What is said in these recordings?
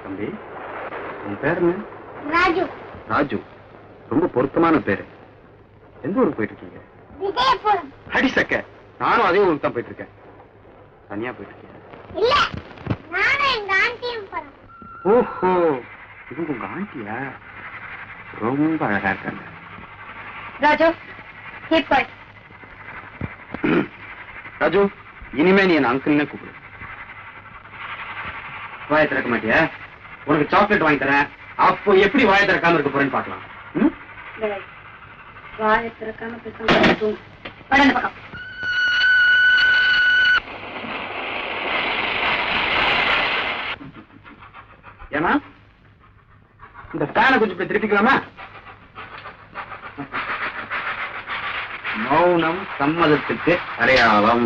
தம்பி உன் பேர் என்ன ராஜு ராஜு ரொம்ப பொருத்தமான பேரு எந்த ஊருக்கு போயிட்டு இருக்கீங்க விஜயபுரம் அடி சக்க நானும் அதே ஊருக்கு தான் போயிட்டு இருக்கேன் தனியா போயிட்டு இருக்கேன் இல்ல நானும் எங்க ஆண்டியும் போறோம் ஓஹோ இவங்க உங்க ஆண்டியா ரொம்ப அழகா இருக்காங்க ராஜு கீப் பாய் ராஜு இனிமே நீ என் அங்கிள்னே கூப்பிடு வாயை திறக்க மாட்டியா உனக்கு சாக்லேட் வாங்கி தரேன் அப்போ எப்படி வாயை திறக்காம இருக்க போறேன்னு பார்க்கலாம் ம்? வாயை திறக்காம பேசாம தூங்கு. வாடா இந்த பக்கம் ஏன்னா இந்த ஃபேனை கொஞ்சம் இப்படி திருப்பிக்கலாமா மௌனம் சம்மதத்துக்கு அடையாளம்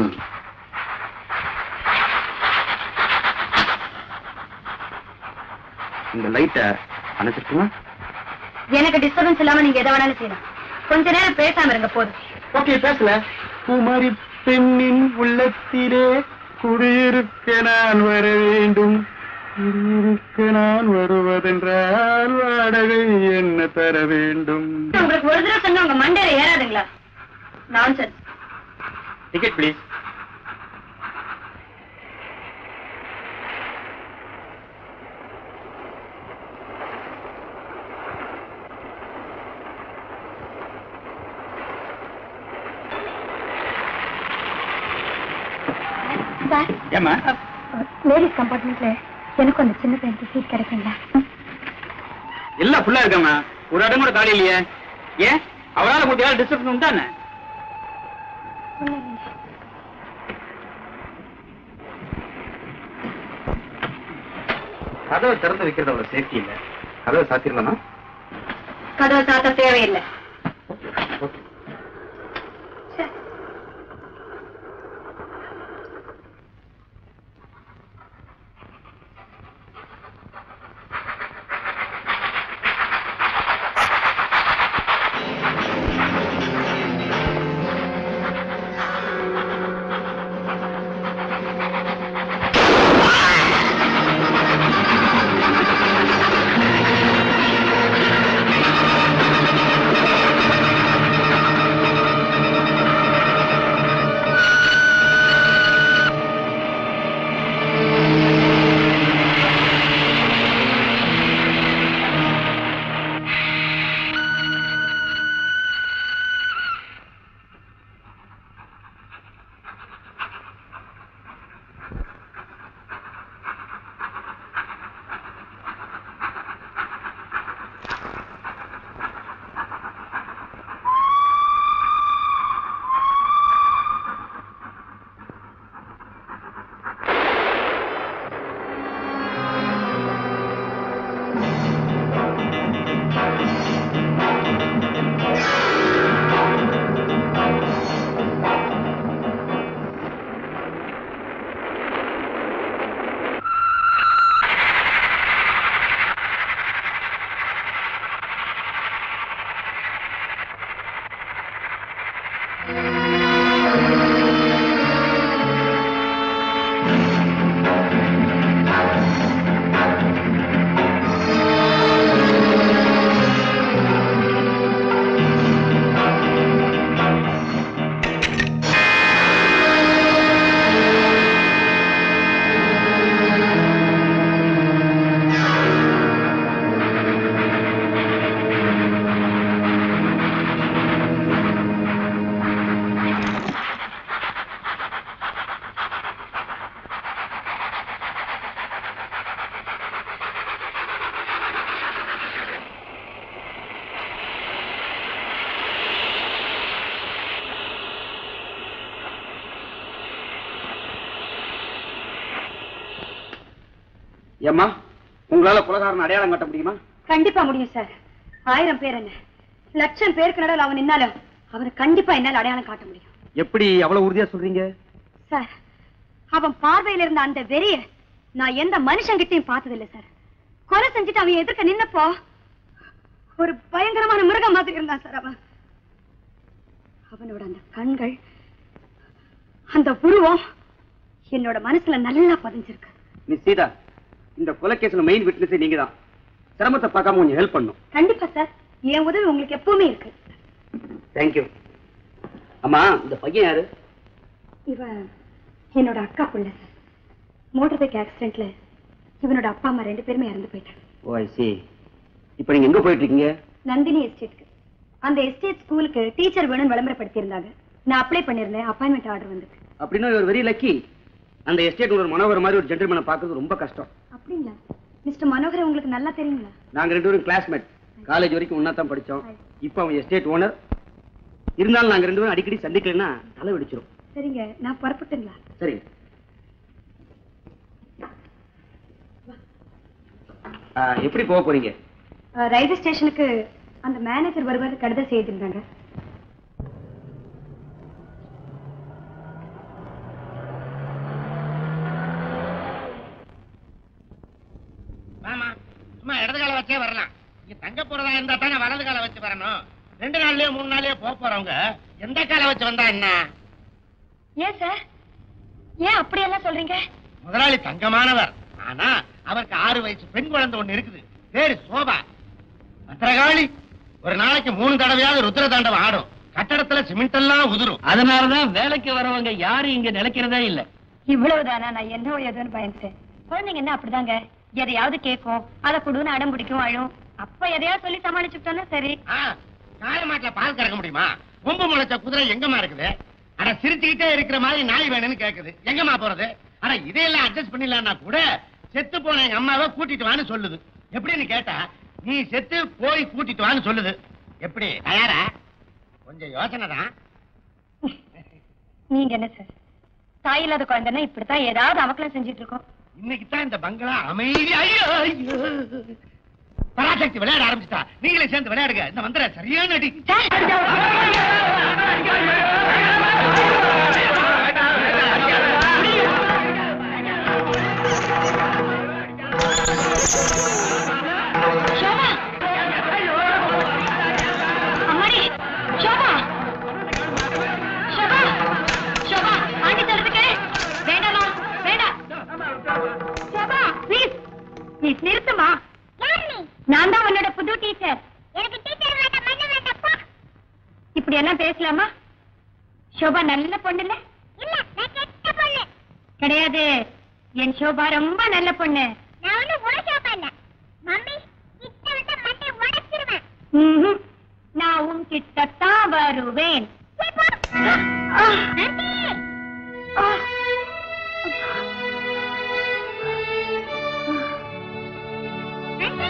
இந்த லைட்டை அணைச்சிட்டுமா எனக்கு டிஸ்டர்பன்ஸ் இல்லாம நீங்க எதை வேணாலும் செய்யலாம் கொஞ்ச நேரம் பேசாம இருங்க போதும் ஓகே பேசல குமரி பெண்ணின் உள்ளத்திலே குடியிருக்க நான் வர வேண்டும் குடியிருக்க நான் வருவதென்றால் வாடகை என்ன தர வேண்டும் உங்களுக்கு ஒரு தடவை சொன்னா உங்க மண்டையில ஏறாதுங்களா நான்சென்ஸ் டிக்கெட் ப்ளீஸ் சார் ஏமா லேடிஸ் கம்பார்ட்மெண்ட்ல எனக்கு அந்த சின்ன பையனுக்கு சீட் கிடைக்குங்களா எல்லாம் ஃபுல்லா இருக்காமா ஒரு இடம் கூட காலி இல்லையே ஏன் அவரால் கொஞ்சம் யாரும் டிஸ்டர்பன்ஸ் உண்டானே கதவை திறந்து வைக்கிறது அவ்வளவு சேஃப்டி இல்ல கதவை சாத்திரலாமா கதவை சாத்த தேவையில்லை ஏம்மா உங்களால குலகாரன் அடையாளம் காட்ட முடியுமா கண்டிப்பா முடியும் சார் ஆயிரம் பேர் என்ன லட்சம் பேருக்கு நடுவில் அவன் நின்னாலும் அவனை கண்டிப்பா என்னால அடையாளம் காட்ட முடியும் எப்படி அவ்வளவு உறுதியா சொல்றீங்க சார் அவன் பார்வையில இருந்த அந்த வெறிய நான் எந்த மனுஷங்கிட்டையும் பார்த்ததில்லை சார் கொலை செஞ்சுட்டு அவன் எதிர்க்க நின்னப்போ ஒரு பயங்கரமான மிருகம் மாதிரி இருந்தான் சார் அவன் அவனோட அந்த கண்கள் அந்த உருவம் என்னோட மனசுல நல்லா பதிஞ்சிருக்கு மிஸ் சீதா இந்த கொலைகேஸ்ல மெயின் விட்னஸே நீங்க தான் சிரமத்தை பார்க்காம கொஞ்சம் ஹெல்ப் பண்ணும் கண்டிப்பா சார் என் உதவி உங்களுக்கு எப்பவுமே இருக்கு தேங்க்யூ அம்மா இந்த பையன் யாரு இவன் என்னோட அக்கா புள்ள சார் மோட்டார் பைக் ஆக்சிடென்ட்ல இவனோட அப்பா அம்மா ரெண்டு பேருமே இறந்து போயிட்டாங்க ஓ ஐ சி இப்போ நீங்க எங்க போயிட்டு இருக்கீங்க நந்தினி எஸ்டேட்க்கு அந்த எஸ்டேட் ஸ்கூலுக்கு டீச்சர் வேணும்னு விளம்பரப்படுத்தியிருந்தாங்க நான் அப்ளை பண்ணிருந்தேன் அப்பாயின்மெண்ட் ஆர்டர் வந்திருக்கு அப்படின்னா ஒரு வெரி லக்கி அந்த எஸ்டேட் ஒரு மனோகர் மாதிரி ஒரு ஜென்டில்மேனை பார்க்கறது ரொம்ப கஷ்டம் அப்படிங்களா மிஸ்டர் மனோகர் உங்களுக்கு நல்லா தெரியுங்களா நாங்க ரெண்டு பேரும் கிளாஸ்மேட் காலேஜ் வரைக்கும் ஒண்ணா தான் படிச்சோம் இப்போ அவன் எஸ்டேட் ஓனர் இருந்தாலும் நாங்க ரெண்டு பேரும் அடிக்கடி சந்திக்கலைன்னா தலை வெடிச்சிரும் சரிங்க நான் புறப்பட்டுங்களா சரி ஆ, எப்படி போக போறீங்க அஹ், ரயில்வே ஸ்டேஷனுக்கு அந்த மேனேஜர் வருவாரு கடிதம் செய்திருந்தாங்க ஆமா சும்மா இடது கால வச்சே வரலாம் இங்க தங்க போறதா இருந்தா தானே வலது கால வச்சு வரணும் ரெண்டு நாள்லயே மூணு நாள்லயே போக போறவங்க எந்த கால வச்சு வந்தா என்ன ஏன் சார் ஏன் அப்படியெல்லாம் சொல்றீங்க முதலாளி தங்கமானவர் ஆனா அவருக்கு ஆறு வயசு பெண் குழந்தை ஒண்ணு இருக்குது பேரு சோபா பத்திரகாளி ஒரு நாளைக்கு மூணு தடவையாவது ருத்ர தாண்டவம் ஆடும் கட்டடத்துல சிமெண்ட் எல்லாம் உதிரும் அதனாலதான் வேலைக்கு வரவங்க யாரும் இங்க நிலைக்கிறதே இல்ல இவ்வளவுதானா நான் என்ன ஏதோன்னு பயந்துட்டேன் குழந்தைங்க என்ன அப்படிதாங்க எதையாவது கேட்கும் அதை குடுன்னு அடம் பிடிக்கும் அழும் அப்ப எதையாவது சொல்லி சமாளிச்சுட்டோன்னா சரி ஆ, காளை மாட்டுல பால் கறக்க முடியுமா கொம்பு முளைச்ச குதிரை எங்கம்மா இருக்குது அட சிரிச்சுக்கிட்டே இருக்கிற மாதிரி நாய் வேணும்னு கேக்குது எங்கம்மா போறது அட இதையெல்லாம் அட்ஜஸ்ட் பண்ணிடலாம்னா கூட செத்து போன எங்க அம்மாவை கூட்டிட்டு வான்னு சொல்லுது எப்படின்னு கேட்டா நீ செத்து போய் கூட்டிட்டு வான்னு சொல்லுது எப்படி தயாரா கொஞ்சம் யோசனை தான் நீங்க என்ன சார் தாய் இல்லாத குழந்தைன்னா இப்படித்தான் ஏதாவது அமக்கலம் செஞ்சுட்டு இருக்கோம் இன்னைக்கு தான் இந்த பங்களா அமைதி ஐயோ ஐயோ பராசக்தி விளையாட ஆரம்பிச்சிட்டா நீங்களே சேர்ந்து விளையாடுங்க இந்த மந்திர சரியான அடி ஷோபா அம்மாடி ஷோபா ஷோபா ஷோபா ஆண்டி சொல்றதுக்கு வேண்டாமா வேண்டாம் ஷோபா ப்ளீஸ் ப்ளீஸ் நிறுத்துமா நான் தான் உன்னோட புது டீச்சர் எனக்கு டீச்சர் வேண்டாம் மண்ணு வேண்டாம் போ இப்படி எல்லாம் பேசலாமா ஷோபா நல்ல பொண்ணு இல்ல இல்ல நான் கெட்ட பொண்ணு கிடையாது என் ஷோபா ரொம்ப நல்ல பொண்ணு நான் ஒண்ணு உழைச்சாப்பா இல்ல மம்மி கிட்ட விட்ட மண்டை உடைச்சிருவேன் ம்ஹும். நான் உன் கிட்டத்தான் வருவேன் போய் போ ஆ. ஆண்டி ஆ. ஆண்டி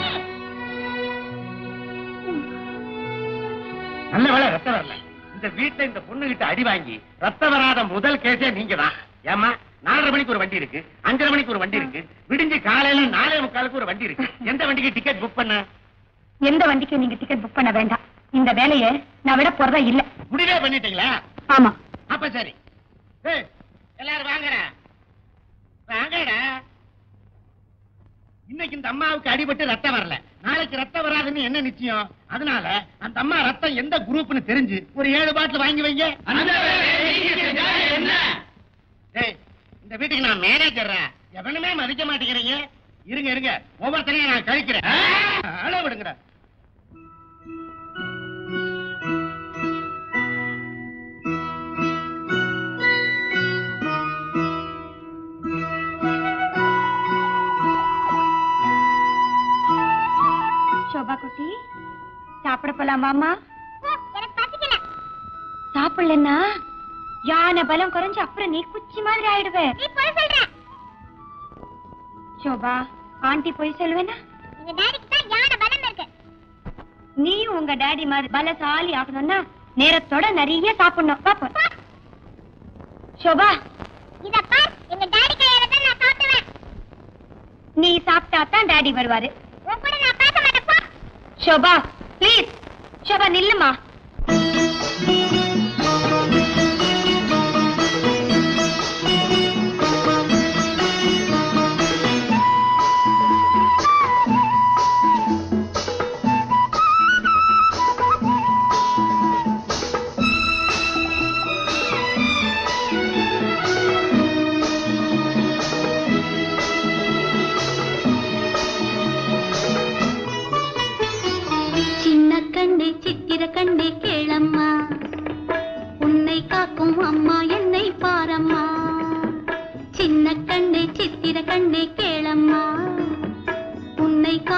நல்ல வேலை ரத்தம் வரல இந்த வீட்டுல இந்த பொண்ணு கிட்ட அடி வாங்கி ரத்தம் வராத முதல் கேஸே நீங்க தான் ஏமா நாலரை மணிக்கு ஒரு வண்டி இருக்கு அஞ்சரை மணிக்கு ஒரு வண்டி இருக்கு விடிஞ்சு காலையில நாலே முக்காலுக்கு ஒரு வண்டி இருக்கு எந்த வண்டிக்கு டிக்கெட் புக் பண்ண எந்த வண்டிக்கு நீங்க டிக்கெட் புக் பண்ண வேண்டாம் இந்த வேலையை நான் விட போறதா இல்ல முடிவே பண்ணிட்டீங்களா ஆமா அப்ப சரி ஏய், எல்லாரும் வாங்கடா வாங்கடா இன்னைக்கு இந்த அம்மாவுக்கு அடிபட்டு ரத்தம் வரல நாளைக்கு ரத்தம் வராதுன்னு என்ன நிச்சயம் அதனால அந்த அம்மா ரத்தம் எந்த குரூப்னு தெரிஞ்சு ஒரு ஏழு பாட்டில் வாங்கி வைங்க ஏய், இந்த வீட்டுக்கு நான் மேனேஜர் எவனுமே மதிக்க மாட்டேங்கிறீங்க இருங்க இருங்க ஒவ்வொருத்தரையும் நான் கழிக்கிறேன் அள விடுங்கடா சோபா குட்டி சாப்பிட போலாமாமா போ எனக்கு பசிக்கல சாப்பிடலன்னா யானை பலம் குறைஞ்சு அப்புறம் நீ குச்சி மாதிரி ஆயிடுவே நீ போய் சொல்ற சோபா ஆண்டி போய் சொல்லுவேனா எங்க டாடிக்கு தான் யானை பலம் இருக்கு நீயும் உங்க டாடி மாதிரி பலசாலி ஆகணும்னா நேரத்தோட நிறைய சாப்பிடணும் பாப்போம் சோபா இத பார் எங்க டாடி கையால தான் நான் சாப்பிடுவேன் நீ சாப்பிட்டா தான் டாடி வருவாரு உன் கூட நான் பேச மாட்டேன் போ சோபா ப்ளீஸ் சோபா நில்லுமா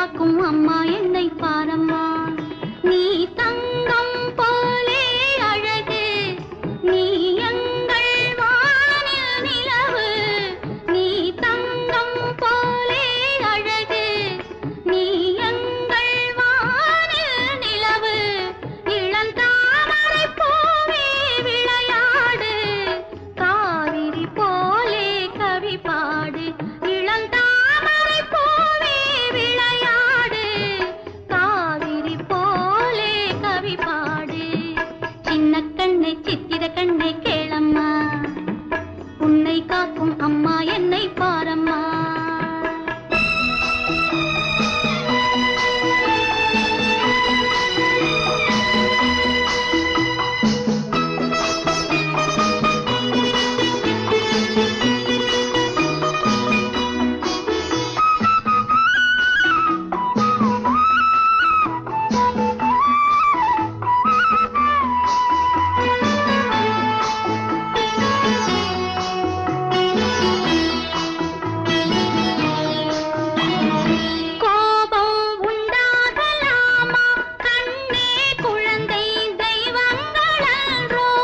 காக்கும் அம்மா என்னை பாரம்மா நீ தங்கம் போலே அழகு நீ எங்கள் வானில் நிலவு நீ தங்கம் போலே அழகு நீ எங்கள் வானில் நிலவு இளந்தாமரை பூவே விளையாடு காவிரி போலே கவி பாடு இளந்தாமரை பூவே விளையாடு காவிரி போலே கவி பாடு சின்ன கண்ணை சித்திர கண்ணை கேளம்மா உன்னை காக்கும் அம்மா என்னை பாரம்மா கோபம் உண்டாகலாமா கண்ணே குழந்தை தெய்வங்களன்றோ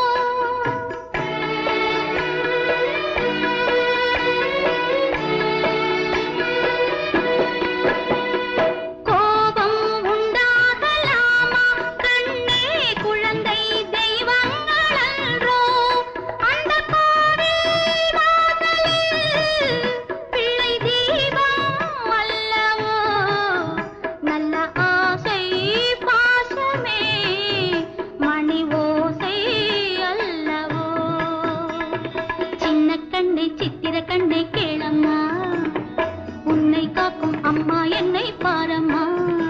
கோபம் உண்டாகலாமா கண்ணே குழந்தை தெய்வங்களன்றோ அந்த கோவில் வாசலில் பிள்ளை தீபம் அல்லவோ நல்ல ஆசை பாசமே மணி ஓசை அல்லவோ சின்ன கண்ணை சித்திர கண்ணை கேளம்மா உன்னை காக்கும் அம்மா என்னை பாரம்மா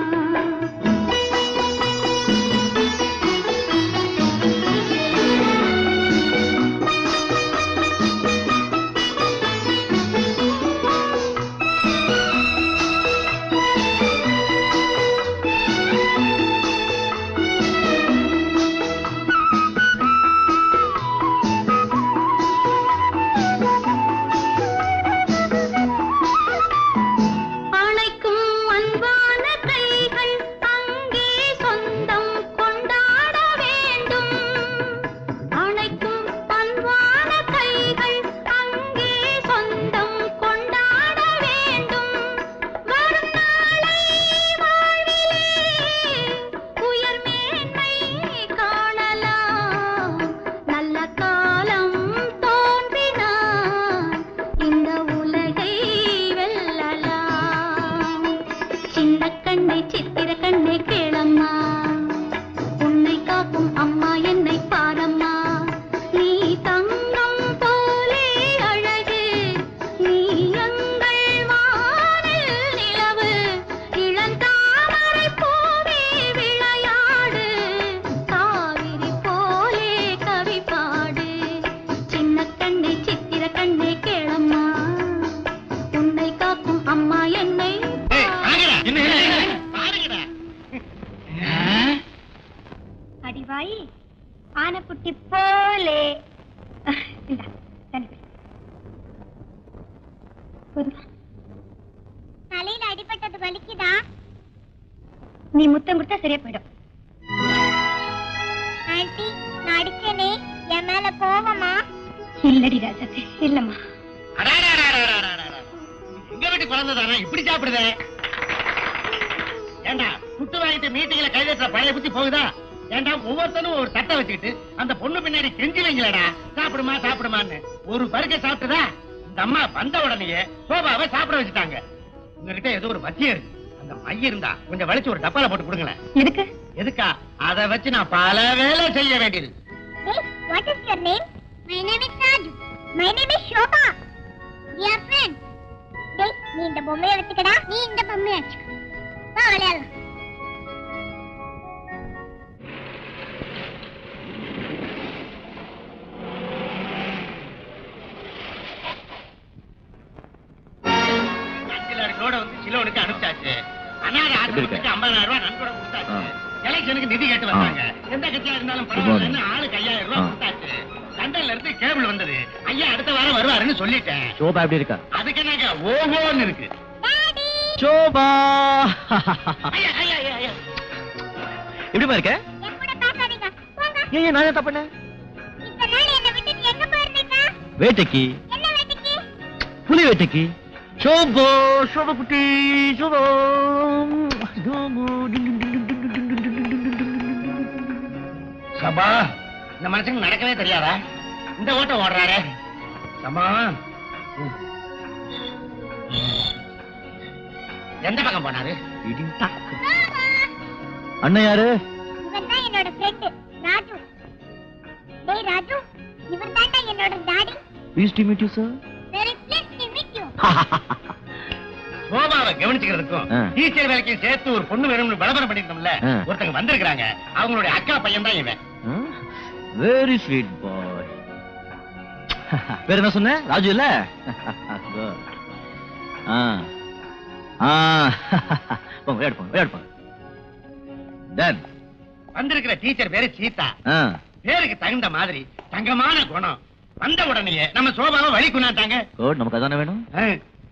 அணைக்கும் அன்பான கைகள் அங்கே சொந்தம் கொண்டாட வேண்டும் அணைக்கும் அன்பான கைகள் அங்கே சொந்தம் கொண்டாட வேண்டும் வரும் நாளை வாழ்விலே உயர் மேன்மை காணலாம் நல்ல காலம் தோன்றினான் இந்த உலகை வெல்லலாம் சின்ன கண்ணை சித்திர கண்ணை கேளம்மா உன்னை காக்கும் அம்மா என்னை பாரம்மா நீ தங்கம் போலே அழகு நீ எங்கள் வானில் நிலவு இளந்தாமரை பூவே விளையாடு காவிரி போலே கவி பாடு சின்ன கண்ணை சித்திர கண்ணை கேளம்மா உன்னை காக்கும் அம்மா என்னை ஏய், வாங்கடா. என்ன, என்ன, என்ன? பாருங்கடா. அடிவாயி ஆனைக்குட்டி போலே இந்தா, தண்ணி குடி. போதுமா? தலையில அடிபட்டது வலிக்குதா நீ முத்தம் கொடுத்தா சரியா போயிடும் ஆண்டி நான் அடிச்சேனே என் மேல கோவமா இல்லடி ராஜாத்தி இல்லம்மா அடாடாடாடாடாடாடா. எங்க வீட்டு குழந்தை தானே இப்படி சாப்பிடுதே ஏண்டா குட்டு வாங்கிட்டு மீட்டிங்ல கைதட்டுற பழைய புத்தி போகுதா ஏண்டா ஒவ்வொருத்தனும் ஒரு தட்டை வச்சுக்கிட்டு அந்த பொண்ணு பின்னாடி கெஞ்சி வைங்களடா சாப்பிடுமா சாப்பிடுமான்னு ஒரு பருக்கை சாப்பிட்டுதா இந்த அம்மா வந்த உடனேயே சோபாவை சாப்பிட வச்சுட்டாங்க உங்ககிட்ட ஏதோ ஒரு மத்தியம் இருக்கு அந்த மைய இருந்தா கொஞ்சம் வலிச்சு ஒரு டப்பால போட்டு கொடுங்களேன் எதுக்கு எதுக்கா அதை வச்சு நான் பல வேலை செய்ய வேண்டியது Hey, what is your name? My name is Raju. My name is Shobha. Dear friend. டேய் நீ இந்த பொம்மையை வச்சுக்கடா நீ இந்த பொம்மையை வச்சுக்க வா விளையாடலாம் அஞ்சு லாரி லோட வந்து சிலோனுக்கு அனுப்பிச்சாச்சு அனாதை எப்படி இருக்க? ஆசிரமத்துக்கு ஐம்பதாயிரம் ரூபாய் நன்கொடை கொடுத்தாச்சு ஆ. எலெக்ஷனுக்கு நிதி கேட்டு வந்தாங்க எந்த கட்சியா இருந்தாலும் Good பரவாயில்லன்னு ஆளுக்கு ஐயாயிரம் ரூபாய் ஆ. கொடுத்தாச்சு லண்டன்ல இருந்து கேபிள் வந்தது ஐயா அடுத்த வாரம் வருவாருன்னு சொல்லிட்டேன் சோபா எப்படி இருக்கா அதுக்கு என்னங்க ஓஹோன்னு இருக்கு டாடி சோபா ஐயா, ஐயா, ஐயா, ஐயா. எப்படிமா இருக்க என் கூட பேசாதீங்க போங்க ஏன் ஏன் நான் என்ன பண்ணேன் இந்த நாள் என்னை விட்டுட்டு எங்க போயிருந்தீங்க வேட்டைக்கு என்ன வேட்டைக்கு புலி வேட்டைக்கு சோபோ சோபா குட்டி சோபா சோபோ. டிங் டிங் டிங் டிங் டிங் டிங் டிங் டிங் டிங் டிங் டிங் டிங் டிங் டிங் டிங். சபா இந்த மனுஷனுக்கு நடக்கவே தெரியாதா இந்த ஓட்டம் ஓடுறாரு சபா எந்த பக்கம் போனாரு இடிங் டக். அண்ணன் யாரு இவன் தான் என்னோட ஃப்ரெண்ட் ராஜு டேய் ராஜு இவர் தான்டா என்னோட daddy please to meet you sir very please to meet you சோபாவை கவனிச்சுக்கிறதுக்கும் ஆ. டீச்சர் வேலைக்கும் சேர்த்து ஒரு பொண்ணு வேணும்னு விளம்பரம் பண்ணிருந்தோம்ல ஆ. ஒருத்தங்க வந்திருக்காங்க அவங்களுடைய அக்கா பையன் தான் இவன் வெரி ஸ்வீட் பாய் பேர் என்ன சொன்ன ராஜு இல்ல Good. ஆ ஆ போங்க விளையாடு போங்க விளையாடு போங்க டன் வந்திருக்கிற டீச்சர் பேரு சீதா ஆ பேருக்கு தகுந்த மாதிரி தங்கமான குணம் வந்த உடனேயே நம்ம சோபாவை வழி குணாட்டாங்க குட் நமக்கு அதானே வேணும் ஆ.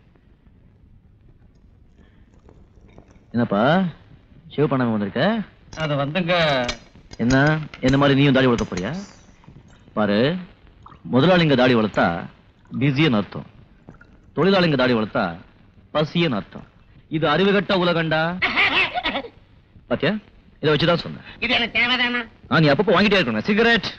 என்னப்பா ஷேவ் பண்ணாம வந்திருக்க அது வந்துங்க என்ன என்ன மாதிரி நீயும் தாடி வளர்க்க போறியா பாரு முதலாளிங்க தாடி வளர்த்தா பிஸின்னு அர்த்தம் தொழிலாளிங்க தாடி வளர்த்தா பசின்னு அர்த்தம் இது அறிவுகட்ட உலகண்டா பாத்தியா இதை வச்சுதான் சொன்னேன் இது எனக்கு தேவைதானா ஆ நீ அப்பப்போ வாங்கிட்டே இருக்கணும் சிகரெட்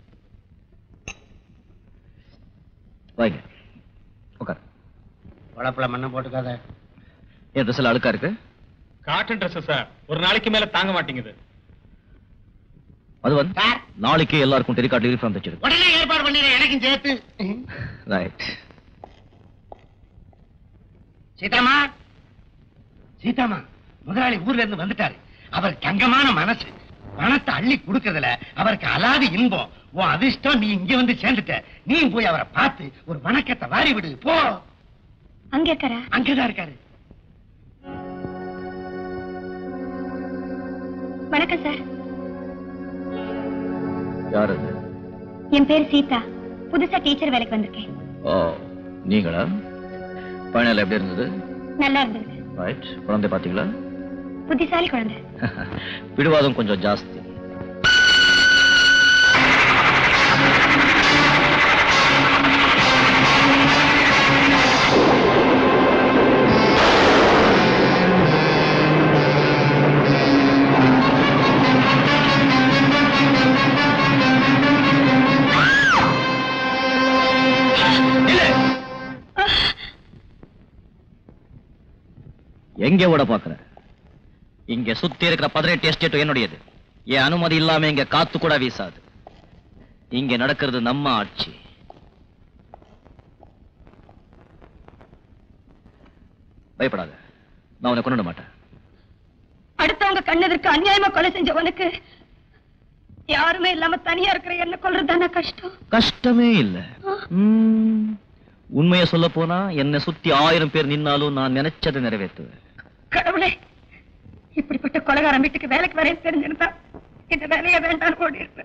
வாங்க உட்கார் உழப்புல மண்ணை போட்டுக்காத என் ட்ரெஸ் எல்லாம் அழுக்கா இருக்கு காட்டன் ட்ரெஸ் சார் ஒரு நாளைக்கு மேல தாங்க மாட்டேங்குது அது வந்து சார் நாளைக்கு எல்லாருக்கும் டெலிகார்ட் யூனிஃபார்ம் தச்சிருக்கு உடனே ஏற்பாடு பண்ணிடுறேன் எனக்கும் சேர்த்து ரைட் சீதாமா சீதாமா முதலாளி ஊர்ல இருந்து வந்துட்டாரு அவர் தங்கமான மனசு பணத்தை அள்ளி கொடுக்கறதுல அவருக்கு அலாதி இன்பம் உன் அதிர்ஷ்டம் நீ இங்க வந்து சேர்ந்துட்ட நீ போய் அவரை பார்த்து ஒரு வணக்கத்தை வாரி விடு போ அங்க இருக்காரா அங்கதான் இருக்காரு வணக்கம் சார் யாரு என் பேர் சீதா புதுசா டீச்சர் வேலைக்கு வந்திருக்கேன் ஓ நீங்களா பயணம் எப்படி இருந்தது நல்லா இருந்தது ரைட் குழந்தை பாத்தீங்களா புத்திசாலி குழந்தை பிடிவாதம் கொஞ்சம் ஜாஸ்தி எங்க ஓட பாக்குற இங்க சுத்தி இருக்கிற பதினெட்டு எஸ்டேட்டும் என்னுடையது என் அனுமதி இல்லாம இங்க காத்து கூட வீசாது இங்க நடக்கிறது நம்ம ஆட்சி பயப்படாத நான் உன்னை கொண்டு மாட்டேன் அடுத்தவங்க கண்ணெதிர்க்கு அநியாயமா கொலை செஞ்ச உனக்கு யாருமே இல்லாம தனியா இருக்கிற என்ன கொல்றதுதானே கஷ்டம் கஷ்டமே இல்ல ம், உண்மையை சொல்ல போனா என்னை சுத்தி ஆயிரம் பேர் நின்னாலும் நான் நினைச்சதை நிறைவேற்றுவேன் கடவுளே இப்படிப்பட்ட கொலைகாரன் வீட்டுக்கு வேலைக்கு வரேன் தெரிஞ்சிருந்தா இந்த வேலையை வேண்டாம் ஓடி இருப்பேன்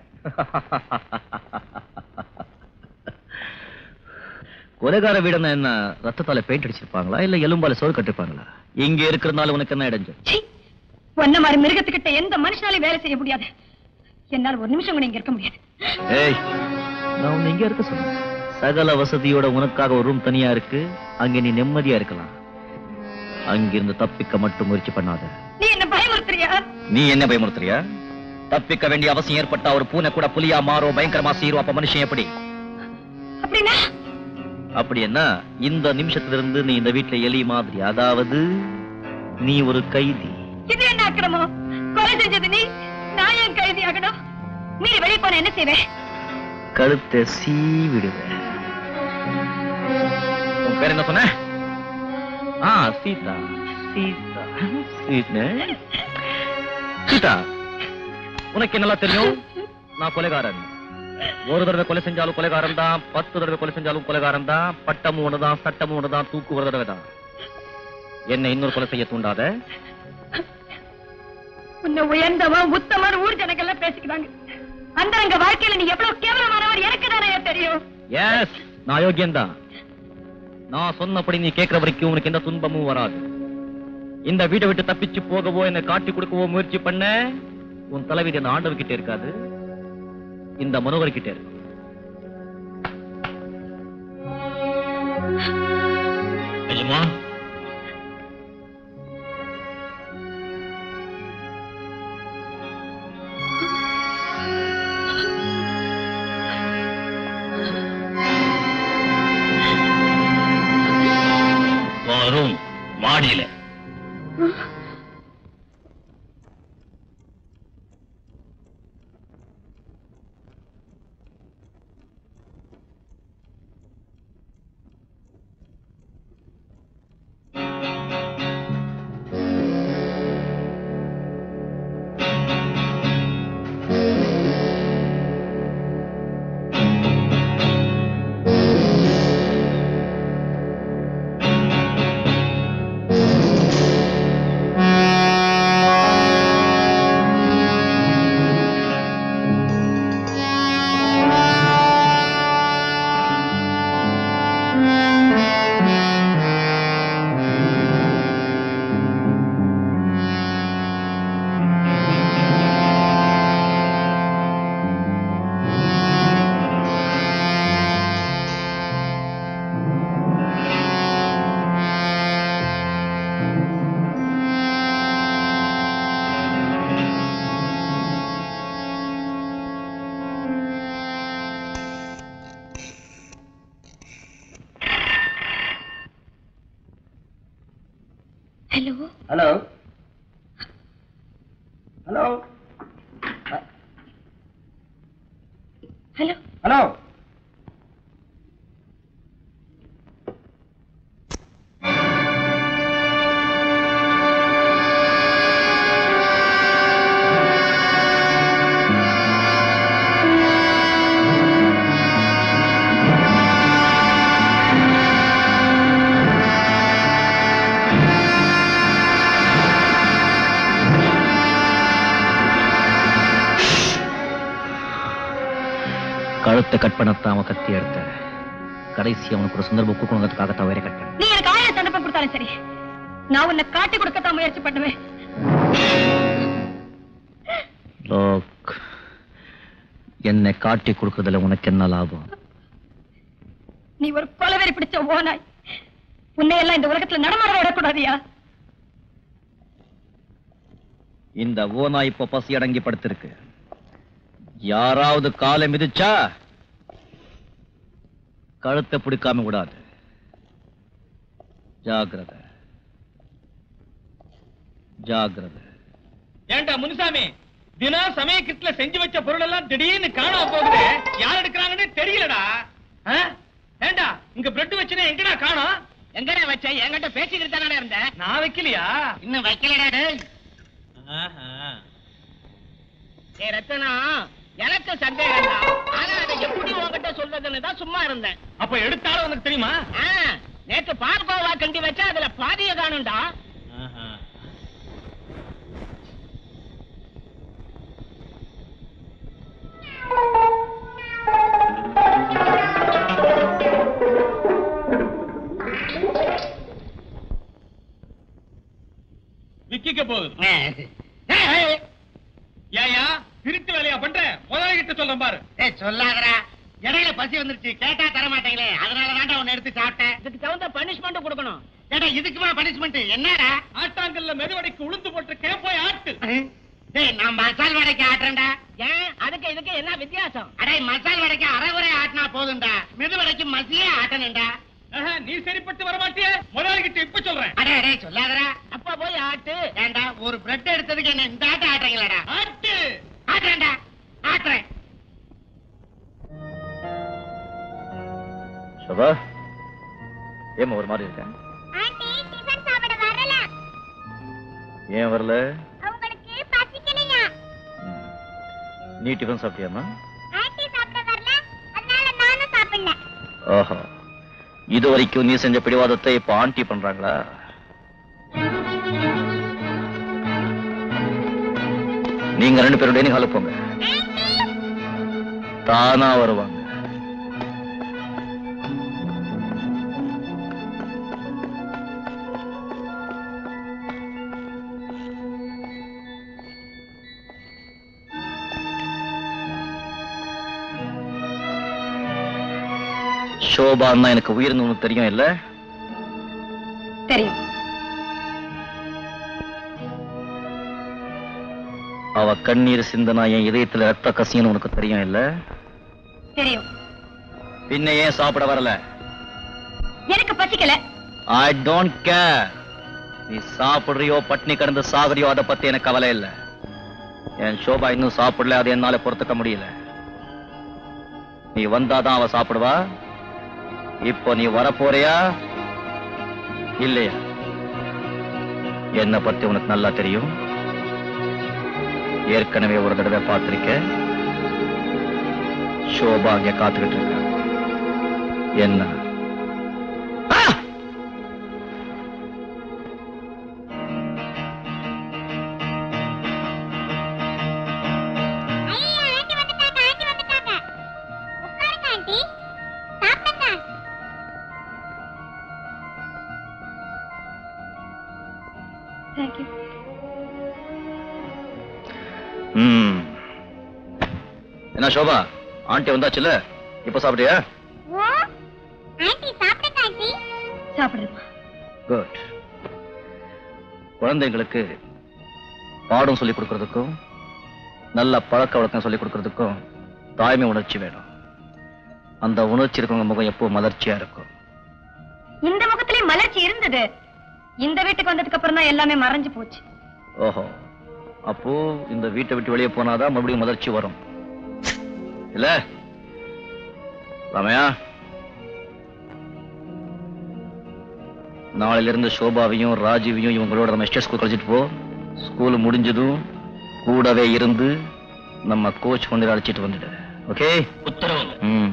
கொலைகார வீடுன்னா என்ன ரத்தத்தால பெயிண்ட் அடிச்சிருப்பாங்களா இல்ல எலும்பால சோறு கட்டிருப்பாங்களா இங்க இருக்கிறதுனால உனக்கு என்ன இடைஞ்சு சீ! உன்ன மாதிரி மிருகத்துக்கிட்ட எந்த மனுஷனாலையும் வேலை செய்ய முடியாது என்னால ஒரு நிமிஷம் கூட இங்க இருக்க முடியாது ஏய் நான் உன்னை இங்க இருக்க சொன்னேன் சகல வசதியோட உனக்காக ஒரு ரூம் தனியா இருக்கு அங்க நீ நிம்மதியா இருக்கலாம் அங்கிருந்து தப்பிக்க மட்டும் முயற்சி பண்ணாத நீ என்ன பயமுறுத்துறியா நீ என்ன பயமுறுத்துறியா தப்பிக்க வேண்டிய அவசியம் ஏற்பட்டா ஒரு பூனை கூட புலியா மாறோ பயங்கரமா சீரும் அப்ப மனுஷன் எப்படி அப்படின்னா அப்படி என்ன இந்த நிமிஷத்துல இருந்து நீ இந்த வீட்டுல எலி மாதிரி அதாவது நீ ஒரு கைதி இது என்ன அக்கிரமம் கொலை செஞ்சது நீ நான் ஏன் கைதி ஆகணும் மீறி வெளியே போன என்ன செய்வேன் கழுத்தை சீவிடுவேன் உன் பேர் என்ன சொன்ன ஆ சீதா சீதா சீதா சீதா உனக்கு என்னெல்லாம் தெரியும் நான் கொலைகாரன் ஒரு தடவை கொலை செஞ்சாலும் கொலைகாரன் தான் பத்து தடவை கொலை செஞ்சாலும் கொலைகாரன் தான் பட்டமும் ஒண்ணுதான் சட்டமும் ஒண்ணுதான் தூக்கு ஒரு தடவை தான் என்னை இன்னொரு கொலை செய்ய தூண்டாத உன்னை உயர்ந்தவன் உத்தமன் ஊர் ஜனங்கள்லாம் பேசிக்கிறாங்க அந்தரங்க வாழ்க்கையில நீ எவ்வளவு கேவலமானவர் எனக்கு தானே தெரியும் எஸ் நான் யோக்கியன் தான் நான் சொன்னபடி நீ கேட்கிற வரைக்கும் உனக்கு எந்த துன்பமும் வராது இந்த வீட்டை விட்டு தப்பிச்சு போகவோ என்ன காட்டி கொடுக்கவோ முயற்சி பண்ண உன் தலைவிதி அந்த ஆண்டவர் கிட்ட இருக்காது இந்த மனோகர் கிட்ட இருக்கு நிஜமா வரும் மாடியில hello hello hello hello hello கழுத்தை கட் பண்ணத்தான் அவன் கத்தி எடுத்த கடைசி அவனுக்கு ஒரு சந்தர்ப்பம் கொடுக்கணுங்கிறதுக்காக தவறே கட் பண்ண நீ எனக்கு ஆயிரம் சந்தர்ப்பம் கொடுத்தாலும் சரி நான் உன்னை காட்டி கொடுக்கத்தான் முயற்சி பண்ணுவேன் லோக் என்னை காட்டி கொடுக்கறதுல உனக்கு என்ன லாபம் நீ ஒரு கொலவெறி பிடிச்ச ஓனாய் உன்னை எல்லாம் இந்த உலகத்துல நடமாட விடக்கூடாதியா இந்த ஓனா இப்ப பசி அடங்கி படுத்திருக்கு யாராவது காலை மிதிச்சா கழுத்தை பிடிக்காம விடாது ஜாகிரதை ஜாகிரதை ஏண்டா முனுசாமி தினம் சமயக்கிட்டுல செஞ்சு வச்ச பொருள் எல்லாம் திடீர்னு காணாம போகுது யார் எடுக்கிறாங்கன்னு தெரியலடா ஆ? ஏண்டா இங்க பிரெட் வச்சுனா எங்கடா காணோம் எங்கடா வச்ச என்கிட்ட பேசிக்கிட்டு தானே இருந்த நான் வைக்கலையா இன்னும் வைக்கலடா டேய் ஏ ரத்தனா எனக்கு சந்தேகம் தான் ஆனா அதை எப்படி உன்கிட்ட சொல்றதுன்னு தான் சும்மா இருந்தேன் அப்ப எடுத்தாலும் உனக்கு தெரியுமா ஆ, நேத்து பார்கோவா கண்டி வச்சா அதுல பாதிய காணும்டா விக்கிக்க போகுது ஏய், ஏய், ஏயா திருட்டு வேலையா பண்ற முதலாளிகிட்ட சொல்றேன் பாரு ஏய் சொல்லாதடா இடையில பசி வந்துருச்சு கேட்டா தர மாட்டீங்களே அதனால தான்டா உன்னை எடுத்து சாப்பிட்டேன் இதுக்கு தகுந்த பனிஷ்மெண்ட் கொடுக்கணும் ஏடா இதுக்குமா பனிஷ்மெண்ட் என்னடா ஆட்டாங்கல்ல மெதுவடைக்கு உளுந்து போட்டிருக்கேன் போய் ஆட்டு டேய் நான் மசால் வடைக்கு ஆட்டுறேன்டா ஏன் அதுக்கு இதுக்கு என்ன வித்தியாசம் அடே மசால் வடைக்கு அரைகுறை ஆட்டினா போதும்டா மெது வடைக்கு மசியே ஆட்டணும்டா ஆஹா, நீ சரிப்பட்டு வர மாட்டியே முதலாளிகிட்ட இப்ப சொல்றேன் அடே அடே சொல்லாதடா அப்பா போய் ஆட்டு ஏண்டா ஒரு பிரெட் எடுத்ததுக்கு என்ன இந்த ஆட்ட ஆட்டுறீங்களாடா ஆட்டு ஆட்டுறேன்டா ஆட்டுறேன் சபா ஏமா ஒரு மாதிரி இருக்கேன் ஆண்டி டிஃபன் சாப்பிட வரல ஏன் வரல அவங்களுக்கு பசிக்கலையா ம். நீ டிஃபன் சாப்பிட்டியாமா ஆண்டி சாப்பிட வரல அதனால நானும் சாப்பிடல ஓஹோ இது வரைக்கும் நீ செஞ்ச பிடிவாதத்தை இப்ப ஆண்டி பண்றாங்களா நீங்க ரெண்டு பேரும் டைனிங் ஹாலுக்கு போங்க தானா வருவாங்க ஷோபான்னா எனக்கு உயிர்னு உனக்கு தெரியும் இல்ல தெரியும் அவ கண்ணீர் சிந்தனா என் இதயத்துல ரத்த கசியன்னு உனக்கு தெரியும் இல்ல தெரியும் பின்ன ஏன் சாப்பிட வரல எனக்கு பசிக்கல ஐ டோன்ட் கேர் நீ சாப்பிடுறியோ பட்னி கிடந்து சாகுறியோ அதை பத்தி எனக்கு கவலை இல்ல என் ஷோபா இன்னும் சாப்பிடல அது என்னால பொறுத்துக்க முடியல நீ வந்தாதான் அவ சாப்பிடுவா இப்போ நீ வரப்போறியா இல்லையா என்ன பத்தி உனக்கு நல்லா தெரியும் ஏற்கனவே ஒரு தடவை பார்த்திருக்க ஷோபா அங்க காத்துக்கிட்டு இருக்க என்ன ஆ! ஐயா ஆண்டி வந்துட்டாங்க ஆண்டி வந்துட்டாங்க உட்காருங்க ஆண்டி சாப்பிடுங்க தேங்க்யூ ம். என்ன சோபா ஆண்டி வந்தாச்சுல இப்ப சாப்பிட்டியா ஓ ஆண்டி சாப்பிடுங்க ஆண்டி சாப்பிடுறேம்மா குட் குழந்தைங்களுக்கு பாடம் சொல்லிக் கொடுக்கறதுக்கும் நல்ல பழக்க வழக்கம் சொல்லிக் கொடுக்கறதுக்கும் தாய்மை உணர்ச்சி வேணும் அந்த உணர்ச்சி இருக்கவங்க முகம் எப்போ மலர்ச்சியா இருக்கும் இந்த முகத்திலே மலர்ச்சி இருந்தது இந்த வீட்டுக்கு வந்ததுக்கு அப்புறம் தான் எல்லாமே மறைஞ்சு போச்சு ஓஹோ அப்போ இந்த வீட்டை விட்டு வெளியே போனாதான் மறுபடியும் மலர்ச்சி வரும் இல்ல ராமையா நாளையில இருந்து சோபாவையும் ராஜீவையும் இவங்களோட நம்ம எஸ்டேட் ஸ்கூல் கழிச்சிட்டு போ ஸ்கூல் முடிஞ்சதும் கூடவே இருந்து நம்ம கோச் கொண்டு அழைச்சிட்டு வந்துடு ஓகே உத்தரவு ம்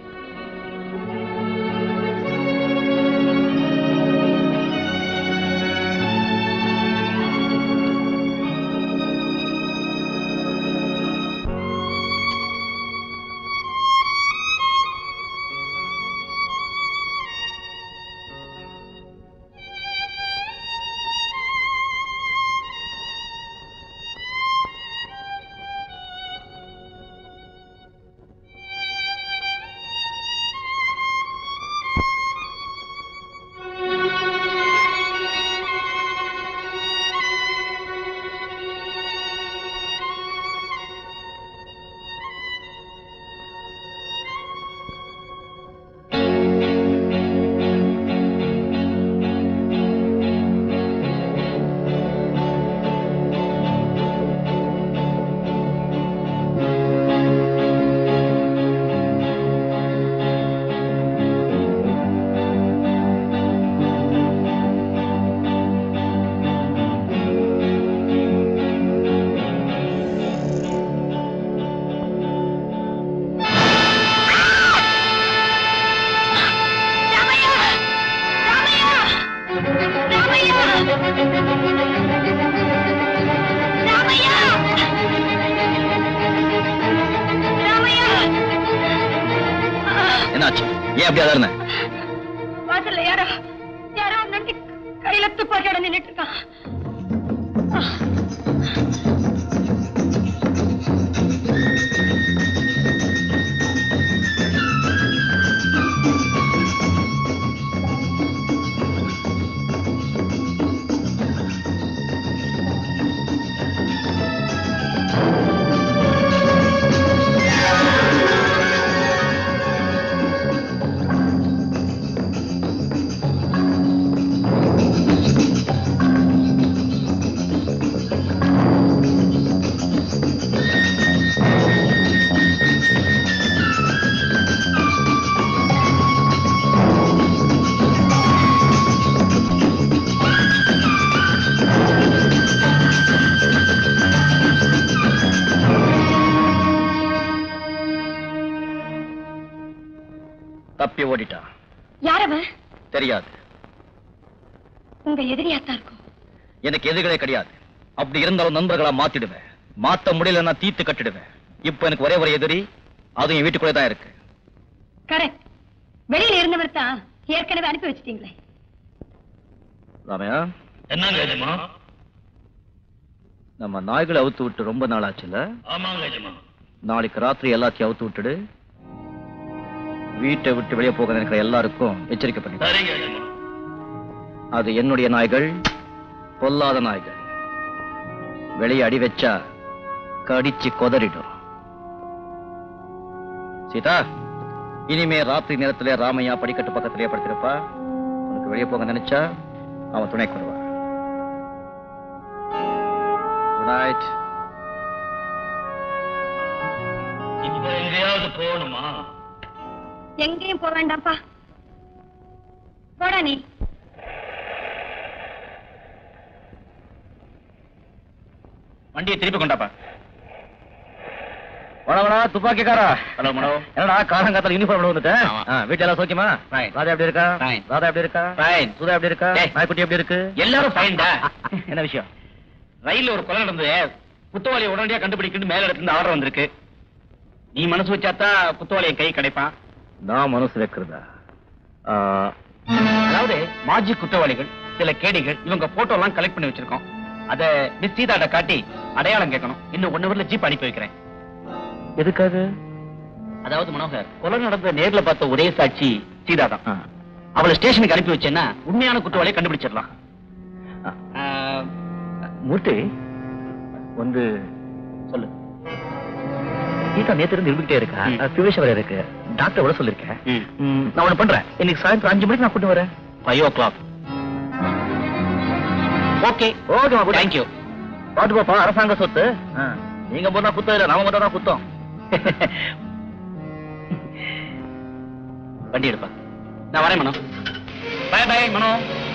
என்னாச்சு ஏன் அப்படி அதான் இருந்தேன் வாசல்ல யாரோ யாரோ நண்டி கையில துப்பாக்கியோட நின்னுட்டு இருக்கான் தப்பி ஓடிட்டா யாரவன் தெரியாது உங்க எதிரியாத்தான் இருக்கும் எனக்கு எதிரிகளே கிடையாது அப்படி இருந்தாலும் நண்பர்களா மாத்திடுவேன் மாத்த முடியலன்னா தீத்து கட்டிடுவேன் இப்ப எனக்கு ஒரே ஒரு எதிரி அதுவும் என் வீட்டுக்குள்ளே தான் இருக்கு கரெக்ட் வெளியில இருந்தவர் தான் ஏற்கனவே அனுப்பி வச்சிட்டீங்களே ராமையா என்னங்க எஜமா நம்ம நாய்களை அவுத்து விட்டு ரொம்ப நாள் ஆச்சுல ஆமாங்க எஜமா நாளைக்கு ராத்திரி எல்லாத்தையும் அவுத்து விட்டுடு வீட்டை விட்டு வெளியே போக நினைக்கிற எல்லாருக்கும் எச்சரிக்கை பண்ணி சரிங்க எஜமா அது என்னுடைய நாய்கள் பொல்லாத நாய்கள் வெளியே அடி வச்சா கடிச்சு கொதறிடும் சீதா இனிமே ராத்திரி நேரத்துல ராமையா படிக்கட்டு பக்கத்திலேயே படுத்திருப்பா உனக்கு வெளியே போக நினைச்சா அவன் துணைக்கு வருவா குட் நைட் இப்ப எங்கேயாவது போகணுமா எங்கேயும் போக வேண்டாம்ப்பா போடா நீ வண்டியை திருப்பி கொண்டாப்பா வடவடா துப்பாக்கிக்காரா ஹலோ மனோ என்னடா காலங்காத்தால யூனிஃபார்ம் வந்துட்டேன் ஆமா. ஆ, வீட்டுல எல்லாம் சௌக்கியமா Fine. ராதா எப்படி இருக்கா Fine. ராதா எப்படி இருக்கா Fine. சுதா எப்படி இருக்கா Hey. நாய்க்குட்டி எப்படி இருக்கு எல்லாரும் ஃபைன்டா என்ன விஷயம் ரயில்ல ஒரு கொலை நடந்தது குத்தவாளியை உடனடியா கண்டுபிடிக்கணும் மேல இடத்துல இருந்து ஆர்டர் வந்திருக்கு நீ மனசு வச்சாதான் குத்தவாளியை கை கிடைப்பான் நான் மனசு வைக்கிறதா ஆ, அதாவது மாஜி குற்றவாளிகள் சில கேடிகள் இவங்க போட்டோ எல்லாம் கலெக்ட் பண்ணி வச்சிருக்கோம் அத மிஸ் சீதாட்ட காட்டி அடையாளம் கேட்கணும் இன்னும் ஒன்னு வரல ஜீப் அனுப்பி வைக்கிறேன் எதுக்காக அதாவது மனோகர் கொலை நடந்த நேர்ல பார்த்த ஒரே சாட்சி சீதா தான் ஆ. அவளை ஸ்டேஷனுக்கு அனுப்பி வச்சேன்னா உண்மையான குற்றவாளியை கண்டுபிடிச்சிடலாம் ஆ, மூர்த்தி வந்து சொல்லு கீதா நேத்து இருந்து இருந்துகிட்டே இருக்கா ம். பியூஷ் வர இருக்கு டாக்டர் விட சொல்லிருக்கேன் ம். ம், நான் ஒண்ணு பண்றேன் இன்னைக்கு சாயந்தரம் அஞ்சு மணிக்கு நான் கூட்டு வரேன் five o'clock okay okay thank you பாத்து பாப்பா அரசாங்க சொத்து ஆ, நீங்க போனா குத்தம் இல்ல நாம மட்டும் தான் குத்தம் வண்டி எடுப்பா நான் வரேன் மனோ பை பை மனோ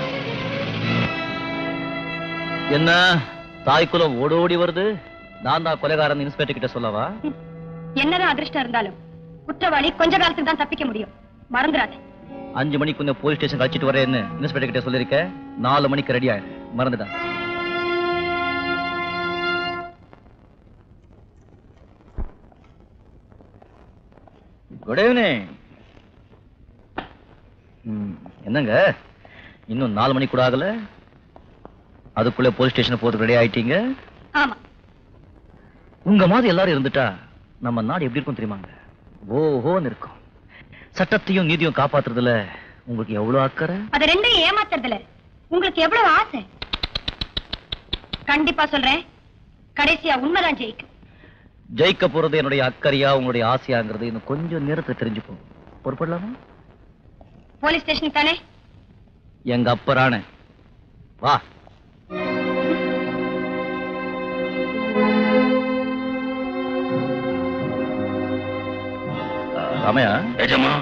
என்ன தாய்க்குலம் ஓடோடி வருது நான் தான் கொலைகாரன் இன்ஸ்பெக்டர் கிட்ட சொல்லவா என்னதான் அதிர்ஷ்டம் இருந்தாலும் குற்றவாளி கொஞ்ச காலத்துக்கு தான் தப்பிக்க முடியும் மறந்துடாத அஞ்சு மணிக்கு கொஞ்சம் போலீஸ் ஸ்டேஷன் அழைச்சிட்டு வரேன்னு இன்ஸ்பெக்டர் கிட்ட சொல்லிருக்கேன் நாலு மணிக்கு ரெடி ஆயிடு மறந்துட்டேன் குட் ஈவினிங் என்னங்க இன்னும் நாலு மணி கூட ஆகல அதுக்குள்ள போலீஸ் ஸ்டேஷன் போறதுக்கு ரெடி ஆயிட்டீங்க ஆமா உங்க மாதிரி எல்லாரும் இருந்துட்டா நம்ம நாடு எப்படி இருக்கும் தெரியுமாங்க ஓஹோன்னு இருக்கும் சட்டத்தையும் நீதியும் காப்பாத்துறதுல உங்களுக்கு எவ்வளவு அக்கறை அத ரெண்டையும் ஏமாத்துறதுல உங்களுக்கு எவ்வளவு ஆசை கண்டிப்பா சொல்றேன் கடைசியா உண்மைதான் ஜெயிக்கும் ஜெயிக்க போறது என்னுடைய அக்கறையா உங்களுடைய ஆசையாங்கிறது இன்னும் கொஞ்சம் நேரத்துல தெரிஞ்சுப்போம் பொறுப்படலாமா போலீஸ் ஸ்டேஷனுக்கு தானே எங்க அப்பரான வா ஆ, ராமையா எஜமா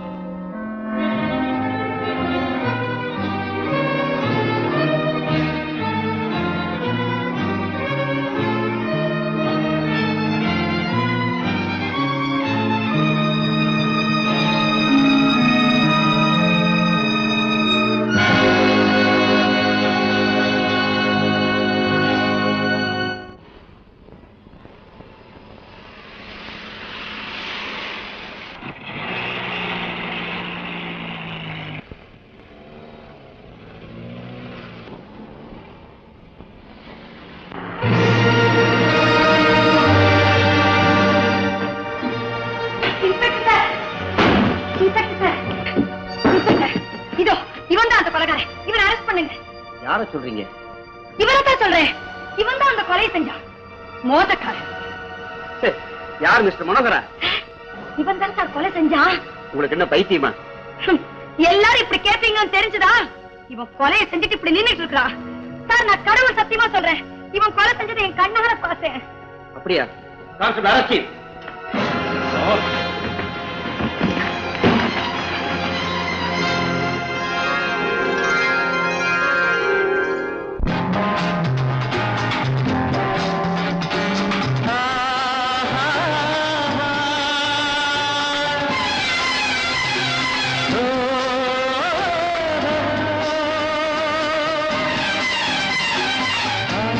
inspector sir inspector sir inspector இதோ இவன் தான் அந்த கொலைகாரன் இவனை அரெஸ்ட் பண்ணுங்க யார சொல்றீங்க இவனை தான் சொல்றேன் இவன் தான் அந்த கொலையை செஞ்சான் மோசக்காரன் ஹே, யார் மிஸ்டர் மனோகரா இவன் தான் சார் கொலை செஞ்சான் உங்களுக்கு என்ன பைத்தியமா ஹம், எல்லாரும் இப்படி கேட்பீங்கன்னு தெரிஞ்சுதா இவன் கொலையை செஞ்சுட்டு இப்படி நின்னுட்டு இருக்கான் சார் நான் கடவுள் சத்தியமா சொல்றேன் இவன் கொலை செஞ்சதை என் கண்ணால பார்த்தேன் அப்படியா கான்ஸ்டபிள் அரசி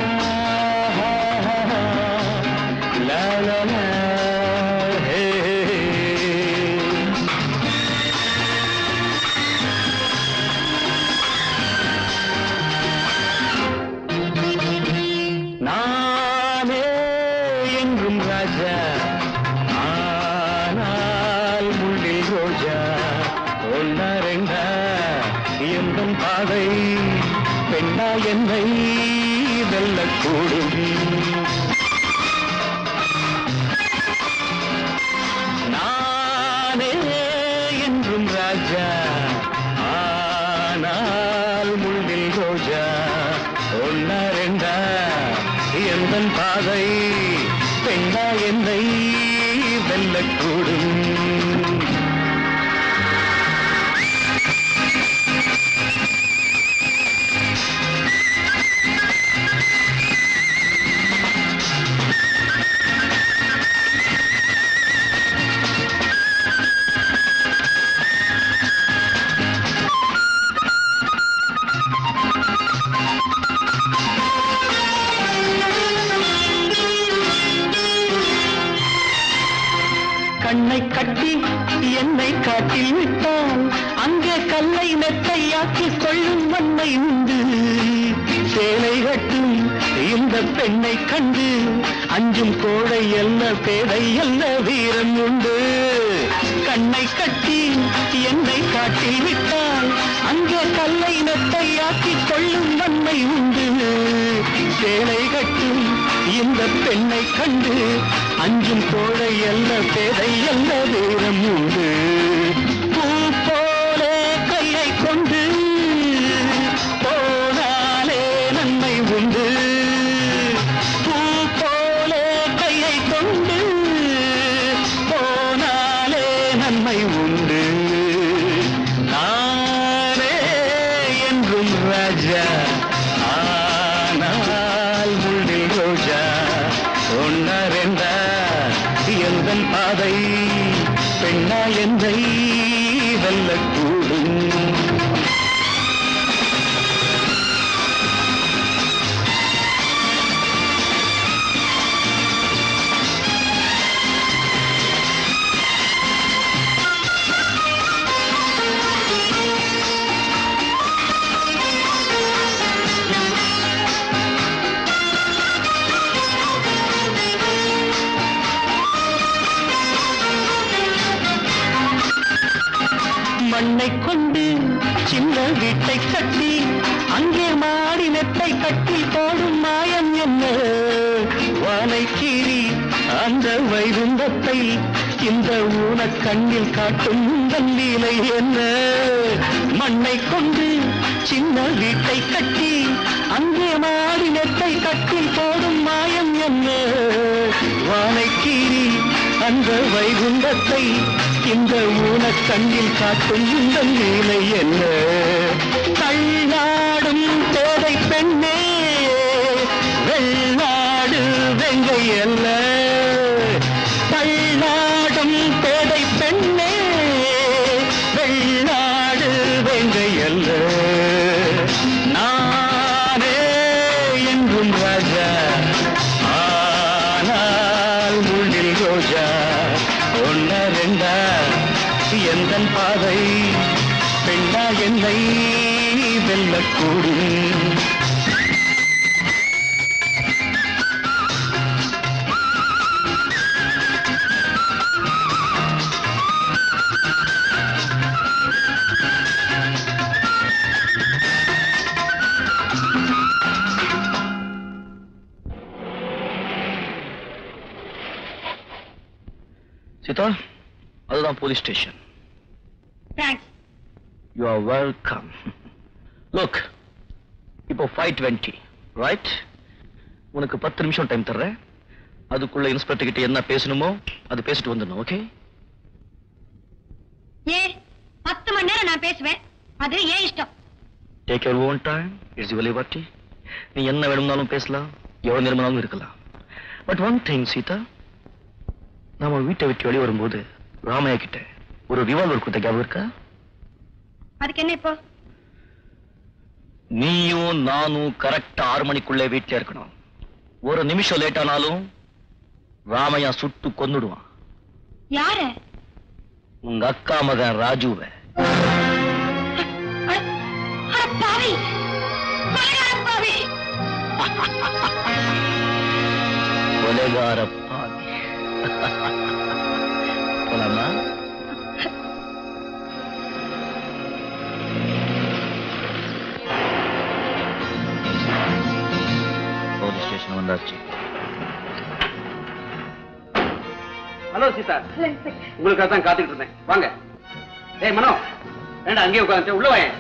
la la la hey, hey, பெண்ணா என்னை வெல்லக்கூடும் நானே என்றும் ராஜா ஆனால் முள்ளில் ரோஜா ஒன்னா ரெண்டா எந்தன் பாதை பெண்ணா என்னை வெல்லக்கூடும் கண்ணை கட்டி என்னை காட்டில் விட்டால் அங்கே கல்லை மெத்தையாக்கி கொள்ளும் வன்மை உண்டு சேலை கட்டும் இந்த பெண்ணை கண்டு அஞ்சும் கோழை அல்ல பேதை அல்ல வீரம் உண்டு கண்ணை கட்டி என்னை காட்டில் விட்டால் அங்கே கல்லை மெத்தையாக்கி கொள்ளும் வன்மை உண்டு சேலை கட்டும் இந்த பெண்ணை கண்டு அஞ்சும் கோழை அல்ல பேதை அல்ல வீரம் உண்டு பூ போல கையை கொண்டு போனாலே நன்மை உண்டு பூ போல கையை கொண்டு போனாலே நன்மை உண்டு நானே என்றும் ராஜா ஆனால் முள்ளில் ரோஜா ஒன்ன ரெண்டா எந்தன் பாதை பெண்ணா எந்தை வெல்லக்கூடும் மண்ணை கொண்டு சின்ன வீட்டை கட்டி அங்கே மாடி நெத்தை கட்டி போடும் மாயம் என்ன வானை கீறி அந்த வைகுந்தத்தை இந்த ஊன கண்ணில் காட்டும் உந்தன் லீலை என்ன மண்ணை கொண்டு சின்ன வீட்டை கட்டி அங்கே மாடி நெத்தை கட்டி போடும் மாயம் என்ன வானை கீறி அந்த வைகுந்தத்தை இந்த ஊனக் கண்ணில் காட்டும் இந்த லீலை என்ன தள்ளாடும் தேதை பெண்ணே வெள்ளாடு வெங்கை அல்ல தள்ளாடும் தேதை பெண்ணே வெள்ளாடு வெங்கை அல்ல நானே என்றும் ராஜா ஆனால் முள்ளில் ரோஜா ஒன்ன ரெண்டா எந்தன் பாதை பெண்ணா என்னை வெல்லக்கூடும் சீதா அதுதான் police station thanks you are welcome look இப்போ ஃபைவ் டுவெண்ட்டி ரைட் உனக்கு பத்து நிமிஷம் டைம் தர்றேன் அதுக்குள்ள இன்ஸ்பெக்டர் கிட்ட என்ன பேசணுமோ அது பேசிட்டு வந்துடணும் ஓகே ஏன் பத்து மணி நேரம் நான் பேசுவேன் அது ஏன் இஷ்டம் take your own time it's your liberty நீ என்ன வேணும்னாலும் பேசலாம் எவ்வளவு நேரமானாலும் இருக்கலாம் பட் ஒன் திங் சீதா நாம வீட்டை விட்டு வெளியே வரும்போது ராமையா கிட்ட ஒரு ரிவால்வர் கொடுத்த ஞாபகம் இருக்கா அதுக்கு என்ன இப்போ நீயும் நானும் கரெக்டா ஆறு மணிக்குள்ளே வீட்டுல இருக்கணும் ஒரு நிமிஷம் லேட் ஆனாலும் ராமையா சுட்டு கொன்னுடுவான் யார உங்க அக்கா மகன் ராஜுவை பாவி கொலைகார பாவி கொலைகார பாவி போலாமா வந்தாச்சு ஹலோ சீதா உங்களுக்காக தான் காத்துக்கிட்டு இருந்தேன் வாங்க ஏய் மனோ வேண்டாம் அங்கேயே உட்காந்து உள்ள வாயேன்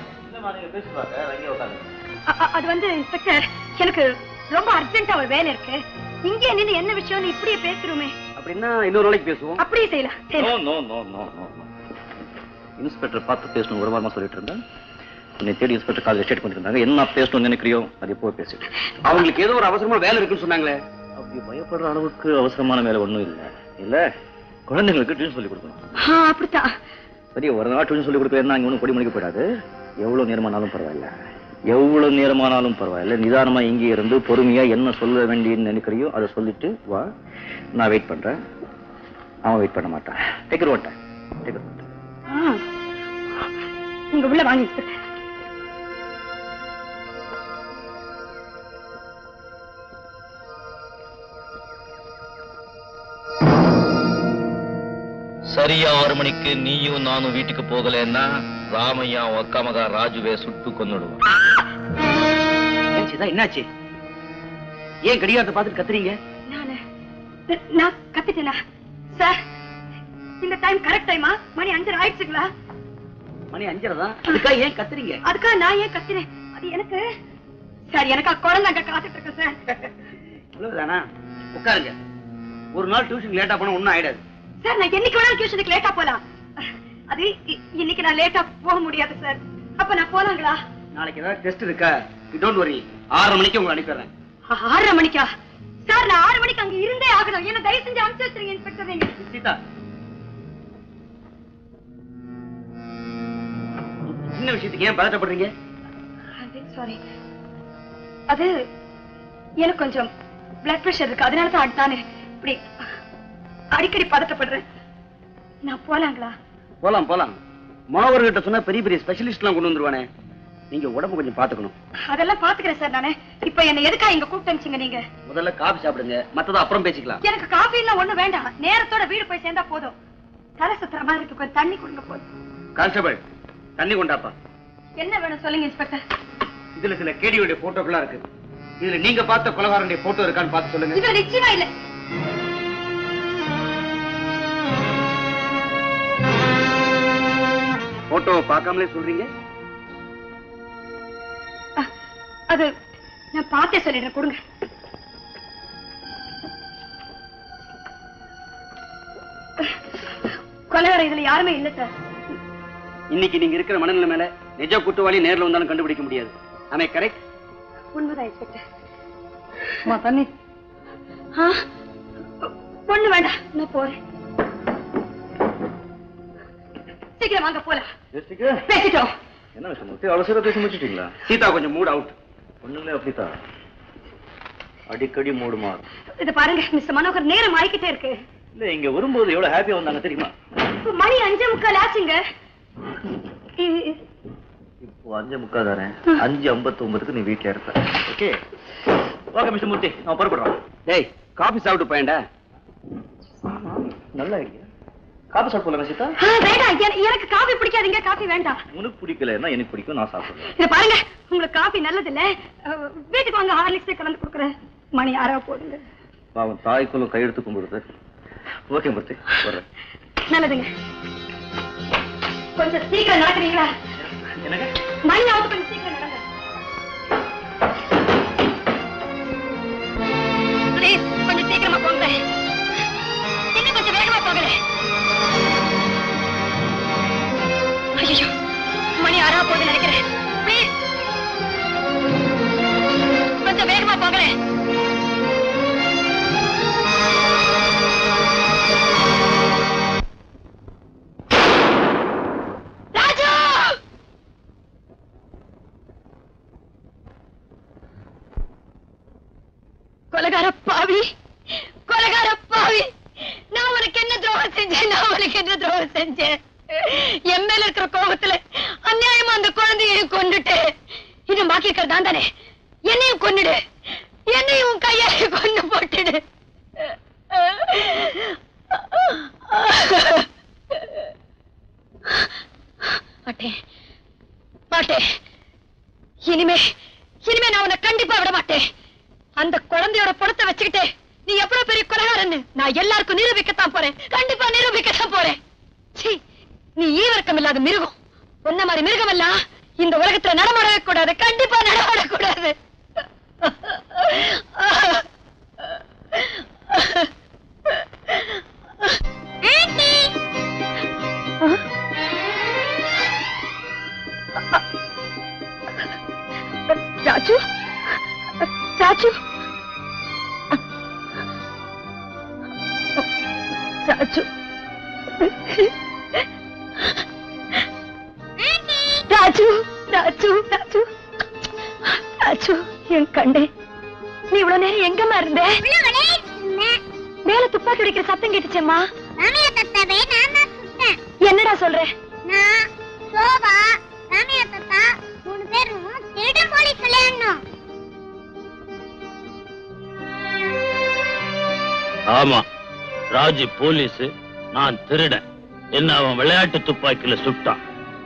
அ- அ- அது வந்து இன்ஸ்பெக்டர் எனக்கு ரொம்ப அர்ஜென்ட்டா ஒரு வேலை இருக்கு இங்கே நின்னு என்ன விஷயம்னு இப்படியே பேசுறோமே அப்படின்னா இன்னொரு நாளைக்கு பேசுவோம் அப்படியே செய்யலாம் நோ செய்யலாம். No no no no inspector பார்த்து பேசணும் ஒரு வாரமா சொல்லிட்டு இருந்தேன் உன்னை தேடி இன்ஸ்பெக்டர் கால் எஸ்டேட் பண்ணிருந்தாங்க என்ன பேசணும்னு நினைக்கிறியோ அது எப்போ பேசிட்டு அவங்களுக்கு ஏதோ ஒரு அவசரமா வேலை இருக்குன்னு சொன்னாங்களே அப்படி பயப்படுற அளவுக்கு அவசரமான வேலை ஒண்ணும் இல்ல இல்ல குழந்தைங்களுக்கு டியூஷன் சொல்லி கொடுக்கணும் ஆ, அப்படித்தான் சரி ஒரு நாள் டியூஷன் சொல்லி கொடுக்கலன்னா அங்க ஒன்றும் கொடி மணிக்கு போயிடாது எவ்வளவு நேரமானாலும் பரவாயில்ல எவ்வளவு நேரமானாலும் பரவாயில்ல நிதானமா இங்கே இருந்து பொறுமையா என்ன சொல்ல வேண்டியன்னு நினைக்கிறியோ அதை சொல்லிட்டு வா நான் வெயிட் பண்றேன் அவன் வெயிட் பண்ண மாட்டான் டேக்கர் ஓட்டேன் டேக்கர் ஓட்டேன் ஆ. நீங்க உள்ள வாங்க இன்ஸ்பெக்டர் சரியா ஆறு மணிக்கு நீயும் நானும் வீட்டுக்கு போகலன்னா ராமையா உன் அக்கா மகா ராஜுவே சுட்டு கொன்னுடுவான் ஏன் சீதா என்னாச்சு ஏன் கடிகாரத்தை பார்த்துட்டு கத்துறீங்க நானு நான் கத்திட்டேனா சார் இந்த டைம் கரெக்ட் டைமா மணி அஞ்சரை ஆயிடுச்சுங்களா மணி அஞ்சரை தான் அதுக்காக ஏன் கத்துறீங்க அதுக்காக நான் ஏன் கத்தினேன் அது எனக்கு சார் எனக்கு குழந்தை அங்க காத்துட்டு இருக்கேன் சார் இவ்வளவுதானா உட்காருங்க ஒரு நாள் டியூஷன் லேட்டா போனா ஒண்ணும் ஆயிடாது சார் நான் என்னைக்கு வேணாலும் டியூஷனுக்கு லேட்டா போலாம் அது இ- இன்னைக்கு நான் லேட்டா போக முடியாது சார் அப்ப நான் போலாங்களா நாளைக்கு ஏதாவது டெஸ்ட் இருக்கா டோன்ட் வரி ஆறரை மணிக்கு உங்களை அனுப்பிடுறேன் ஆறரை மணிக்கா சார் நான் ஆறு மணிக்கு அங்க இருந்தே ஆகணும் என்ன தயவு செஞ்சு அனுப்பிச்சு வச்சிருங்க இன்ஸ்பெக்டர் நீங்க சீதா சின்ன விஷயத்துக்கு ஏன் பதட்டப்படுறீங்க சாரி அது எனக்கு கொஞ்சம் பிளட் பிரஷர் இருக்கு அதனால தான் தானே இப்படி அடிக்கடி பதட்டப்படுறேன் நான் போலாங்களா போலாம் போலாம் மாணவர்கிட்ட சொன்னா பெரிய பெரிய ஸ்பெஷலிஸ்ட் எல்லாம் கொண்டு வந்துருவானே நீங்க உடம்பு கொஞ்சம் பாத்துக்கணும் அதெல்லாம் பாத்துக்கிறேன் சார் நானு இப்ப என்ன எதுக்கா இங்க கூப்பிட்டு அனுப்பிச்சீங்க நீங்க முதல்ல காபி சாப்பிடுங்க மத்தத அப்புறம் பேசிக்கலாம் எனக்கு காஃபி எல்லாம் ஒண்ணும் வேண்டாம் நேரத்தோட வீடு போய் சேர்ந்தா போதும் தலை சுத்துற மாதிரி இருக்கு கொஞ்சம் தண்ணி கொடுங்க போதும் கான்ஸ்டபிள் தண்ணி கொண்டாப்பா என்ன வேணும் சொல்லுங்க இன்ஸ்பெக்டர் இதுல சில கேடியோட போட்டோக்கெல்லாம் இருக்கு இதுல நீங்க பார்த்த கொலகாரனுடைய போட்டோ இருக்கான்னு பார்த்து சொல்லுங்க இது நிச்சயமா இல்ல போட்டோவை பார்க்காமலே சொல்றீங்க அஹ், அது நான் பார்த்தே சொல்லிடுறேன் கொடுங்க கொலைவர இதுல யாருமே இல்ல சார் இன்னைக்கு நீங்க இருக்கிற மனநிலை மேல நிஜ குற்றவாளி நேர்ல வந்தாலும் கண்டுபிடிக்க முடியாது ஆமே கரெக்ட் உண்மைதான் இன்ஸ்பெக்டர் அம்மா தண்ணி ஆ, ஒண்ணு வேண்டாம் நான் போறேன் சீக்கிரம் வாங்க போலாம் பேசிட்டோம் என்ன விஷயம் அவசர பேசி முடிச்சிட்டீங்களா சீதா கொஞ்சம் மூட் அவுட் ஒண்ணுமே அப்படித்தான் அடிக்கடி மூடு மாறும் இது பாருங்க மிஸ்டர் மனோகர் நேரம் ஆயிக்கிட்டே இருக்கு இல்ல இங்க வரும்போது எவ்வளவு ஹாப்பியா வந்தாங்க தெரியுமா இப்ப மணி அஞ்சே முக்கால் ஆச்சுங்க இ- இப்போ அஞ்சு முக்கா தானே அஞ்சு ஐம்பத்தி ஒன்பதுக்கு நீ வீட்டுல இருப்ப ஓகே ஓகே மிஸ்டர் மூர்த்தி நான் புறப்படுறோம் டேய் காபி சாப்பிட்டு போயேன்டா நல்ல ஐடியா காப்பி சாப்பிட போலாம் சீதா ஆ, வேண்டாம் என- எனக்கு காபி பிடிக்காதுங்க காபி வேண்டாம் உனக்கு பிடிக்கலன்னா எனக்கு பிடிக்கும் நான் சாப்பிடுறேன் இது பாருங்க உங்களுக்கு காபி நல்லது இல்ல அஹ், வீட்டுக்கு வாங்க ஹார்லிக்ஸே கலந்து கொடுக்குறேன் மணி ஆறா போடுங்க பாவம் தாய்க்குள்ள கையெடுத்து கும்பிடுது ஓகே மூர்த்தி வர்றேன் நல்லதுங்க கொஞ்சம் சீக்கிரம் நடக்கிறீங்களா என்னங்க மணி ஆகுது கொஞ்சம் சீக்கிரம் நடங்க ப்ளீஸ் கொஞ்சம் சீக்கிரமா போங்க இன்னும் கொஞ்சம் வேகமா போகல ஐயோ மணி ஆறா போகுது நினைக்கிறேன் ப்ளீஸ் கொஞ்சம் வேகமா போகல ராஜு கொலகார பாவி கொலகார பாவி நான் உனக்கு என்ன துரோகம் செஞ்சேன் நான் உனக்கு என்ன துரோகம் செஞ்சேன் என் மேல இருக்கிற கோபத்துல அநியாயமா அந்த குழந்தையையும் கொண்டுட்டேன் இது பாக்கி இருக்கிறதா தானே என்னையும் கொன்னுடு என்னையும் உன் கையால கொண்டு போட்டுடு மாட்டேன் மாட்டேன் இனிமே இனிமே நான் உன்னை கண்டிப்பா விட மாட்டேன் அந்த குழந்தையோட படத்தை வச்சுக்கிட்டு நீ எவ்வளவு பெரிய கொலகாரன்னு நான் எல்லாருக்கும் நிரூபிக்கத்தான் போறேன் கண்டிப்பா நிரூபிக்கத்தான் போறேன் சீ நீ ஈவர்க்கம் இல்லாத மிருகம் உன்ன மாதிரி மிருகம் எல்லாம் இந்த உலகத்துல நடமாடவே கூடாது கண்டிப்பா நடமாடக்கூடாது ஆண்டி ராஜு ராஜு ராஜு ராஜு ராஜு ராஜு ராஜு என் கண்டே நீ இவ்வளவு நேரம் எங்கம்மா இருந்த உள்ள விளையாடிட்டு இருந்தேன் மேல துப்பாக்கி வெடிக்கிற சத்தம் கேட்டுச்சேம்மா ராமையா தத்தாவே நான் தான் சுட்டேன் என்னடா சொல்ற நான் சோபா ராமையா தத்தா மூணு பேரும் திருடன் போலீஸ் விளையாடணும் ஆமா ராஜு போலீஸ் நான் திருடன் என்ன அவன் விளையாட்டு துப்பாக்கியில சுட்டான்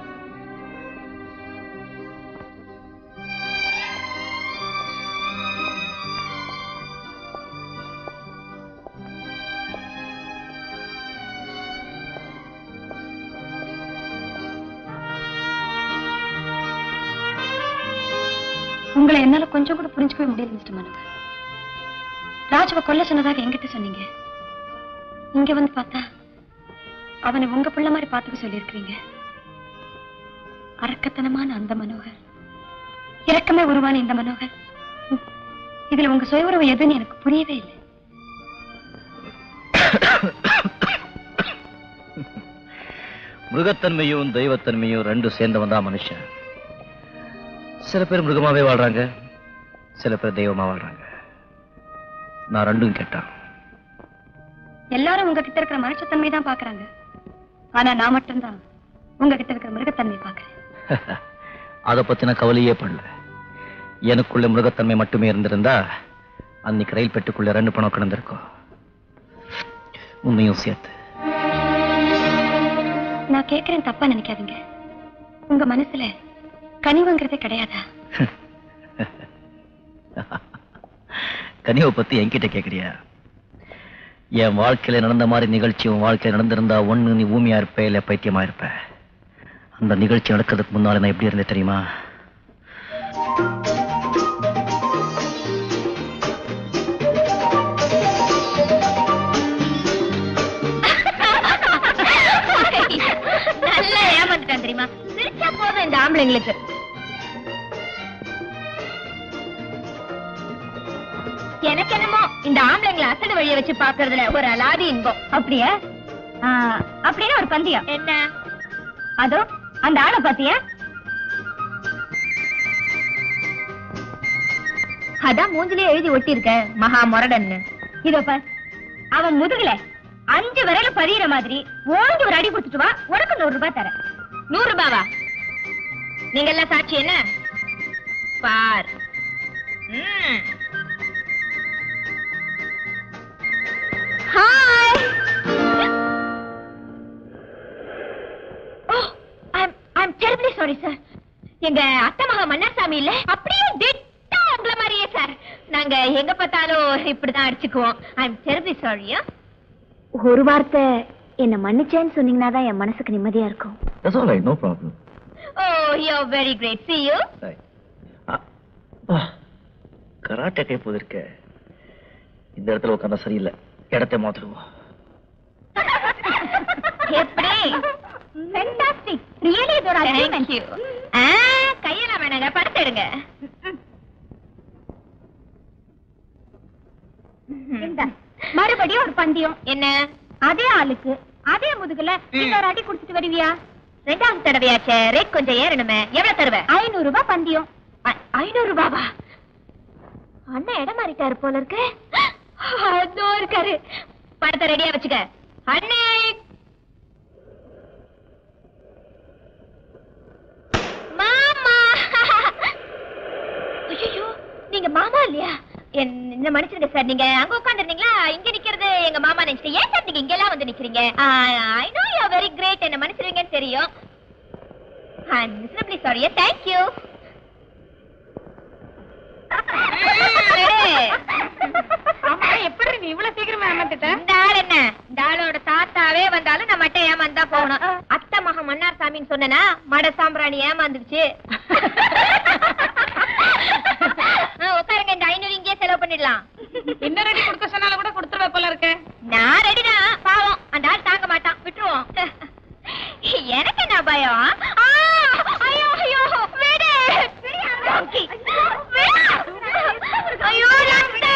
உங்களை என்னால கொஞ்சம் கூட புரிஞ்சுக்கவே முடியல மிஸ்டர் மனோகர் ராஜுவை கொல்ல சொன்னதாக என்கிட்ட சொன்னீங்க இங்க வந்து பார்த்தா அவனை உங்க பிள்ளை மாதிரி பார்த்துக்க சொல்லியிருக்கிறீங்க அரக்கத்தனமான அந்த மனோகர் இரக்கமே உருவான இந்த மனோகர் ம். இதுல உங்க சுய உறவு எதுன்னு எனக்கு புரியவே இல்லை மிருகத்தன்மையும் தெய்வத்தன்மையும் ரெண்டும் சேர்ந்தவன் தான் மனுஷன் சில பேர் மிருகமாவே வாழ்றாங்க சில பேர் தெய்வமா வாழ்றாங்க நான் ரெண்டும் கேட்டான் எல்லாரும் உங்ககிட்ட இருக்கிற மனுஷத்தன்மை தான் பாக்குறாங்க ஆனா நான் மட்டும்தான் உங்ககிட்ட இருக்கிற மிருகத்தன்மை பாக்குறேன் அதை பத்தின கவலையே பண்ணல எனக்குள்ள மிருகத்தன்மை மட்டுமே இருந்திருந்தா அன்னைக்கு ரயில் பெட்டுக்குள்ள ரெண்டு பணம் கிடந்திருக்கும் உண்மையும் சேர்த்து நான் கேக்குறேன் தப்பா நினைக்காதீங்க உங்க மனசுல கனிவுங்கிறதே கிடையாதா கனிவை பத்தி என்கிட்ட கேக்குறியா என் வாழ்க்கையில நடந்த மாதிரி நிகழ்ச்சி உன் வாழ்க்கையில நடந்திருந்தா ஒண்ணு நீ ஊமியா இருப்ப இல்ல பைத்தியமா இருப்ப அந்த நிகழ்ச்சி நடக்கிறதுக்கு முன்னால நான் எப்படி இருந்தேன் தெரியுமா நல்லா ஏமாந்துட்டான் தெரியுமா சிரிச்சா போதும் இந்த ஆம்பளைங்களுக்கு எனக்கு என்னமோ இந்த ஆம்பளைங்களை அசடு வழிய வச்சு பாக்குறதுல ஒரு அலாதி இன்பம் அப்படியா அப்படின்னு ஒரு பந்தயம் என்ன அதோ அந்த ஆளை பாத்தியா அதான் மூஞ்சிலே எழுதி ஒட்டியிருக்க மகா முரடன்னு இதோ பார் அவன் முதுகுல அஞ்சு விரல பதியிற மாதிரி ஓங்கி ஒரு அடி கொடுத்துட்டு வா உனக்கு நூறு ரூபாய் தரேன் நூறு ரூபாவா நீங்க எல்லாம் சாட்சி என்ன பார் hi oh I'm I'm terribly sorry sir எங்க அத்தை மகா மன்னாசாமி இல்ல அப்படியே திட்டா உங்கள மாதிரியே சார் நாங்க எங்க பார்த்தாலும் இப்படிதான் அடிச்சுக்குவோம் ஐம் டெரிபிளி சாரியா ஒரு வார்த்தை என்ன மன்னிச்சேன்னு சொன்னீங்கன்னா தான் என் மனசுக்கு நிம்மதியா இருக்கும் That's all right, no problem. Oh you very great see you Right. ஆ, அப்பா, கராட்டே கை போதிருக்க இந்த இடத்துல உட்கார்ந்தா சரியில்லை இடத்தை மாத்திடுவோம் எப்படி ஃபென்டாஸ்டிக் ரியலி இது ஒரு அச்சீவ்மென்ட் ஆ கையெல்லாம் வேணாங்க படுத்துடுங்க மறுபடியும் ஒரு பந்தயம் என்ன அதே ஆளுக்கு அதே முதுகுல இன்னொரு அடி குடுத்துட்டு வருவியா ரெண்டாவது தடவையாச்சே ரேட் கொஞ்சம் ஏறணுமே எவ்வளவு தருவ ஐநூறு ரூபாய் பந்தயம் ஐநூறு ரூபாவா அண்ணன் இடம் மாறிட்டாரு போல இருக்கு அதோ இருக்காரு படத்தை ரெடியா வச்சுக்க அண்ணே மாமா ஐயோ நீங்க மாமா இல்லையா என்- என்ன மன்னிச்சிருங்க சார் நீங்க அங்க உட்காந்துருந்தீங்களா இங்க நிக்கிறது எங்க மாமா நினைச்சிட்டு ஏன் சார் நீங்க இங்க எல்லாம் வந்து நிக்கிறீங்க I know you very great என்ன மன்னிச்சிருவீங்கன்னு தெரியும் மிஸ்ரபிளி சாரி தேங்க் யூ நீ இவ்வளவு சீக்கிரமா ஏமாத்திட்ட இந்த ஆள் என்ன இந்த ஆளோட தாத்தாவே வந்தாலும் நான் மட்டும் ஏமாந்தா போகணும் அத்தை மகன் மன்னார் சாமின்னு சொன்னனா மட சாம்பிராணி ஏமாந்துடுச்சு ஆ, உட்காருங்க இந்த ஐநூறு இங்கேயே செலவு பண்ணிடலாம் இன்னும் ரெடி கொடுக்க சொன்னாலும் கூட கொடுத்துருவ போல இருக்க நான் ரெடிதான் பாவம் அந்த ஆள் தாங்க மாட்டான் விட்டுருவோம் எனக்கு என்ன பயம் ஆ, ஐயோ ஐயோ விடு விடு. ஐயோ ரத்தம்.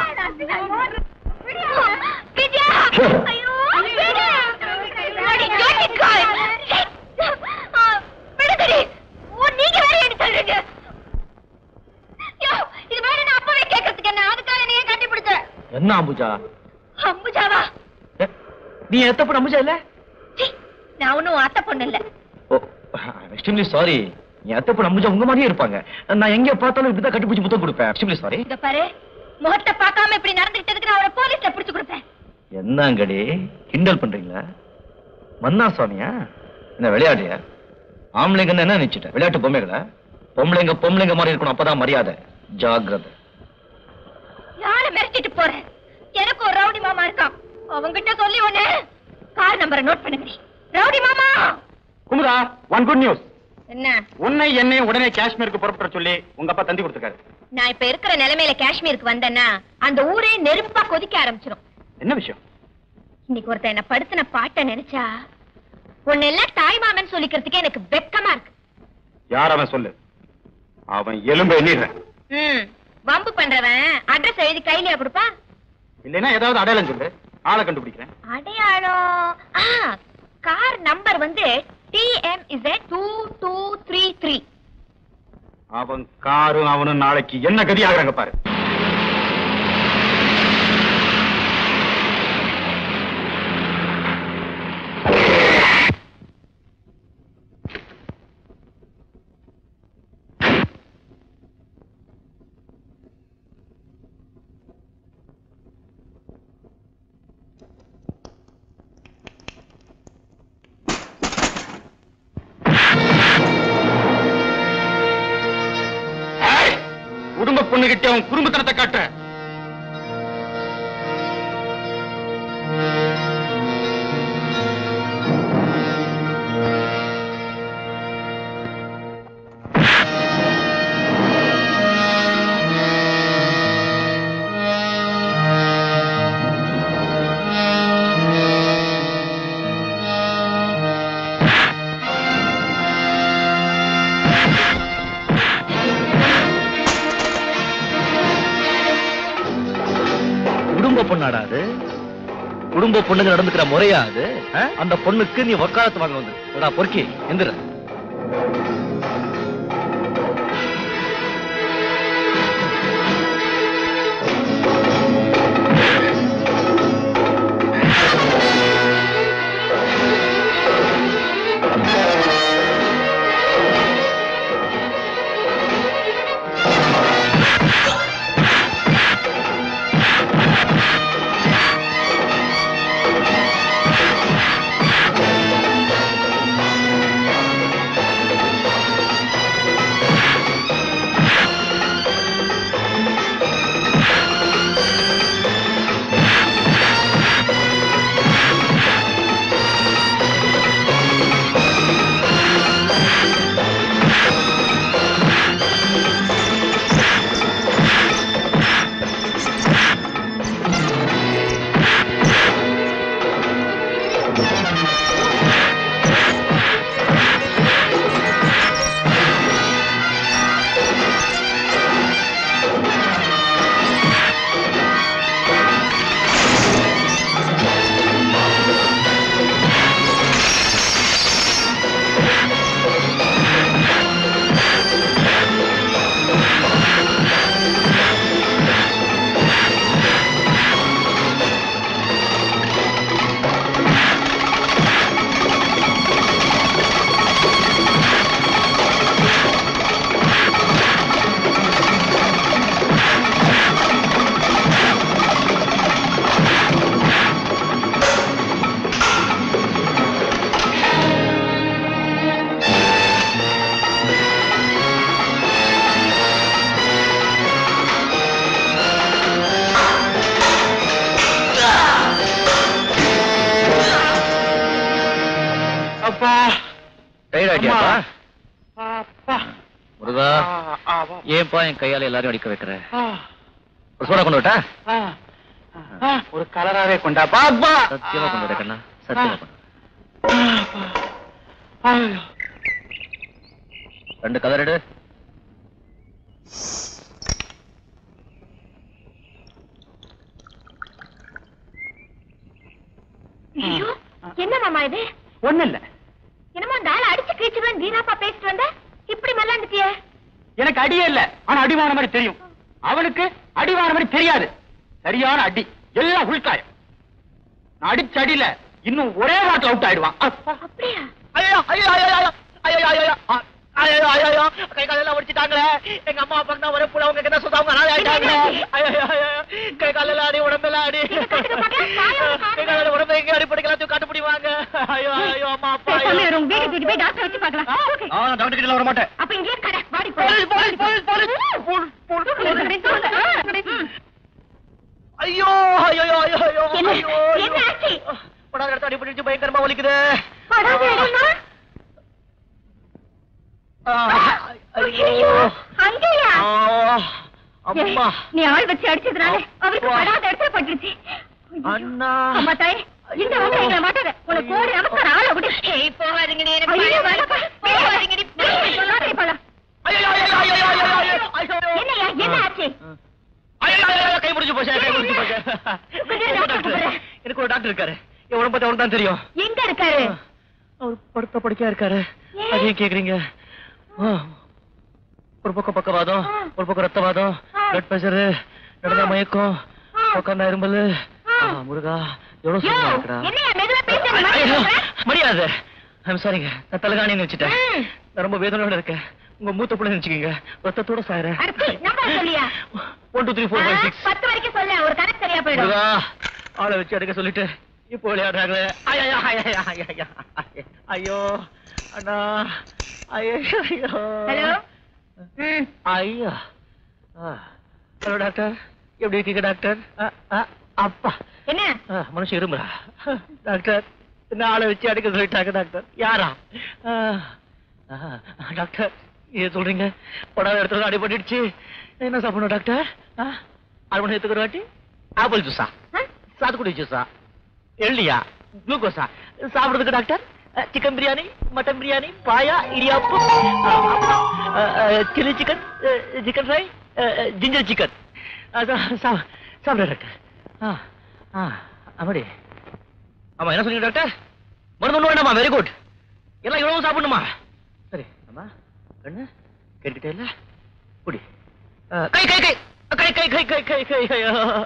விஜயா ஐயோ விடு அடி, ஜோதிகாய். ஆ, விடுதடி. ஓ, நீங்க வேற என்ன சொல்றீங்க ஐயோ, இது வேற நான் அப்பவே கேட்கறதுக்கு என்ன அதுக்காக நீங்க கண்டுபிடிச்ச என்ன அம்புஜா அம்புஜாவா ஏ, நீ எத்தப்பட அம்புஜா இல்ல சீ, நான் ஒண்ணும் அத்தை பொண்ணு இல்ல ஓ எக்ஸ்ட்ரீம்லி சாரி என் அத்தப்பட அம்புஜா உங்க மாதிரியே இருப்பாங்க நான் எங்க பார்த்தாலும் இப்படிதான் கட்டிப்பிடிச்சு முத்தம் கொடுப்பேன் எக்ஸ்ட்ரீம்லி சாரி இத பாரு முகத்தை பார்க்காம இப்படி நடந்துக்கிட்டதுக்கு நான் அவளை போலீஸ்ல பிடிச்சு கொடுப்பேன் என்னங்கடி கிண்டல் பண்றீங்களா மன்னா சுவாமியா என்ன விளையாடியா ஆம்பளைங்கன்னு என்ன நினைச்சிட்ட விளையாட்டு பொம்மைகளா பொம்பளைங்க பொம்பளைங்க மாதிரி இருக்கணும் அப்பதான் மரியாதை ஜாக்கிரதை யார மிரட்டிட்டு போறேன் எனக்கு ஒரு ரவுடி மாமா இருக்கான் அவங்கிட்ட சொல்லி ஒண்ணு கார் நம்பரை நோட் பண்ணுங்க ரவுடி மாமா குமுதா ஒன் குட் நியூஸ் என்ன உன்னை என்னை உடனே காஷ்மீருக்கு புறப்பட சொல்லி உங்க அப்பா தந்தி கொடுத்துருக்காரு நான் இப்ப இருக்கிற நிலைமையில காஷ்மீருக்கு வந்தேன்னா அந்த ஊரே நெருப்பா கொதிக்க ஆரம்பிச்சிடும் என்ன விஷயம் இன்னைக்கு ஒருத்தன் என்ன படுத்தின பாட்டை நினைச்சா உன்னை எல்லாம் தாய்மாமன் சொல்லிக்கிறதுக்கே எனக்கு வெக்கமா இருக்கு யார் அவன் சொல்லு அவன் எலும்பை எண்ணிடுறேன் ம் வம்பு பண்றவன் அட்ரஸ் எழுதி கையிலயா கொடுப்பா இல்லைன்னா ஏதாவது அடையாளம் சொல்லு ஆளை கண்டுபிடிக்கிறேன் அடையாளம் ஆ கார் நம்பர் வந்து TM is two two three three அவன் காரும் அவனும் நாளைக்கு என்ன கதி ஆகுறாங்க பாரு ஏய், குடும்ப பொண்ணுகிட்ட அவன் குடும்பத்தனத்தை காட்ட குடும்ப பொண்ணாடா அது குடும்ப பொண்ணுங்க நடந்துக்கிற முறையா அது ஆ? அந்த பொண்ணுக்கு நீ வக்காலத்து வாங்க வந்து எடா பொறுக்கி எந்திர ஆ ஆயிட்டியாப்பா அப்பா முருகா ஆ, ஆ, வா. ஏன்பா என் கையால எல்லாரையும் அடிக்க வைக்கிற ஒரு சோடா கொண்டு விட்டா ஆ, ஆ, ஒரு கலராவே கொண்டா பாப்பா சத்தியமா கொண்டு விட கண்ணா சத்தியமா கொண்டு வா. ஐயோ. ரெண்டு கலர் எடு ஐயோ என்ன மாமா இது ஒண்ணும் இல்ல என்னமோ அந்த ஆள் அடிச்சு கிழிச்சுவேன் வீணாப்பா பேசிட்டு வந்த இப்படி மல்லாந்துட்டியே எனக்கு அடியே இல்ல ஆனா அடிவான மாதிரி தெரியும் அவனுக்கு அடிவான மாதிரி தெரியாது சரியான அடி எல்லாம் உள்காயம் நான் அடிச்ச அடியில இன்னும் ஒரே வாட்டில் அவுட் ஆயிடுவான் அப்பா. அப்படியா ஐயோ ஐயோ ஐயோ ஐயோ ஐயோ ஐயோ ஐயோ ஆ, ஐயோ ஐயோ ஐயோ கை காலெல்லாம் ஒடிச்சிட்டாங்களே எங்க அம்மா அப்பா தான் ஒரே புள்ள அவங்க என்ன சொல்றாங்க நாளை ஆயிட்டாங்களே ஐயோ ஐயோ ஐயோ கை காலெல்லாம் அடி உடம்பெல்லாம் அடி கை காலில் உடம்பு எங்க அடி படிக்கலாம் காட்டு பிடிவாங்க ஐயோ ஐயோ அம்மா அப்பா ஐயோ. பேசாம உங்க வீட்டுக்கு தூக்கிட்டு போய் டாக்டர் வச்சு பார்க்கலாம் Okay. ஆ டாக்டர் கிட்ட வர மாட்டேன் அப்ப இங்கே கடை வாடி police police police police police police ஐயோ ஐயோ ஐயோ ஐயோ என்ன? ஐயோ என்ன ஆச்சு? படம் எடுத்து அடி பண்ணிட்டு பயங்கரமா வலிக்குது படாத இடமா? ஆ, ஐயோ அங்கேயா ஆ, அம்மா நீ ஆள் வச்சு அடிச்சதுனால அவருக்கு அப்பா. படாத இடத்துல பட்டுருச்சு அண்ணா அம்மா தாய் இந்த வந்து எங்களை மாட்டாத உனக்கு கோடி நமஸ்காரம் ஆள விடு ஏய், போகாதீங்க நீ எனக்கு ஐயோ, பயம் வேணாப்பா. வருது. போகாதீங்க நீ please. சொல்லாதே போலாம். ஐயோ ஐயோ ஐயோ ஐயோ ஐயோ ஐயோ ஐயோ என்னய்யா, என்ன ஆச்சு ஐயோ ஐயோ ஐயோ, கை முடிஞ்சு போச்சு கை முடிஞ்சு போச்சு கொஞ்சம் டாக்டர் கூப்பிடுறேன். எனக்கு ஒரு டாக்டர் இருக்காரு என் உடம்பு பத்தி அவருக்கு தான் தெரியும் எங்க இருக்காரு அவர் படுத்த படுக்கையா இருக்காரு அதையும் கேக்குறீங்க ஆ. ஒரு பக்கம் பக்கவாதம் ஒரு பக்கம் ரத்தவாதம் பிளட் பிரஷர் நடந்த மயக்கம் உட்காந்தா இரும்பல் ஆ, முருகா எவ்வளவு யோ, சுகமா இருக்குடா என்னய்யா, மெதுவா பேசு, அந்த மாதிரி ஐயோ, சொல்ற? முடியாது ஐம் சாரிங்க நான் தலைகாணின்னு வச்சுட்டேன் ம். நான் ரொம்ப வேதனையோட இருக்கேன் உங்க மூத்த பிள்ளை நினைச்சுக்கீங்க ரத்தத்தோட சாயறேன் அடச்சி, நம்பர் சொல்லியா? One two three four five ஆ, சிக்ஸ் பத்து வரைக்கும் சொல்ல ஒரு கணக்கு சரியா போயிடும் முருகா ஆளை வச்சு எடுக்க சொல்லிட்டு இப்போ விளையாடுறாங்களே ஐயோ ஐயோ ஐயோ ஐயோ ஐயோ அண்ணா ஐயோ ஐயோ ஹலோ ம் ஐயோ ஹலோ டாக்டர் எப்படி இருக்கீங்க டாக்டர் அ, அ, அப்பா என்ன ஆ, மனுஷன் இருமுறா டாக்டர் என்ன ஆளை வச்சு அடிக்க சொல்லிட்டாங்க டாக்டர் யாரா ஆ, ஆ, டாக்டர் ஏன் சொல்றீங்க படாத இடத்துல அடிபட்டுடுச்சு என்ன சாப்பிடணும் டாக்டர் ஆ, அரை மணி நேரத்துக்கு ஒரு வாட்டி ஆப்பிள் ஜூஸா சாத்துக்குடி ஜூஸா எள்ளியா குளுக்கோஸா சாப்பிடுறதுக்கு doctor chicken biryani mutton biryani paya இடியாப்பு chilli chicken chicken fry ginger chicken சாப்பிட டாக்டர் ஆ ஆ அப்படி ஆமா என்ன சொன்னீங்க டாக்டர் மருந்து ஒண்ணு வேண்டாமா வெரி குட் எல்லாம் இவ்வளவு சாப்பிடணுமா சரி அம்மா கண்ணு கேட்டுக்கிட்டே இல்ல குடி ஆ, கை கை கை கை கை கை கை கை கை கை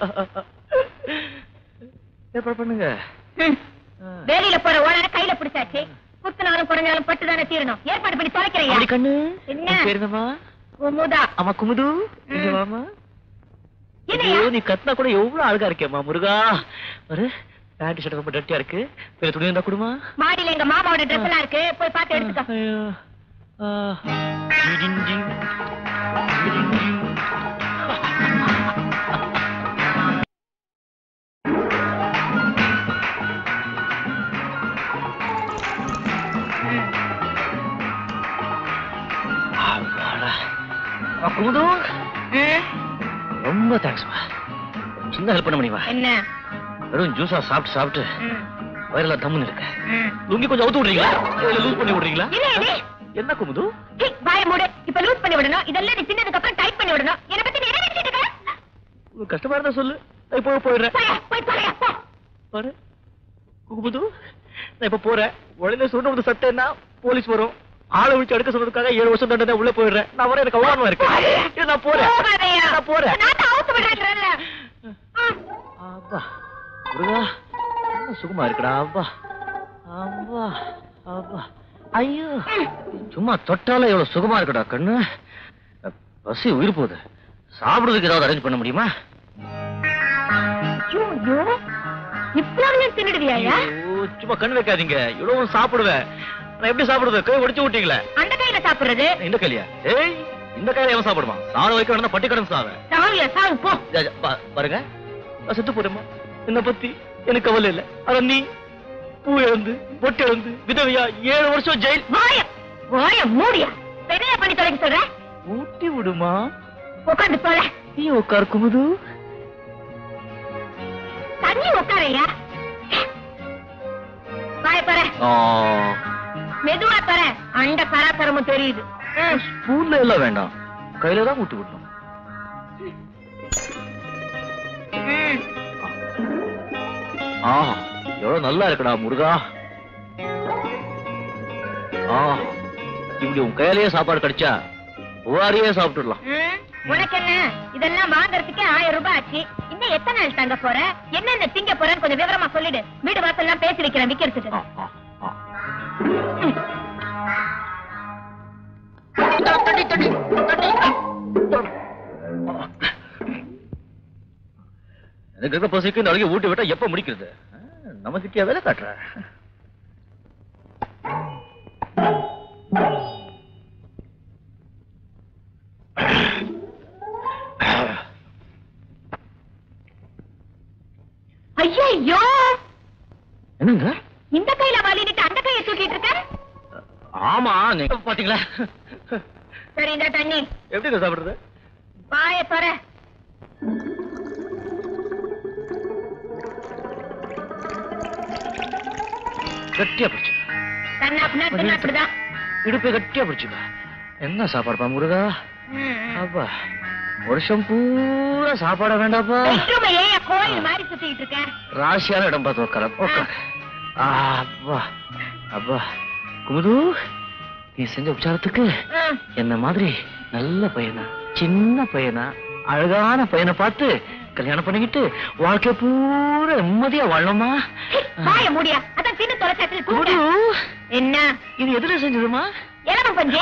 ஏற்பாடு பண்ணுங்க ம். ஆ. வேலையில போற ஓனரை கையில பிடிச்சாச்சு குத்துனாலும் குறைஞ்சாலும் பட்டு தானே தீரணும் ஏற்பாடு பண்ணி தொலைக்கிறையா அப்படி கண்ணு என்ன? உன் பேர் என்னம்மா குமுதா அம்மா குமுது இங்க ம். வாமா என்னய்யா? ஐயோ நீ கத்தினா கூட எவ்வளவு அழகா இருக்கேம்மா முருகா ஒரு பேண்ட் ஷர்ட் ரொம்ப டட்டியா இருக்கு வேற துணி இருந்தா கொடுமா மாடியில எங்க மாமாவோட ட்ரெஸ் எல்லாம் இருக்கு போய் பார்த்து எடுத்துக்கோ ஐயோ ஆ. ஜிடிங் ஜிங். ஜிடிங் ஜிங். அப்பாடா. ஆ, குமுது ரொம்ப தேங்க்ஸ்மா சின்ன ஹெல்ப் பண்ண முடியுமா என்ன வெறும் ஜூஸா சாப்பிட்டு சாப்பிட்டு ம், வயிறெல்லாம் தம்முன்னு இருக்கேன் ம். லுங்கி கொஞ்சம் அவுத்து விடுறீங்களா இல்ல லூஸ் பண்ணி விடுறீங்களா என்ன இது? என்ன குமுது சீ, வாயை மூடு இப்ப லூஸ் பண்ணி விடணும் இதெல்லாம் நீ சின்னதுக்கு அப்புறம் டைட் பண்ணி விடணும் என்ன பத்தி நீ என்ன நினைச்சிட்டு இருக்க உனக்கு கஷ்டமா இருந்தா சொல்லு நான் இப்போ போயிடுறேன் போயா, போய் தொலையா, போ. பாரு குமுது நான் இப்ப போறேன் உடனே சொன்ன வந்து சட்டேன்னா போலீஸ் வரும் ஆளை விட்டு எடுக்க சொன்னதுக்காக ஏழு வருஷம் தண்டனை உள்ள போயிடுறேன் நான் வர எனக்கு அவமானமா இருக்கு இல்ல, நான் போறேன் போகாதயா. நான் போறேன் நான் தான் அவுத்து விடுறேன்றேன்ல. ஆ. அப்பா முருகா என்ன சுகமா இருக்குடா அப்பா அப்பா அப்பா ஐயோ சும்மா தொட்டால எவ்வளவு சுகமா இருக்குடா கண்ணு பசி உயிர் போகுது சாப்பிடுறதுக்கு ஏதாவது அரேஞ்ச் பண்ண முடியுமா ஐயோ, ஐயோ. இவ்வளவு தின்னுடுவியாயா ஐயோ, சும்மா கண் வைக்காதீங்க இவ்வளவு சாப்பிடுவேன் நான் எப்படி சாப்பிடுவேன் கை ஒடிச்சு விட்டீங்களே அந்த கையில சாப்பிடுறது இந்த கையிலையா ஏய் இந்த கையில எவன் சாப்பிடுவான் சாண வைக்க வேணா பட்டி கடன் சாவேன் சாவியா சாவு போ ஜா, ஜா, பா- பாருங்க நான் செத்து போறேம்மா என்ன பத்தி எனக்கு கவலை இல்ல ஆனா நீ பூ இழந்து பொட்டு இழந்து விதவையா ஏழு வருஷம் ஜெயில் வாய வாய மூடியா பெரிய பண்ணி தொலைக்க சொல்ற ஊட்டி விடுமா உட்காந்து போல நீ உட்கார் குமுது தண்ணி உட்காரையா வாய பாரு ஆ, மெதுவா பாரு அண்ட பராத்தரமும் தெரியுது ம். ஸ்பூன்ல எல்லாம் வேண்டாம் கையில தான் ஊட்டி விடணும் ம். ஆ எவ்வளவு நல்லா இருக்குடா முருகா ஆ இப்படி உன் கையிலேயே சாப்பாடு கிடைச்சா ஒவ்வொரையே சாப்பிட்டுடலாம் ம். உனக்கு என்ன இதெல்லாம் வாங்குறதுக்கே ஆயிரம் ரூபாய் ஆச்சு இன்னும் எத்தனை நாள் தங்க போற என்னென்ன திங்க போறேன்னு கொஞ்சம் விவரமா சொல்லிடு வீடு வாசல்லாம் பேசி வைக்கிறேன் விக்கிறதுக்கு ஆ, ஆ, ஆ. எனக்கு இருக்க பசிக்கு நாளைக்கு ஊட்டி விட்டா எப்ப முடிக்கிறது நம்ம கிட்டயா வேலை காட்டுற ஐயோ என்னங்க இந்த கையில வாலிட்டு அந்த கையை தூக்கிட்டு இருக்க ஆமா நீங்க பாத்தீங்களா சரி இந்த தண்ணி எப்படிங்க சாப்பிடுறது வாய பார கட்டியா பிடிச்சு கண்ணா பின்னா அப்படிதான் இடுப்பை கட்டியா பிடிச்சுக்க என்ன சாப்பாடுப்பா முருகா ம், ம். அப்பா வருஷம் பூரா சாப்பாட வேண்டாப்பா பெட்ரூமை ஏன் கோயில் மாதிரி சுத்திட்டு இருக்க ராசியான இடம் பார்த்து உட்கார உட்கார அப்பா அப்பா குமுது நீ செஞ்ச உபச்சாரத்துக்கு ம். என்ன மாதிரி நல்ல பையனா சின்ன பையனா அழகான பையனை பார்த்து கல்யாணம் பண்ணிக்கிட்டு வாழ்க்கை பூரா நிம்மதியா வாழணுமா வாய மூடியா அதான் சின்ன தொலைச்சாட்டில் குமுது கூப்பிடு என்ன இது எதுல செஞ்சதுமா எலம பஞ்சு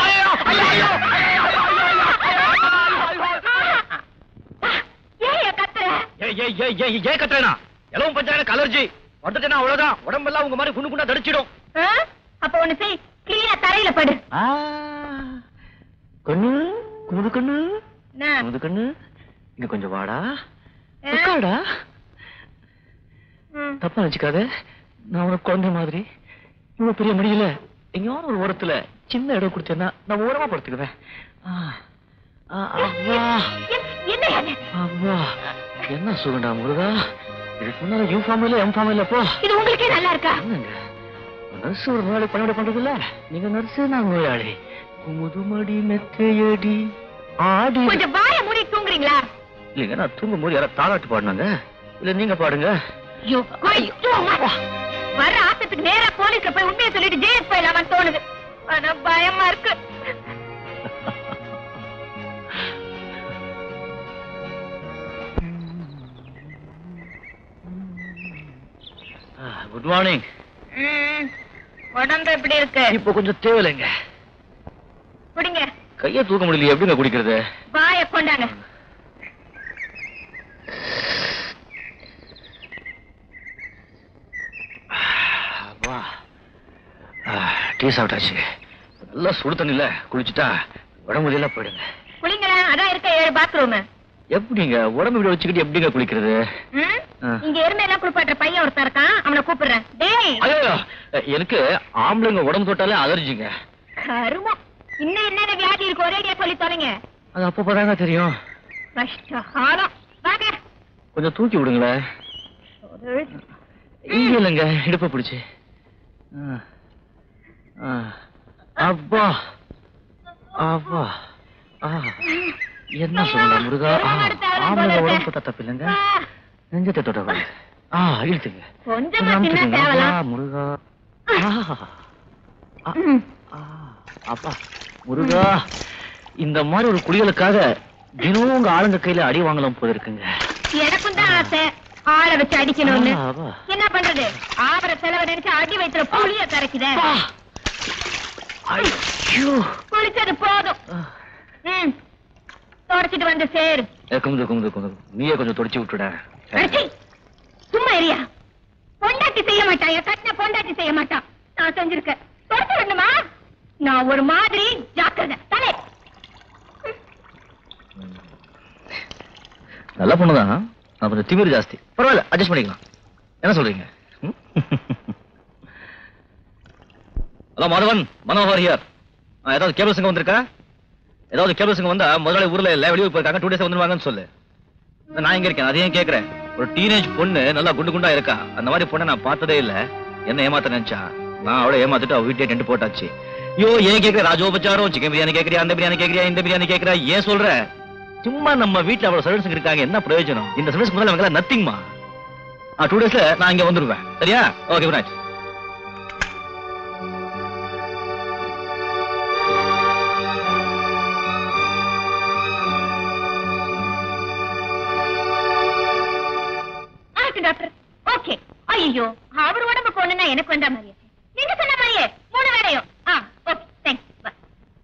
ஏன் கத்துற ஏய் ஏய் ஏய் ஏய் ஏன் கத்துறேனா எலவும் பஞ்சாயத்து அலர்ஜி வந்துட்டேனா அவ்வளவுதான் உடம்பெல்லாம் உங்க மாதிரி குண்டு குண்டா தடிச்சிடும் ஆ? அப்ப ஒண்ணு செய் கிளீனா தரையில படு ஆ, கண்ணு குமுது கண்ணு என்ன? குமுது கண்ணு இங்க கொஞ்சம் வாடா ஆ? உட்காருடா ம். தப்பா நினைச்சுக்காத நான் உனக்கு குழந்தை மாதிரி இவ்வளவு பெரிய முடியல எங்கேயாவது ஒரு ஓரத்துல சின்ன இடம் கொடுத்தேன்னா நான் ஓரமா படுத்துக்குவேன் ஆ, ஆ, அவ்வா எ- என்ன அது? அவ்வா என்ன சுகண்டா முருகா இதுக்கு முன்னால யூ ஃபார்ம் இல்ல எம் ஃபார்ம் இல்லப்போ இது உங்களுக்கே நல்லா இருக்கா என்னங்க நர்ஸ் ஒரு நோயாளி பணிவிட பண்றது இல்ல நீங்க நர்ஸ் நான் நோயாளி முதுமடி மெத்தையடி ஆடி கொஞ்சம் வாய மூடி தூங்குறீங்களா இல்லைங்க நான் தூங்கும் போது யாராவது தாளாட்டு பாடினாங்க இல்ல நீங்க பாடுங்க ஐயோ, ஐயோ, அம்மா. வர்ற ஆட்டத்துக்கு நேரா போலீஸ்ல போய் உண்மையை சொல்லிட்டு ஜெயிலுக்கு போயிடலாமான்னு தோணுது ஆனா பயமா இருக்கு குட் மார்னிங் ம், உடம்பு எப்படி இருக்கு இப்போ கொஞ்சம் தேவையில்லைங்க குடிங்க கையை தூக்க முடியல எப்படிங்க குடிக்கிறது வாய கொண்டாங்க அப்பா. ஆ, டீ சாப்பிட்டாச்சு நல்லா சுடு தண்ணில குளிச்சுட்டா உடம்பு வலியெல்லாம் போயிடுங்க குளிங்களேன் அதான் இருக்க ஏழு பாத்ரூம் எப்படிங்க உடம்பு வீடு வச்சுக்கிட்டு எப்படிங்க குளிக்கிறது ஆ. இங்க எருமையெல்லாம் குளிப்பாட்டுற பையன் ஒருத்தன் இருக்கான் அவனை கூப்பிடுறேன் டேய் ஐயோ எனக்கு ஆம்பளைங்க உடம்பு தொட்டாலே அலர்ஜிங்க கருமம் இன்னும் என்னென்ன வியாதி இருக்கு ஒரேடியா சொல்லி தொலைங்க அது அப்ப தாங்க தெரியும் கஷ்டகாலம் வாங்க கொஞ்சம் தூக்கி விடுங்களேன் இங்க இல்லைங்க இடுப்ப பிடிச்சு ஆ. ஆ. அப்பா அப்பா ஆ. என்ன சொல்லுங்க முருகா ஆ, ஆம்பளைங்க உடம்பு தொட்டா தப்பு இல்லைங்க நெஞ்சத்தை தொட்ட பாருங்க. ஆ இழுத்துங்க கொஞ்சமா கொஞ்சம் தின்னா அமுத்துங்க. தேவலாம் அப்பா, முருகா ஆ. ஆ. ஆ. அப்பா முருகா இந்த மாதிரி ஒரு குளிகளுக்காக தினம் உங்க ஆளுங்க கையில அடி வாங்கலாம் போல இருக்குங்க எனக்கும் தான் ஆசை ஆளை வச்சு அடிக்கணும்னு ஆ, அப்பா. என்ன பண்றது ஆபர செலவு நினைச்சு அடி வயிற்றுல புளிய கரைக்குதே அப்பா. ஐயோ குளிச்சது போதும் ஆ. ம் தொடச்சிட்டு வந்து சேரு ஏ, குமுது குமுது குமுது நீயே கொஞ்சம் தொடச்சு விட்டுட அடிச்சி சும்மா இரியா பொண்டாட்டி செய்ய மாட்டான் என் கட்டின பொண்டாட்டி செய்ய மாட்டான் நான் செஞ்சிருக்கேன் தொடச்சு விடணுமா நான் ஒரு மாதிரி ஜாக்கிரதை தலை நல்ல பொண்ணுதான் நான் கொஞ்சம் திமிரு ஜாஸ்தி பரவாயில்ல அட்ஜஸ்ட் பண்ணிக்கலாம் என்ன சொல்றீங்க ம்? ஹலோ மாதவன் மனோகர் ஹியர் ஆ, ஏதாவது கேபிள்ஸுங்க வந்திருக்கா ஏதாவது கேபிள்ஸுங்க வந்தா முதலாளி ஊர்ல இல்ல வெளியூர் போயிருக்காங்க டூ டேஸ் வந்துருவாங்கன்னு சொல்லு நான் இங்க இருக்கேன் அதையும் கேக்குறேன் ஒரு டீனேஜ் பொண்ணு நல்லா குண்டு குண்டா இருக்கா அந்த மாதிரி பொண்ணை நான் பார்த்ததே இல்ல என்ன ஏமாத்த நினைச்சா நான் அவளை ஏமாத்திட்டு அவ வீட்டை டென்ட் போட்டாச்சு ஐயோ ஏன் கேக்குற ராஜோபச்சாரம் சிக்கன் பிரியாணி கேக்குறியா அந்த பிரியாணி கேக்குறியா இந்த பிரியாணி கேக்குறியா ஏன் சொல்ற சும்மா நம்ம வீட்டுல அவ்வளவு சர்வீஸ் இருக்காங்க என்ன பிரயோஜனம் இந்த சர்வீஸ் முதல்ல அவங்க நத்திங்மா ஆ டூ டேஸ்ல நான் இங்க வந்துருவேன் சரியா ஓகே குட் நைட் ஆகட்டும் டாக்டர் ஓகே ஐயோ அவர் உடம்புக்கு ஒண்ணுன்னா எனக்கு வந்த மாதிரியே நீங்க சொன்ன மாதிரியே மூணு வேலையும் ஆ ஓகே தேங்க்ஸ் பாய்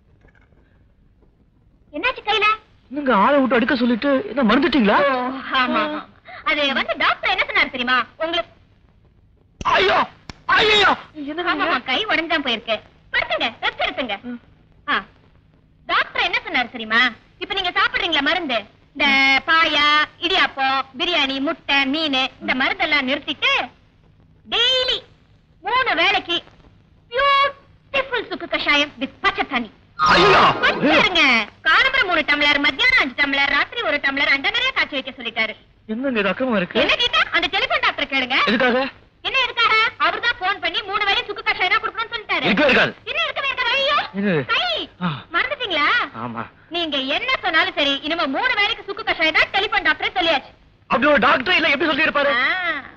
என்னாச்சு கையில நீங்க ஆளை விட்டு அடிக்க சொல்லிட்டு என்ன மறந்துட்டீங்களா ஓ ஆமா ஆமா அது வந்து டாக்டர் என்ன சொன்னாரு தெரியுமா உங்களுக்கு ஐயோ ஐயோ ஆமாமா, கை உடஞ்சுதான் போயிருக்கு படுத்துங்க ரெஸ்ட் எடுத்துங்க ஆ. டாக்டர் என்ன சொன்னாரு தெரியுமா இப்ப நீங்க சாப்பிடுறீங்களா மருந்து இந்த பாயா இடியாப்பம் பிரியாணி முட்டை மீன் இந்த மருந்தெல்லாம் நிறுத்திட்டு டெய்லி மூணு வேளைக்கு பியூட்டிஃபுல் சுக்கு கஷாயம் வித் பச்சை தண்ணி ஐயோ இருங்க காலம்பரம் மூணு டம்ளர் மத்தியானம் அஞ்சு டம்ளர் ராத்திரி ஒரு டம்ளர் அந்த நிறைய காய்ச்சி வைக்க சொல்லிட்டாரு என்னங்க இது அக்கமா இருக்கு என்ன கேட்டா அந்த டெலிபோன் டாக்டர் கேளுங்க எதுக்காக என்ன எதுக்காக அவர்தான் போன் பண்ணி மூணு வேளை சுக்கு கஷாயம் தான் கொடுக்கணும்னு சொல்லிட்டாரு இருக்கவே இருக்காது என்ன இருக்கவே இருக்காது ஐயோ இது. கை ஆ. மறந்துட்டீங்களா ஆமா நீங்க என்ன சொன்னாலும் சரி இனிமே மூணு வேளைக்கு சுக்கு கஷாயம் தான் டெலிபோன் டாக்டர் சொல்லியாச்சு அப்படி ஒரு டாக்டர் இல்ல எப்படி சொல்லி இருப்பாரு ஆ.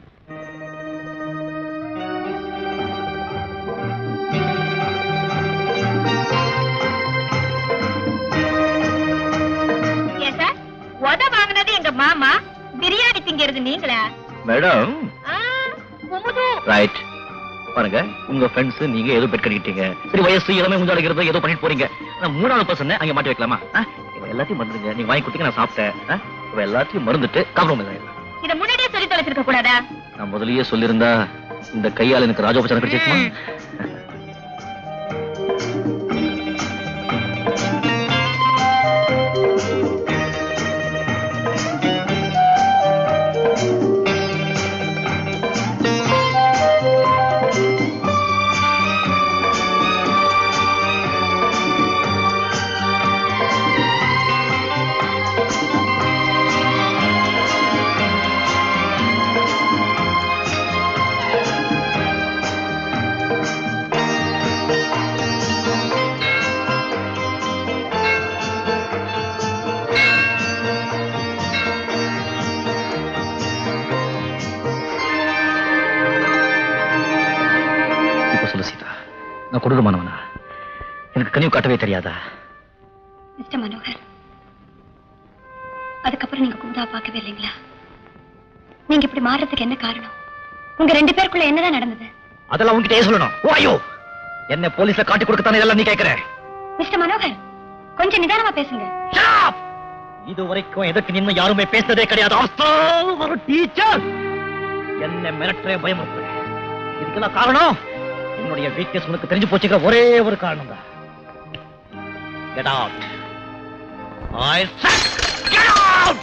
ஏன் சார் உத வாங்கினது எங்க மாமா பிரியாணி திங்கிறது நீங்களா மேடம் ஆ, குமுது ரைட் பாருங்க உங்க ஃப்ரெண்ட்ஸ் நீங்க ஏதோ பெட் கட்டிக்கிட்டீங்க சரி வயசு இளமை கொஞ்சம் அடிக்கிறது ஏதோ பண்ணிட்டு போறீங்க ஆனா மூணாவது பர்சன் அங்க மாட்டி வைக்கலாமா ஆ? இவ எல்லாத்தையும் மறந்துடுங்க நீங்க வாங்கி கொடுத்தீங்க நான் சாப்பிட்டேன் ஆ? இவ எல்லாத்தையும் மறந்துட்டு காம்ப்ரமைஸ் ஆயிடலாம் இத முன்னாடியே சொல்லி தொலைச்சிருக்க கூடாதா நான் முதல்லயே சொல்லியிருந்தா இந்த கையால் எனக்கு ராஜோபச்சாரம் கிடைச்சிருக்குமா இப்ப சொல்லு சீதா நான் கொடூரமானவனா எனக்கு கனிவு காட்டவே தெரியாதா மிஸ்டர் மனோகர் அதுக்கப்புறம் நீங்க குமுதா பார்க்கவே இல்லைங்களா நீங்க இப்படி மாறுறதுக்கு என்ன காரணம் உங்க ரெண்டு பேருக்குள்ள என்னதான் நடந்தது அதெல்லாம் உன்கிட்ட சொல்லணும் ஓ ஐயோ என்ன போலீஸ்ல காட்டி கொடுக்கத்தானே இதெல்லாம் நீ கேட்கிற மிஸ்டர் மனோகர் கொஞ்சம் நிதானமா பேசுங்க இது வரைக்கும் எதற்கு நின்னு யாருமே பேசுனதே கிடையாது அவஸ்தான் ஒரு டீச்சர் என்ன மிரட்டுற பயமுறுத்துற இதுக்கெல்லாம் காரணம் என்னுடைய வீக்னஸ் உனக்கு தெரிஞ்சு போச்சுக்கிற ஒரே ஒரு காரணம் தான் Get out. I said, get out!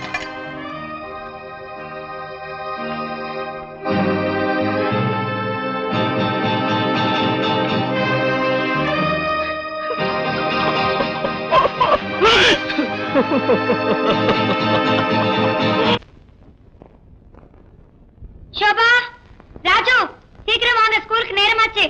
Shobha Raju சீக்கிரம் வாங்க ஸ்கூலுக்கு நேரமாச்சு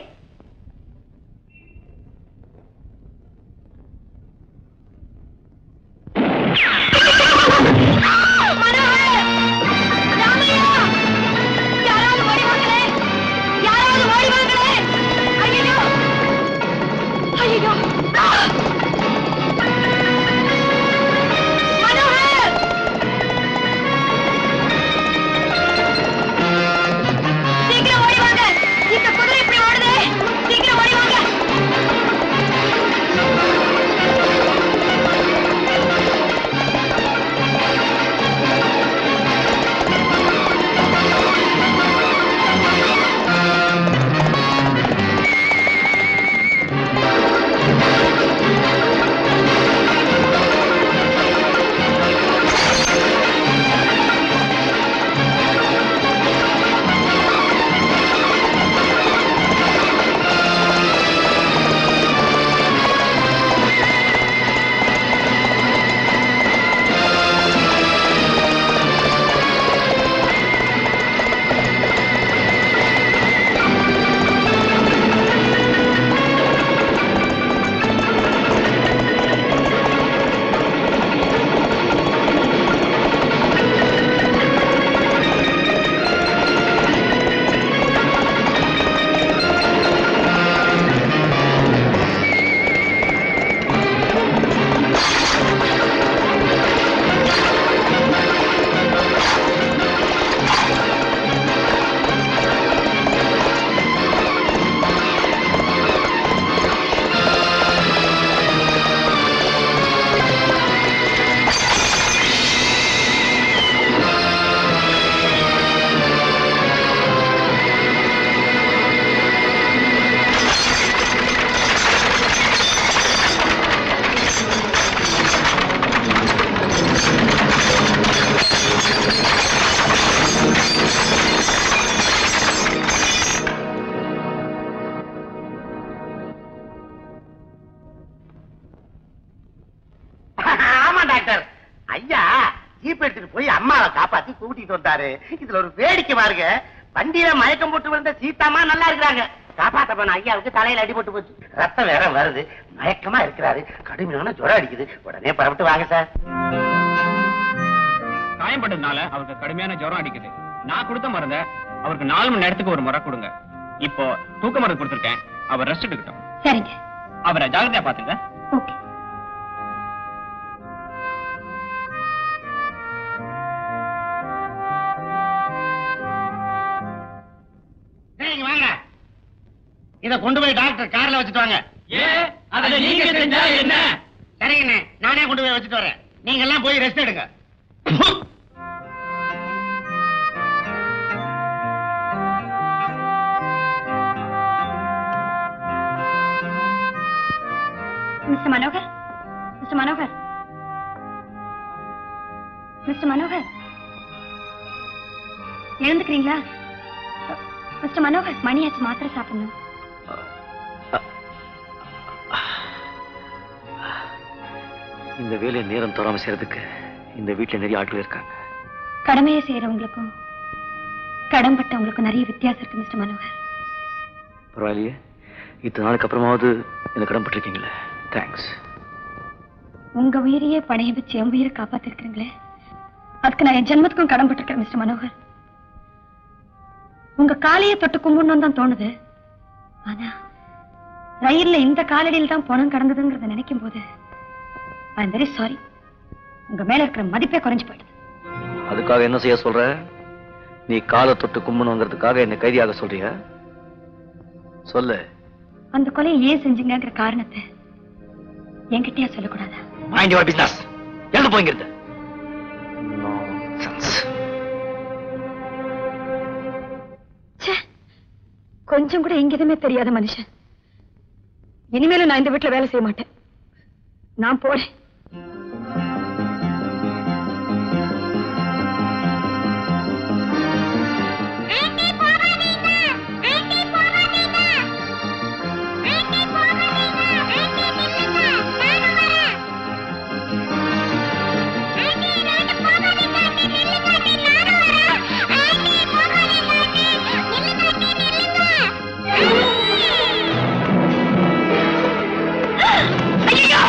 மனோகர்! ராமையா! யாராவது ஓடி வாங்களே! யாராவது ஓடி வாங்களே! ஐயையோ! ஐயையோ! ஆ! மனோகர்! கூட்டிட்டு வந்தாரு இதுல ஒரு வேடிக்கை பாருங்க வண்டியில மயக்கம் போட்டு விழுந்த சீதாமா நல்லா இருக்கிறாங்க காப்பாத்த போன ஐயாவுக்கு தலையில அடிபட்டு போச்சு ரத்தம் வேற வருது மயக்கமா இருக்கிறாரு கடுமையான ஜுரம் அடிக்குது உடனே பரவிட்டு வாங்க சார் காயம்பட்டதுனால அவருக்கு கடுமையான ஜுரம் அடிக்குது நான் கொடுத்த மருந்த அவருக்கு நாலு மணி நேரத்துக்கு ஒரு முறை கொடுங்க இப்போ தூக்க மருந்து கொடுத்துருக்கேன் அவர் ரெஸ்ட் எடுக்கட்டும் சரிங்க அவரை ஜாகிரதையா பாத்துங்க ஓகே சரிங்க வாங்க இத கொண்டு போய் டாக்டர் கார்ல வச்சுட்டு வாங்க ஏ அதை நீங்க செஞ்சா என்ன சரிங்கண்ணே நானே கொண்டு போய் வச்சுட்டு வரேன் நீங்க எல்லாம் போய் ரெஸ்ட் எடுங்க mister Manohar mister Manohar mister Manohar எழுந்துக்கிறீங்களா மிஸ்டர் மனோகர் மணியாச்சு மாத்திரை சாப்பிடணும் இந்த வேலையை நேரம் தோறாம செய்யறதுக்கு இந்த வீட்டுல நிறைய ஆட்கள் இருக்காங்க கடமையை செய்யறவங்களுக்கும் கடன்பட்டவங்களுக்கும் நிறைய வித்தியாசம் இருக்கு மிஸ்டர் மனோகர் பரவாயில்லையே இத்தனை நாளுக்கு அப்புறமாவது எனக்கு கடன் பட்டிருக்கீங்களே தேங்க்ஸ் உங்க உயிரையே பணைய வச்சு என் உயிரை காப்பாத்திருக்கிறீங்களே அதுக்கு நான் என் ஜென்மத்துக்கும் கடன்பட்டிருக்கேன் மிஸ்டர் மனோகர் உங்க காலையே தொட்டு கும்பிடணும் தான் தோணுது ஆனா ரயில்ல இந்த காலடியில் தான் பணம் கடந்ததுங்கிறத நினைக்கும் போது ஐ வெரி சாரி உங்க மேல இருக்கிற மதிப்பே குறைஞ்சு போயிடுது அதுக்காக என்ன செய்ய சொல்ற நீ காலை தொட்டு கும்பணுங்கிறதுக்காக என்னை கைதியாக சொல்றியா சொல்லு அந்த கொலையை ஏன் செஞ்சீங்கங்கிற காரணத்தை என்கிட்டயா சொல்லக்கூடாதா மைண்ட் யுவர் பிசினஸ் எழுந்து போய்ங்கிறது ச்சே, கொஞ்சம் கூட எங்கேயுமே தெரியாத மனுஷன் இனிமேலும் நான் இந்த வீட்டுல வேலை செய்ய மாட்டேன் நான் போறேன் ஆண்டி போகாதீங்க ஆண்டி போகாதீங்க ஆண்டி போகாதீங்க ஆண்டி நில்லுங்க நானும் வரேன் ஆண்டி நானு போகாதீங்க ஆண்டி நில்லுங்க ஆண்டி நானும் வரேன் ஆண்டி போகாதீங்க ஆண்டி நில்லுங்க ஆண்டி நில்லுங்க ஐயோ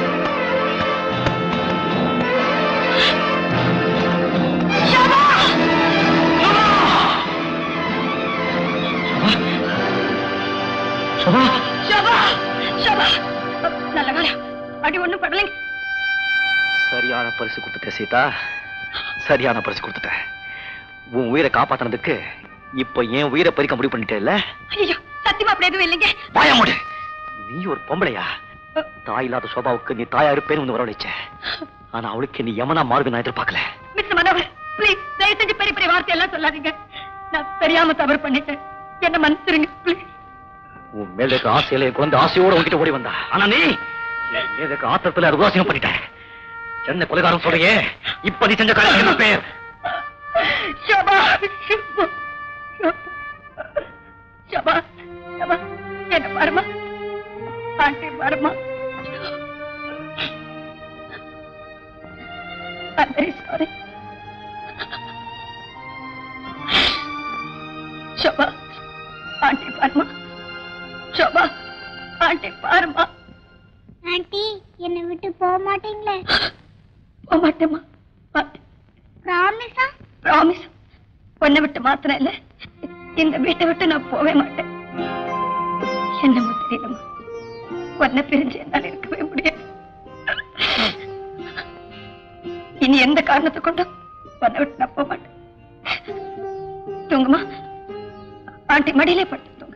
சபா ஷோபா ஷோபா நல்ல வேலை அடி ஒண்ணும் படலைங்க சரியான பரிசு கொடுத்துட்டேன் சீதா சரியான பரிசு கொடுத்துட்டேன் உன் உயிரை காப்பாத்தினதுக்கு இப்ப என் உயிரை பறிக்க முடிவு பண்ணிட்டே இல்ல ஐயோ சத்தியமா அப்படி எதுவும் இல்லைங்க வாய மூடு நீ ஒரு பொம்பளையா தாய் இல்லாத சோபாவுக்கு நீ தாயா இருப்பேன்னு ஒண்ணு வரவழைச்ச ஆனா அவளுக்கு நீ யமனா மாறுது நான் எதிர்பார்க்கல மிஸ்டர் மனோகர் ப்ளீஸ் தயவு செஞ்சு பெரிய பெரிய வார்த்தை எல்லாம் சொல்லாதீங்க நான் தெரியாம தவறு பண்ணிட்டேன் என்ன மன்னிச்சிருங்க ப்ளீஸ் உன் மேல இருக்க ஆசையில என் குழந்தை ஆசையோட உன்கிட்ட ஓடி வந்தா ஆனா நீ என் மேல இருக்க ஆத்திரத்துல அது உதாசீனம் பண்ணிட்ட என்ன கொலைகாரம் சொல்றியே இப்ப நீ செஞ்ச காரியம் என்ன பேர் ஷபா ஷபா ஷபா ஷபா என்ன பாருமா ஆண்டி பாருமா I'm very sorry. Shobha aunty பாருமா ஷோபா ஆண்டி பாருமா ஆண்டி என்னை விட்டு போக மாட்டீங்களே போக மாட்டேம்மா மாட்டேன் ப்ராமிஸா ப்ராமிஸ் உன்னை விட்டு மாத்திரம் இல்ல இந்த வீட்டை விட்டு நான் போவே மாட்டேன் என்னமோ தெரியலம்மா உன்னை பிரிஞ்சு என்னால் இருக்கவே முடியாது இனி எந்த காரணத்தை கொண்டும் உன்னை விட்டு நான் போக மாட்டேன் தூங்குமா ஆண்டி மடியிலே பட்டு தூங்கு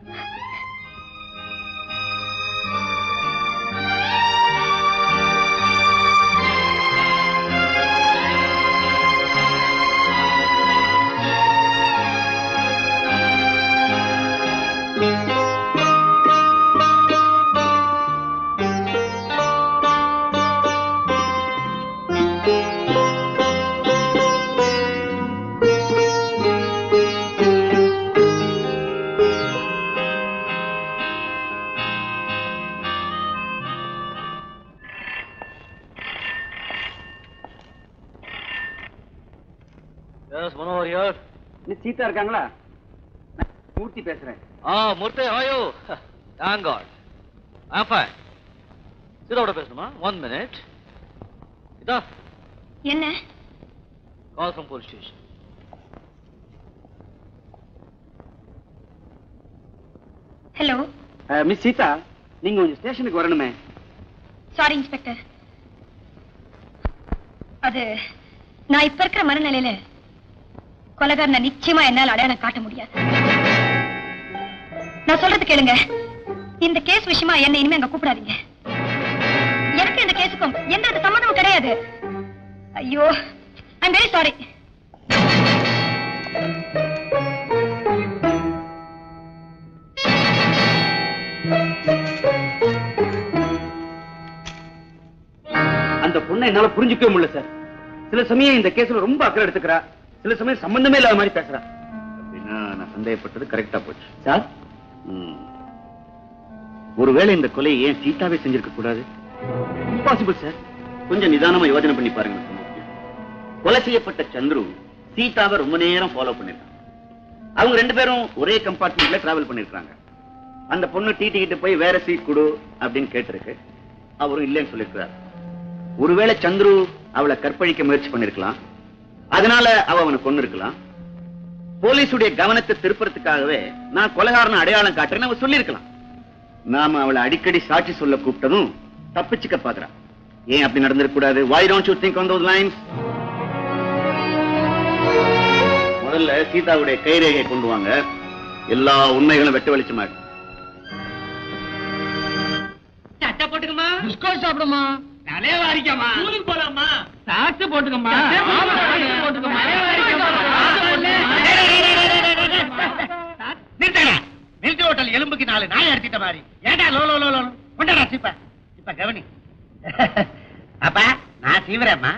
மனோகர் யார் மிஸ் சீதா இருக்காங்களா நான் மூர்த்தி பேசுறேன் ஆ மூர்த்தி ஹாயோ தேங்க் காட் ஆ ஃபைன் சீதாவோட பேசணுமா ஒன் மினிட் இதா என்ன call from police station hello miss Seetha நீங்க கொஞ்சம் ஸ்டேஷனுக்கு வரணுமே சாரி இன்ஸ்பெக்டர் அது நான் இப்ப இருக்கிற மனநிலையில கொலகாரனை நிச்சயமா என்னால அடையாளம் காட்ட முடியாது நான் சொல்றது கேளுங்க இந்த கேஸ் விஷயமா என்ன இனிமே அங்க கூப்பிடாதீங்க எனக்கு இந்த கேஸுக்கும் எந்த வித சம்மந்தமும் கிடையாது ஐயோ ஐம் வெரி சாரி அந்த பொண்ணை என்னால புரிஞ்சுக்கவே முடியல சார் சில சமயம் இந்த கேஸ்ல ரொம்ப அக்கறை எடுத்துக்கிறா சில சமயம் சம்பந்தமே இல்லாத மாதிரி பேசுறா அப்படின்னா நான் சந்தேகப்பட்டது கரெக்டா போச்சு சார் ஒருவேளை இந்த கொலையை ஏன் சீதாவே செஞ்சிருக்க கூடாது இம்பாசிபிள் சார் கொஞ்சம் நிதானமா யோசனை பண்ணி பாருங்க மிஸ்டர் மூர்த்தி. கொலை செய்யப்பட்ட சந்துரு சீதாவை ரொம்ப நேரம் ஃபாலோ பண்ணிருக்காங்க அவங்க ரெண்டு பேரும் ஒரே கம்பார்ட்மெண்ட்ல டிராவல் பண்ணிருக்காங்க அந்த பொண்ணு டிடி கிட்ட போய் வேற சீட் கொடு அப்படின்னு கேட்டிருக்கு அவரும் இல்லைன்னு சொல்லியிருக்கிறார் ஒருவேளை சந்துரு அவளை கற்பழிக்க முயற்சி பண்ணிருக்கலாம் அதனால அவ அவனை கொண்டு இருக்கலாம் போலீஸுடைய கவனத்தை திருப்புறதுக்காகவே நான் கொலைகாரனை அடையாளம் காட்டுறேன்னு அவ சொல்லியிருக்கலாம் நாம அவளை அடிக்கடி சாட்சி சொல்ல கூப்பிட்டதும் தப்பிச்சுக்க பாக்குறா ஏன் அப்படி நடந்திருக்க கூடாது why don't you think on those lines முதல்ல சீதாவுடைய கைரேகை கொண்டு வாங்க எல்லா உண்மைகளும் வெட்ட வெளிச்சமாகும் சட்டை போட்டுக்கமா பிஸ்கோட் சாப்பிடுமா தலைய வாரிக்கமா ஸ்கூலுக்கு போலாமா சாக்ஸ் போட்டுக்கமா போட்டுக்கமா நிறுத்தடா மில்க் ஹோட்டல் எலும்புக்கு நாலு நாய் அடிச்சிட்ட மாதிரி ஏடா லோ லோ லோ லோ கொண்டாடா சீப்பா இப்ப கவனி அப்பா நான் சீவிரம்மா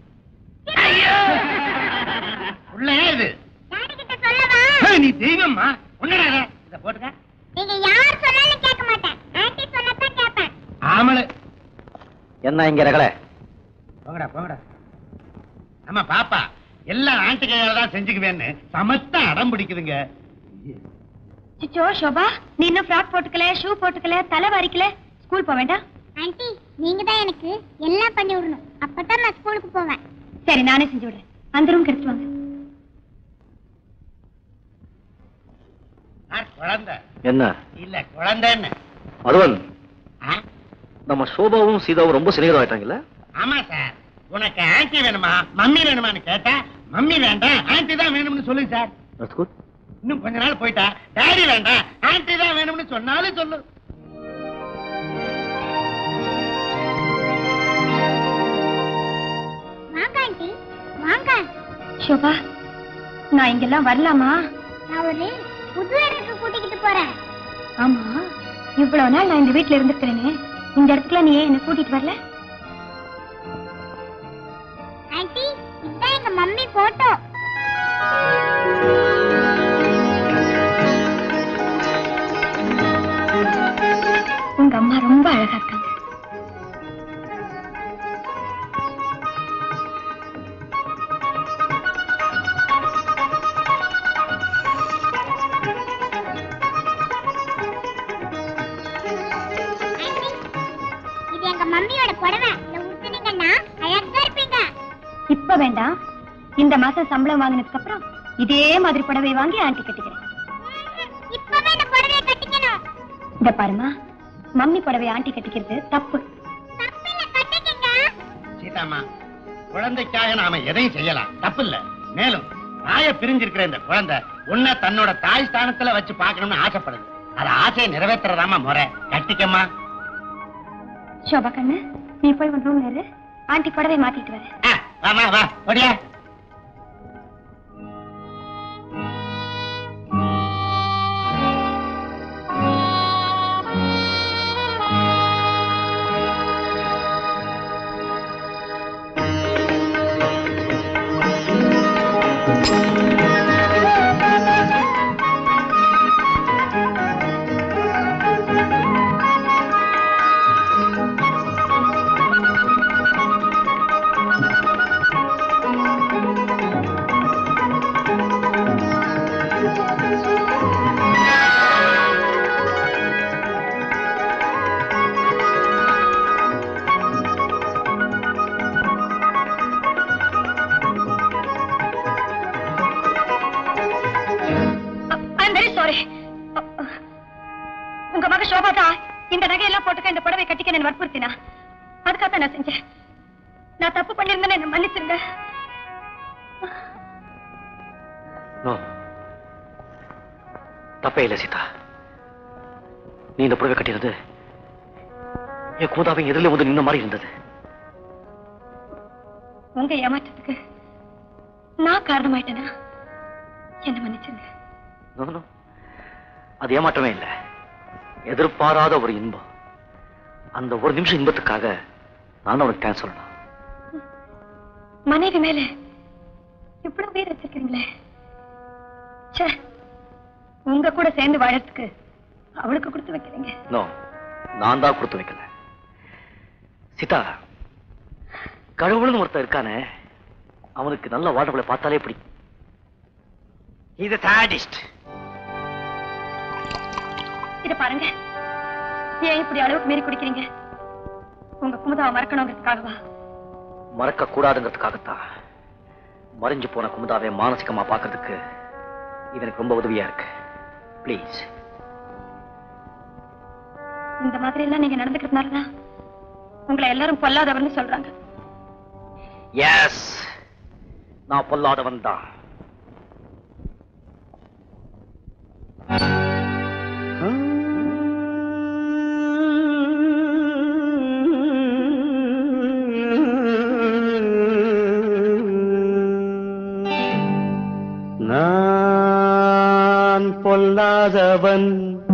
உள்ளே இது டாடி கிட்ட சொல்லவா ஏய், நீ தெய்வம்மா ஒன்னடா இத போட்டுக்க நீங்க யார் சொன்னாலும் கேட்க மாட்டேன் ஆன்ட்டி சொன்னதான் கேட்பேன் ஆமளு என்ன இங்க ரகல போங்கடா போங்கடா ஆமா பாப்பா எல்லாம் ஆண்டி கையால தான் செஞ்சுக்குவேன்னு சமத்தா அடம் பிடிக்குதுங்க சிச்சோ சோபா நீ இன்னும் ஃப்ராக் போட்டுக்கல ஷூ போட்டுக்கல தலை வாரிக்கல ஸ்கூல் போக வேண்டாம் ஆன்ட்டி நீங்க தான் எனக்கு எல்லாம் பண்ணி விடணும் அப்பதான் நான் ஸ்கூலுக்கு போவேன் சரி நானே செஞ்சு விடுறேன் அந்த ரூம் எடுத்து வாங்க நான் குழந்தை என்ன இல்ல குழந்தைன்னு மதுவன் ஆ? நம்ம சோபாவும் சீதாவும் ரொம்ப சிநேகிதமாயிட்டாங்கல்ல ஆமா சார் உனக்கு ஆன்டி வேணுமா மம்மி வேணுமான்னு கேட்டா மம்மி வேண்டாம் ஆன்டி தான் வேணும்னு சொல்லு சார் That's good. இன்னும் கொஞ்ச நாள் போயிட்டா டாடி வேண்டாம் ஆன்டி தான் வேணும்னு சொன்னாலும் சொல்லு வாங்க ஆன்ட்டி வாங்க சோபா நான் இங்கெல்லாம் வரலாமா நான் ஒரு புது இடத்துக்கு கூட்டிக்கிட்டு போறேன் ஆமா இவ்வளவு நாள் நான் இந்த வீட்ல இருந்திருக்கிறேனே இந்த இடத்துல நீ ஏன் என்ன கூட்டிட்டு வரல ஆன்ட்டி இதான் எங்க மம்மி போட்டோ உங்க அம்மா ரொம்ப அழகா இருக்காங்க ஆன்ட்டி இது எங்க மம்மியோட புடவை இதை உடுத்துனீங்கன்னா அழகா இருப்பீங்க இப்ப வேண்டாம் இந்த மாசம் சம்பளம் வாங்கினதுக்கு அப்புறம் இதே மாதிரி புடவை வாங்கி ஆண்டி கட்டிக்கிறேன் இப்பவே இந்த புடவையை கட்டிக்கணும் இந்த பாருமா மம்மி புடவை ஆண்டி கட்டிக்கிறது தப்பு தப்பில்ல கட்டிக்கங்க சீதாமா குழந்தைக்காக நாம எதையும் செய்யலாம் தப்பு இல்ல மேலும் தாய பிரிஞ்சிருக்கிற இந்த குழந்தை உன்னை தன்னோட தாய் ஸ்தானத்துல வச்சு பார்க்கணும்னு ஆசைப்படுது அது ஆசையை நிறைவேற்றுறதாமா முறை கட்டிக்கம்மா சோபா கண்ணு நீ போய் உன் ரூம்ல இரு ஆண்டி புடவை மாத்திட்டு வரேன் ஆ, வா வா வா ஓடியா ஆன்ட்டி சோபா தான் இந்த நகையெல்லாம் போட்டுக்க இந்த புடவை கட்டிக்க என்ன வற்புறுத்தினா அதுக்காக நான் செஞ்சேன் நான் தப்பு பண்ணிருந்தேன்னு என்ன மன்னிச்சிருங்க நோ தப்பே இல்லை சீதா நீ இந்த புடவை கட்டினது என் கூதாவின் எதிரில் வந்து நின்ன மாதிரி இருந்தது உங்க ஏமாற்றத்துக்கு நான் காரணமாயிட்டேனா என்ன மன்னிச்சிருங்க No, no. அது ஏமாற்றமே இல்லை எதிர்பாராத ஒரு இன்பம் அந்த ஒரு நிமிஷம் இன்பத்துக்காக நான் உனக்கு தேங்க்ஸ் சொல்லணும் மனைவி மேல இவ்வளவு பேர் வச்சிருக்கீங்களே ச்சே உங்க கூட சேர்ந்து வாழறதுக்கு அவளுக்கு கொடுத்து வைக்கிறீங்க நோ நான் தான் கொடுத்து வைக்கல சீதா கடவுள்னு ஒருத்தன் இருக்கானே அவனுக்கு நல்ல வாழ்றவளை பார்த்தாலே பிடிக்கும் இது சாடிஸ்ட் இத பாருங்க ஏன் இப்படி அளவுக்கு மீறி குடிக்கிறீங்க உங்க குமுதாவை மறக்கணுங்கிறதுக்காகவா மறக்க கூடாதுங்கிறதுக்காகத்தான் மறைஞ்சு போன குமுதாவை மானசிகமா பார்க்கிறதுக்கு இது எனக்கு ரொம்ப உதவியா இருக்கு ப்ளீஸ் இந்த மாதிரி எல்லாம் நீங்க நடந்துக்கிறதுனாலதான் உங்களை எல்லாரும் பொல்லாதவர்னு சொல்றாங்க எஸ் நான் பொல்லாதவன் தான் நான் பொல்லாதவன்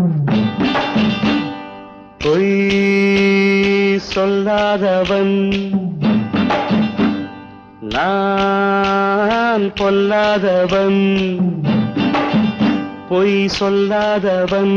பொய் சொல்லாதவன் நான் பொல்லாதவன் பொய் சொல்லாதவன்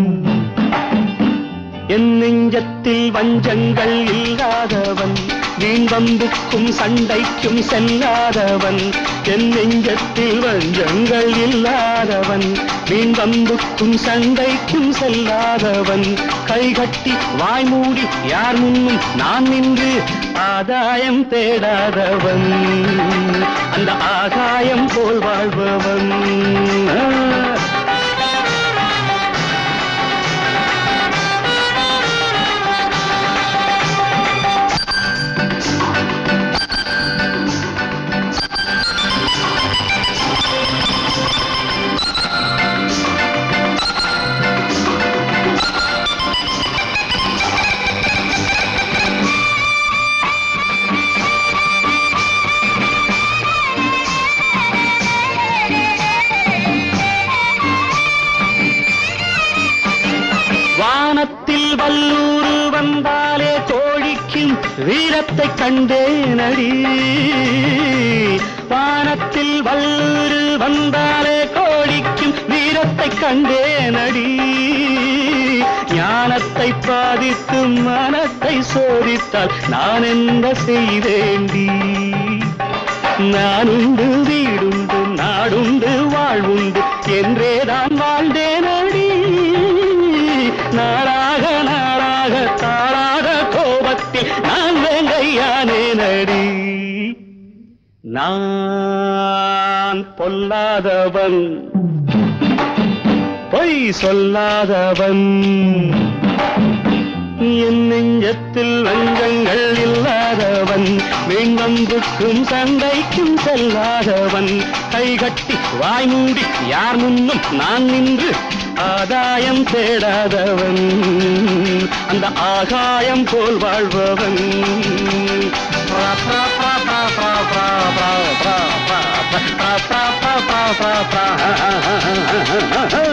என் நெஞ்சத்தில் வஞ்சங்கள் இல்லாதவன் வீண்வம்புக்கும் சண்டைக்கும் செல்லாதவன் என் நெஞ்சத்தில் வஞ்சங்கள் இல்லாதவன் வீண்வம்புக்கும் சண்டைக்கும் செல்லாதவன் கைகட்டி வாய் மூடி யார் முன்னும் நான் நின்று ஆதாயம் தேடாதவன் அந்த ஆகாயம் போல் வாழ்பவன் ஆ. வானத்தில் வல்லூரு வந்தாலே கோழிக்கும் வீரத்தை கண்டேனடி வானத்தில் வல்லூரு வந்தாலே கோழிக்கும் வீரத்தை கண்டேனடி ஞானத்தை பாதித்து மனத்தை சோதித்தால் நான் என்ன செய்தேண்டி நானுண்டு வீடுண்டு நாடுண்டு வாழ்வுண்டு என்றேதான் வாழ்ந்தேனடி நாளாக நாளாக தாளாக கோபத்தில் நான் வேங்கையானே நடி நான் பொல்லாதவன் பொய் சொல்லாதவன் என் நெஞ்சத்தில் வஞ்சங்கள் இல்லாதவன் வீண்வம்புக்கும் சண்டைக்கும் செல்லாதவன் கைகட்டி வாய் மூடி யார் முன்னும் நான் நின்று ஆதாயம் தேடாதவன் அந்த ஆகாயம் போல் வாழ்பவன் பிரா, பிரா, பிரா, பிரா, பிரா, பிரா, பிரா, பிரா, பிரா, பிரா, பிரா, பிரா, பிரா, பிரா, பிரா.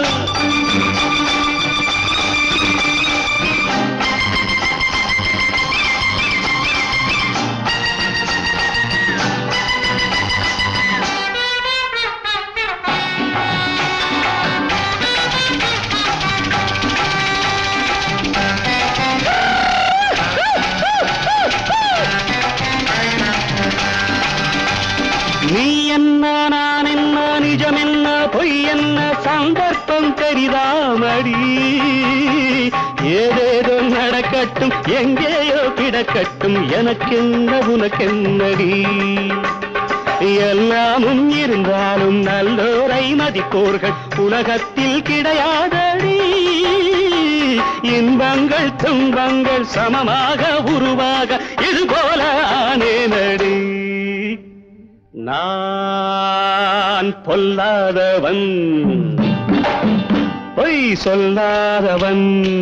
நீ என்ன நான் என்ன நிஜம் என்ன பொய் என்ன சந்தர்ப்பம் தெரிதாமடி ஏதேதோ நடக்கட்டும் எங்கேயோ கிடக்கட்டும் எனக்கென்ன உனக்கென்னடி எல்லாமும் இருந்தாலும் நல்லோரை மதிப்போர்கள் உலகத்தில் கிடையாதடி இன்பங்கள் துன்பங்கள் சமமாக உருவாக இது போல ஆனேனடி நான் பொல்லாதவன் பொய் சொல்லாதவன்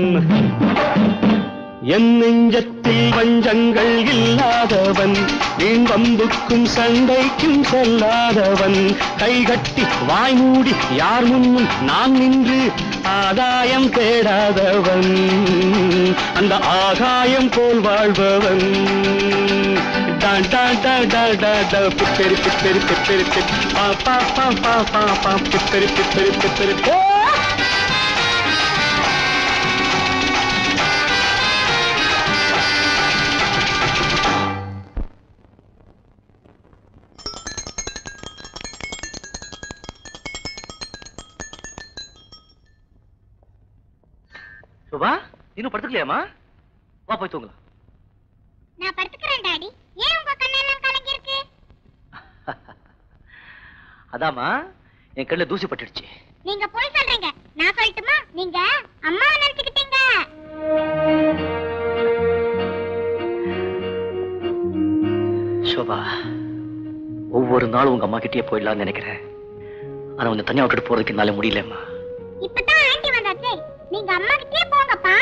என் நெஞ்சத்தில் வஞ்சங்கள் இல்லாதவன் வீண் வம்புக்கும் சண்டைக்கும் செல்லாதவன் கைகட்டி வாய் மூடி யார் முன்னும் நான் நின்று ஆதாயம் தேடாதவன் அந்த ஆகாயம் போல் வாழ்பவன் டான் டான் டான் டான் டான் டான் பிப்பெரி பிப்பெரி பிப்பெரி பிப் பா பா பா பா பா பா பிப்பெரி பிப்பெரி பிப்பெரி போ சுபா இன்னும் படுத்துக்கலையாமா வா போய் தூங்கலாம் நான் படுத்துக்கிறேன் டாடி ஏன் உங்க கண்ணெல்லாம் கலங்கி இருக்கு அதாம்மா என் கண்ணுல தூசி பட்டுடுச்சு நீங்க போய் சொல்றீங்க நான் சொல்லட்டுமா நீங்க அம்மா நினைச்சுக்கிட்டீங்க சோபா ஒவ்வொரு நாளும் உங்க அம்மா கிட்டயே போயிடலாம்னு நினைக்கிறேன் ஆனா உன்னை தனியா விட்டுட்டு போறதுக்கு என்னால முடியலம்மா இப்பதான் ஆண்டி வந்தாச்சே நீங்க அம்மா கிட்டே போங்கப்பா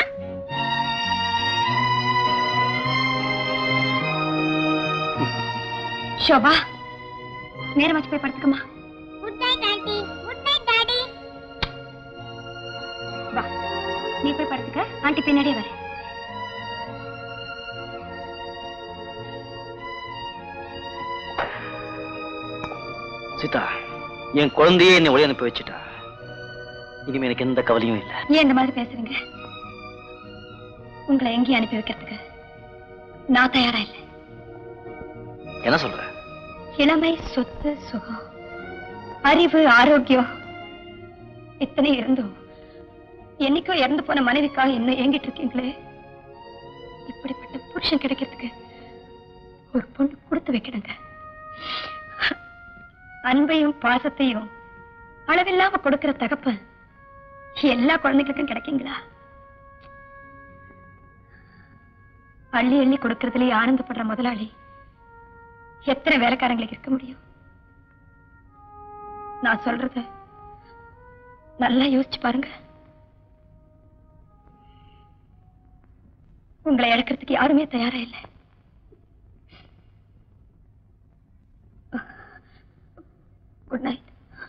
ஷோபா நேரமாச்சு போய் படுத்துக்கமா good night aunty good night daddy வா நீ போய் படுத்துக்க ஆண்டி பின்னாடியே வரேன் சீதா என் குழந்தையே என்னை ஒளி அனுப்பி வச்சுட்டா இனிமே எனக்கு எந்த கவலையும் இல்லை ஏன் இந்த மாதிரி பேசுறீங்க உங்களை எங்கேயும் அனுப்பி வைக்கிறதுக்கு நான் தயாரா இல்லை என்ன சொல்ற இளமை சொத்து சுகம் அறிவு ஆரோக்கியம் இத்தனை இருந்தும் என்னைக்கோ இறந்து போன மனைவிக்காக இன்னும் ஏங்கிட்டு இருக்கீங்களே இப்படிப்பட்ட புருஷன் கிடைக்கிறதுக்கு ஒரு பொண்ணு கொடுத்து வைக்கணுங்க அன்பையும் பாசத்தையும் அளவில்லாம கொடுக்கிற தகப்பன் எல்லா குழந்தைகளுக்கும் கிடைக்குங்களா அள்ளி அள்ளி கொடுக்கறதுலயே ஆனந்தப்படுற முதலாளி எத்தனை வேலைக்காரங்களுக்கு இருக்க முடியும் நான் சொல்றத நல்லா யோசிச்சு பாருங்க உங்களை இழக்கிறதுக்கு யாருமே தயாரா இல்லை good night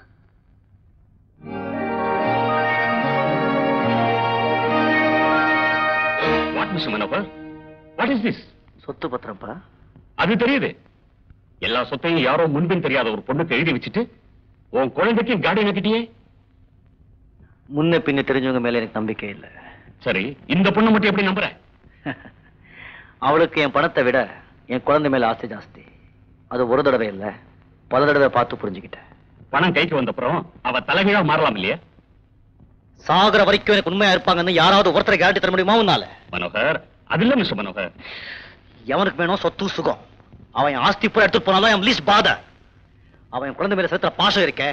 what mister Manohar what is this சொத்து பத்திரம்ப்பா அது தெரியுது எல்லா சொத்தையும் யாரோ முன்பின் தெரியாத ஒரு பொண்ணுக்கு எழுதி வச்சுட்டு உன் குழந்தைக்கு கார்டியன் கிட்டயே முன்ன பின்ன தெரிஞ்சவங்க மேல எனக்கு நம்பிக்கை இல்லை சரி இந்த பொண்ணு மட்டும் எப்படி நம்புற அவளுக்கு என் பணத்தை விட என் குழந்தை மேல ஆசை ஜாஸ்தி அது ஒரு தடவை இல்ல பல தடவை பார்த்து புரிஞ்சுக்கிட்டேன் பணம் கைக்கு வந்த அப்புறம் அவ தலைகீழா மாறலாம் இல்லையா சாகுற வரைக்கும் எனக்கு உண்மையா இருப்பாங்கன்னு யாராவது ஒருத்தரை கேரண்டி தர முடியுமா உன்னால மனோகர் அது இல்ல மிஸ்டர் மனோகர் எவனுக்கு வேணும் சொத்து சுகம் அவன் என் ஆஸ்தி பூரா எடுத்துட்டு போனாலும் என் லீஸ்ட் பாத அவன் என் குழந்தை மேல செலுத்துற பாசம் இருக்கே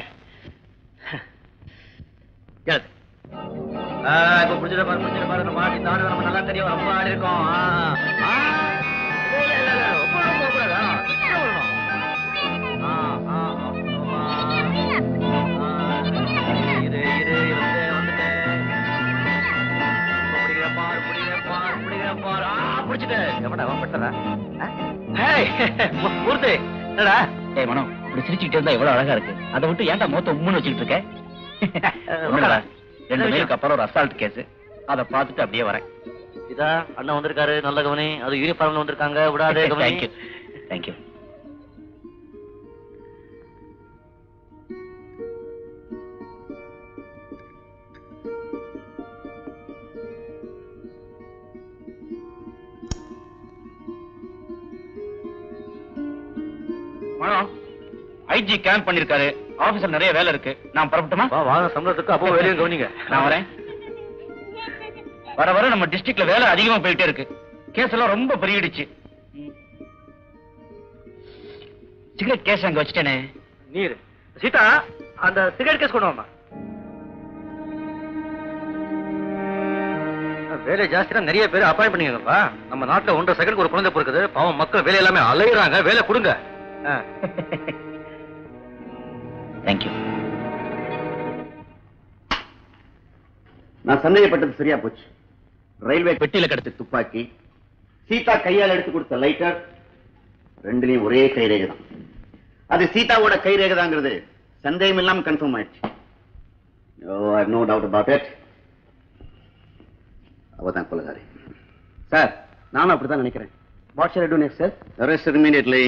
எழுது ஆ, இப்ப புடிச்சிட பாரு புடிச்சிட பாரு நம்ம ஆடி இந்த ஆடு நம்ம நல்லா தெரியும் ரொம்ப ஆடி இருக்கோம் ஆ, ஆ. இல்ல, இல்ல, இல்ல, ரொம்ப ரொம்ப கூடாது. ஆ, கிட்ட வரணும். ஆ, ஆ, ஆ, ஆ. ஆ, இரு, இரு, வந்துட்டேன், வந்துட்டேன். இப்ப பிடிக்கிறேன் பாரு, பிடிக்கிறேன் பாரு, பிடிக்கிறேன் பாரு. ஆ, பிடிச்சிட்டேன். எவன்டா, அவன் பட்டறா? ஆ? ஹேய், மூ- மூர்த்தி, என்னடா? ஏய் மனோ இப்படி சிரிச்சுக்கிட்டே இருந்தா எவ்வளவு அழகா இருக்கு அதை விட்டு ஏன்டா மொத்த உம்முன்னு வச்சுக்கிட்டு இருக்க ஒண்ணுமில்லடா. ரெண்டு பேருக்கு அப்புறம் ஒரு அசால்ட் கேஸ் அதை பார்த்துட்டு அப்படியே வரேன் இதா அண்ணன் வந்திருக்காரு நல்ல கவனி அது யூனிஃபார்ம்ல வந்திருக்காங்க விடாதே கவனி thank you thank you Mano IG camp பண்ணிருக்காரு ஆபீஸ்ல நிறைய வேலை இருக்கு நான் புறப்பட்டுமா வா வாங்க சம்பளத்துக்கு அப்போ வேலையும் கவனிங்க நான் வரேன் வர வர நம்ம டிஸ்ட்ரிக்ட்ல வேலை அதிகமா போயிட்டே இருக்கு கேஸ் எல்லாம் ரொம்ப பெருகிடுச்சு சிகரெட் கேஸ் அங்க வச்சுட்டேனே நீர் சீதா அந்த சிகரெட் கேஸ் கொண்டு வாமா வேலை ஜாஸ்தினா நிறைய பேர் அப்பாயின் பண்ணிக்கங்கப்பா நம்ம நாட்டுல ஒன்றரை செகண்ட் ஒரு குழந்தை பிறக்குது பாவம் மக்கள் வேலை எல்லாமே அலையுறாங்க வேலை கொடுங்க தேங்க்யூ நான் சந்தேகப்பட்டது சரியா போச்சு ரயில்வே பெட்டியில கிடக்கு துப்பாக்கி சீதா கையால் எடுத்து கொடுத்த லைட்டர் ரெண்டுலயும் ஒரே கைரேகை தான் அது சீதாவோட கைரேகை தாங்கிறது சந்தேகம் இல்லாம கன்ஃபார்ம் ஆயிடுச்சு நோ டவுட் அபவுட் இட் அவதான் கொலகாரி சார் நானும் அப்படித்தான் நினைக்கிறேன் what shall I do next sir arrest immediately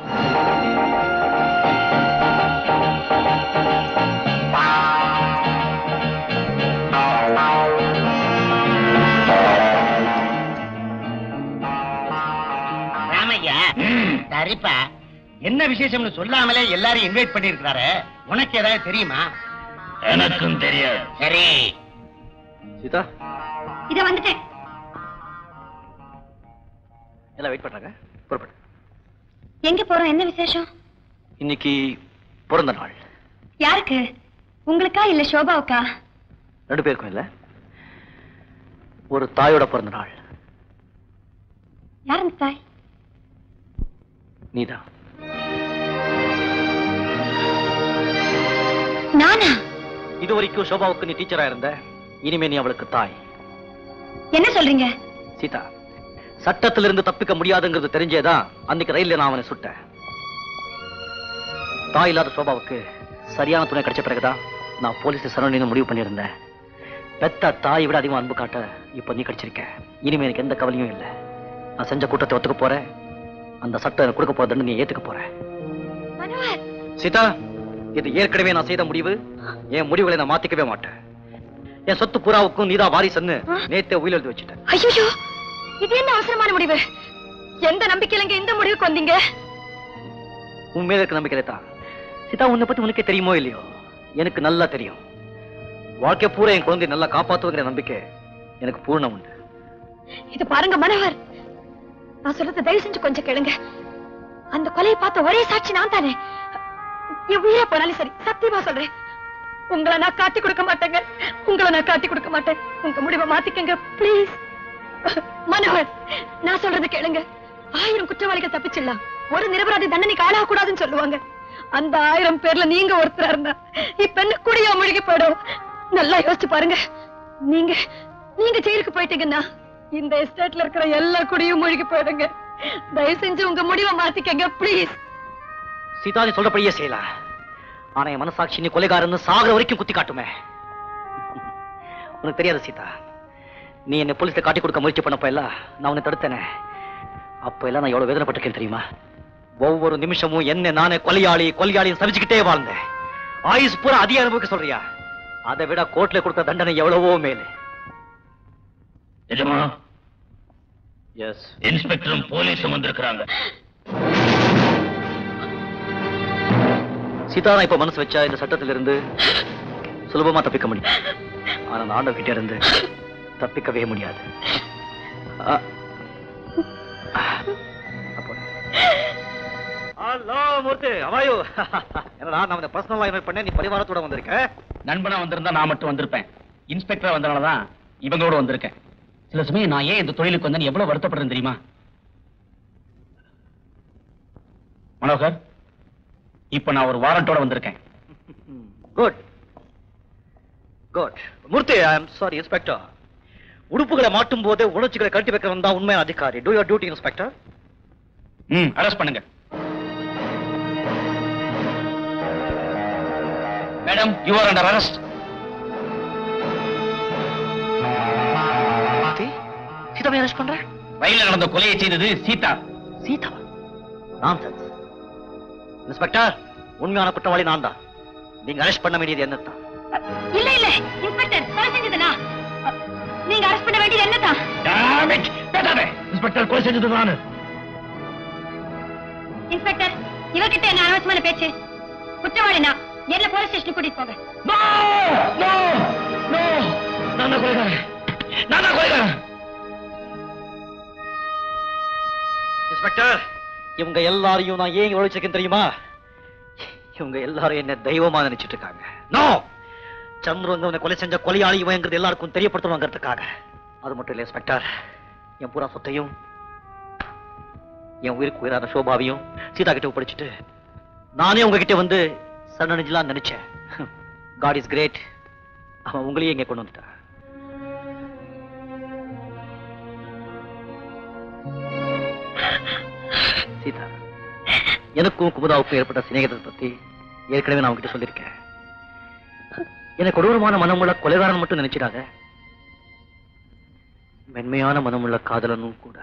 Ramaiah சரிப்பா என்ன விசேஷம்னு சொல்லாமலே எல்லாரும் இன்வைட் பண்ணிருக்கிறாரு உனக்கு ஏதாவது தெரியுமா எனக்கும் தெரியாது சரி சீதா இத வந்துட்டேன் எல்லாம் வெயிட் பண்றாங்க புறப்படு எங்க போறோம் என்ன விசேஷம் இன்னைக்கு பிறந்த நாள் யாருக்கு உங்களுக்கா இல்ல சோபாவுக்கா ரெண்டு பேருக்கும் இல்ல ஒரு தாயோட பிறந்த நாள் யார் அந்த தாய் நீதான் நானா இது வரைக்கும் சோபாவுக்கு நீ டீச்சரா இருந்த இனிமே நீ அவளுக்கு தாய் என்ன சொல்றீங்க சீதா சட்டத்திலிருந்து தப்பிக்க முடியாதுங்கிறது தெரிஞ்சேதான் அன்னைக்கு ரயில்ல நான் அவனை சுட்டேன் தாய் இல்லாத சோபாவுக்கு சரியான துணை கிடைச்ச பிறகுதான் நான் போலீஸ் சரவணின்னு முடிவு பண்ணியிருந்தேன் பெத்த தாயை விட அதிகமா அன்பு காட்ட இப்ப நீ கிடைச்சிருக்க இனிமே எனக்கு எந்த கவலையும் இல்லை நான் செஞ்ச கூட்டத்தை ஒத்துக்க போறேன் அந்த சட்டம் எனக்கு கொடுக்க போற தண்டனை நீ ஏத்துக்க போற மனோகர் சீதா இது ஏற்கனவே நான் செய்த முடிவு என் முடிவுகளை நான் மாத்திக்கவே மாட்டேன் என் சொத்து புறாவுக்கும் நீதான் வாரிசுன்னு நேத்தே உயிர் எழுதி வச்சுட்டேன் ஐயோ இது என்ன அவசரமான முடிவு எந்த நம்பிக்கையிலங்க இந்த முடிவுக்கு வந்தீங்க உன் மேல இருக்க நம்பிக்கை தான் சீதா உன்னை பத்தி உனக்கே தெரியுமோ இல்லையோ எனக்கு நல்லா தெரியும் வாழ்க்கை பூரா என் குழந்தை நல்லா காப்பாத்துவங்கிற நம்பிக்கை எனக்கு பூர்ணம் உண்டு இது பாருங்க மனோகர் நான் சொல்றது தயவு செஞ்சு கொஞ்சம் கேளுங்க அந்த கொலையை பார்த்த ஒரே சாட்சி நான் தானே என் உயிரே போனாலும் சரி சத்தியமா சொல்றேன் உங்களை நான் காட்டி கொடுக்க மாட்டேங்க உங்களை நான் காட்டி கொடுக்க மாட்டேன் உங்க முடிவை மாத்திக்கங்க ப்ளீஸ் மனோகர் நான் சொல்றது கேளுங்க ஆயிரம் குற்றவாளிகள் தப்பிச்சிடலாம் ஒரு நிரபராதி தண்டனைக்கு ஆளாக கூடாதுன்னு சொல்லுவாங்க அந்த ஆயிரம் பேர்ல நீங்க ஒருத்தரா இருந்தா இப்ப என்ன குடியா முழுகி போயிடும் நல்லா யோசிச்சு பாருங்க நீங்க நீங்க ஜெயிலுக்கு போயிட்டீங்கன்னா இந்த எஸ்டேட்ல இருக்கிற எல்லா குடியும் மூழ்கி போயிடுங்க தயவு செஞ்சு உங்க முடிவை மாத்திக்கங்க ப்ளீஸ் சீதா நீ சொல்றபடியே செய்யலாம் ஆனா என் மனசாட்சி நீ கொலைகாரன்னு சாகுற வரைக்கும் குத்தி காட்டுமே உனக்கு தெரியாது சீதா நீ என்ன போலீஸ்ல காட்டி கொடுக்க முயற்சி பண்ணப்ப எல்லாம் நான் உன்னை தடுத்தேனே அப்ப எல்லாம் நான் எவ்வளவு வேதனைப்பட்டிருக்கேன் தெரியுமா ஒவ்வொரு நிமிஷமும் என்ன நானே கொலையாளி கொலையாளி சமைச்சுக்கிட்டே வாழ்ந்தேன் ஆயுஸ் பூரா அதிக அனுபவிக்க சொல்றியா அதை விட கோர்ட்ல கொடுத்த தண்டனை எவ்வளவோ மேலே நிஜமா எஸ் இன்ஸ்பெக்டரும் போலீஸும் வந்திருக்கிறாங்க சீதா நான் இப்ப மனசு வச்சா இந்த சட்டத்திலிருந்து சுலபமா தப்பிக்க முடியும் ஆனா நான் ஆண்டவர் கிட்ட இருந்து தப்பிக்கவே முடியாது ஆ. அப்போ. ஹலோ மூர்த்தி அவாயோ என்னடா நான் உன்னை பர்சனலா இன்வைட் பண்ணேன் நீ பரிவாரத்தோட வந்திருக்க நண்பனா வந்திருந்தா நான் மட்டும் வந்திருப்பேன் இன்ஸ்பெக்டரா வந்தனாலதான் இவங்களோட வந்திருக்கேன் சில சமயம் நான் ஏன் இந்த தொழிலுக்கு வந்தேன்னு எவ்வளவு வருத்தப்படுறேன் தெரியுமா மனோகர் இப்ப நான் ஒரு வாரண்டோட வந்திருக்கேன் good good Murthy I am sorry inspector உடுப்புகளை மாட்டும் போது உணர்ச்சிகளை கட்டி வைக்கிறவன் தான் உண்மையான அதிகாரி டூ யோர் டியூட்டி இன்ஸ்பெக்டர் ம் அரெஸ்ட் பண்ணுங்க madam you are under arrest சீதாவை அரெஸ்ட் பண்ற ரயில்ல நடந்த கொலையை செய்தது சீதா சீதா நான்சென்ஸ் இன்ஸ்பெக்டர் உண்மையான குற்றவாளி நான் தான் நீங்க அரெஸ்ட் பண்ண வேண்டியது என்னத்தான் இல்ல இல்ல இன்ஸ்பெக்டர் கொலை செஞ்சதுனா நீங்க அரெஸ்ட் பண்ண வேண்டியது என்னதான் இன்ஸ்பெக்டர் கொலை செஞ்சது நானு இன்ஸ்பெக்டர் இவர்கிட்ட என்ன அனாவசியமான பேச்சு குற்றவாளினா என்ன போலீஸ் ஸ்டேஷன் கூட்டிட்டு போங்க நான் தான் கொலைகாரன் நான் தான் கொலைகாரன் இன்ஸ்பெக்டர் இவங்க எல்லாரையும் நான் ஏன் எவ்வளவு வச்சிருக்கேன் தெரியுமா இவங்க எல்லாரும் என்ன தெய்வமா நினைச்சிட்டு இருக்காங்க நோ சந்துரு வந்து அவனை கொலை செஞ்ச கொலையாளி இவங்கிறது எல்லாருக்கும் தெரியப்படுத்தணுங்கிறதுக்காக அது மட்டும் இல்லை இன்ஸ்பெக்டர் என் பூரா சொத்தையும் என் உயிருக்கு உயிரான சோபாவையும் சீதா கிட்ட ஒப்படைச்சிட்டு நானே உங்ககிட்ட வந்து சரணடைஞ்சலாம் நினைச்சேன் காட் இஸ் கிரேட் அவன் உங்களையே இங்க கொண்டு வந்துட்டான் சீதா எனக்கும் குமுதாவுக்கும் ஏற்பட்ட சிநேகத்தை பத்தி ஏற்கனவே நான் உங்ககிட்ட சொல்லியிருக்கேன் என்னை கொடூரமான மனமுள்ள கொலைகாரன் மட்டும் நினைச்சிடாத மென்மையான மனமுள்ள காதலனும் கூட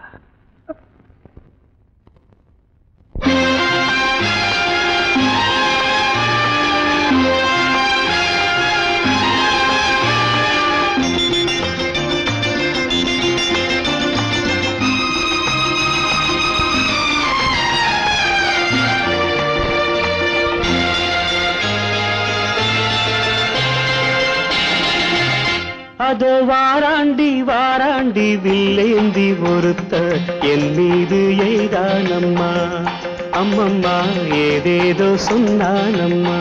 அதோ வாராண்டி வாராண்டி வில்லேந்தி ஒருத்த என் மீது எய்தானம்மா அம்மம்மா ஏதேதோ சொன்னானம்மா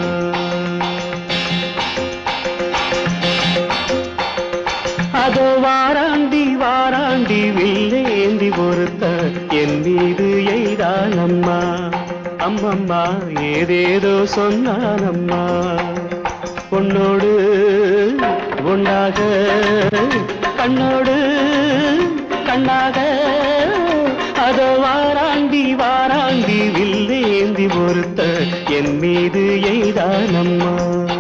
அதோ வாராண்டி வாராண்டி வில்லேந்தி ஒருத்த என் மீது எய்தானம்மா அம்மம்மா ஏதேதோ சொன்னானம்மா பொன்னோடு ஒன்றாக கண்ணோடு கண்ணாக அதோ வாராண்டி வாராண்டி வில்லேந்தி ஒருத்த என் மீது எய்தானம்மா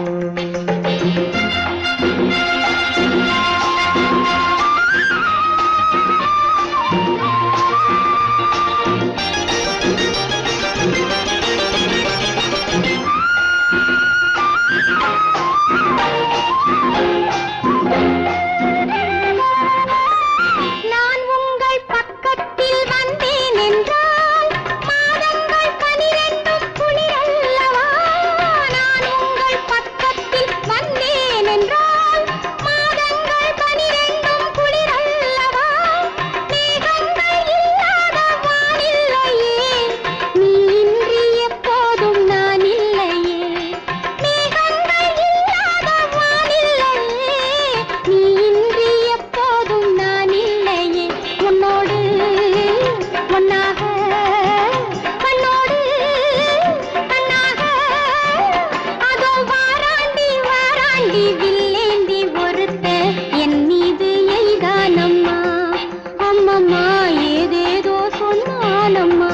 நான் உங்கள் பக்கத்தில் வந்தேன் என்றால் மாதங்கள் பனிரெண்டும் குளிரல்லவா நான் உங்கள் பக்கத்தில் வந்தேன் என்றால் மாதங்கள் பனிரெண்டும் குளிரல்லவா மேகங்கள் இல்லாத வானில்லையே நீ இன்றி எப்போதும் நான் இல்லையே மேகங்கள் இல்லாத வானில்லையே நீ இன்றி எப்போதும் நான் இல்லையே உன்னோடு ஒன்னாக கண்ணோடு கண்ணாக அதோ வாராண்டி வாராண்டி வில்லேந்தி ஒருத்த என் மீது எய்தானம்மா அம்மம்மா ஏதேதோ சொன்னானம்மா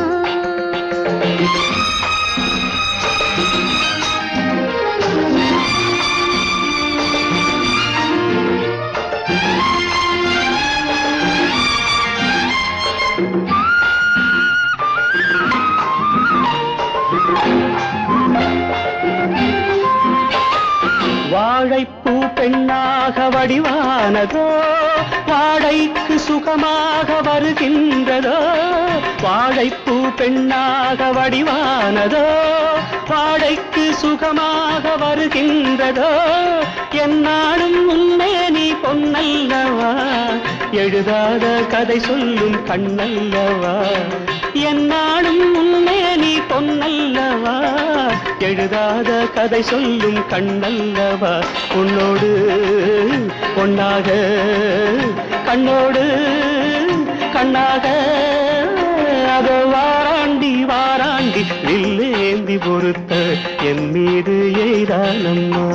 வாழைப்பூ பெண்ணாக வடிவானதோ வாழைக்கு சுகமாக வருகின்றதோ வாழைப்பூ பெண்ணாக வடிவானதோ வாழைக்கு சுகமாக வருகின்றதோ என்னாலும் உண்மை நீ பொன்னல்லவா எழுதாத கதை சொல்லும் கண்ணல்லவா என்னாலும் உண்மை நீ பொன்னல்லவா எழுதாத கதை சொல்லும் கண்ணல்லவா உன்னோடு பொன்னாக கண்ணோடு கண்ணாக அதோ வாராண்டி வாராண்டி வில்லேந்தி பொறுத்த என் மீது எய்தானம்மா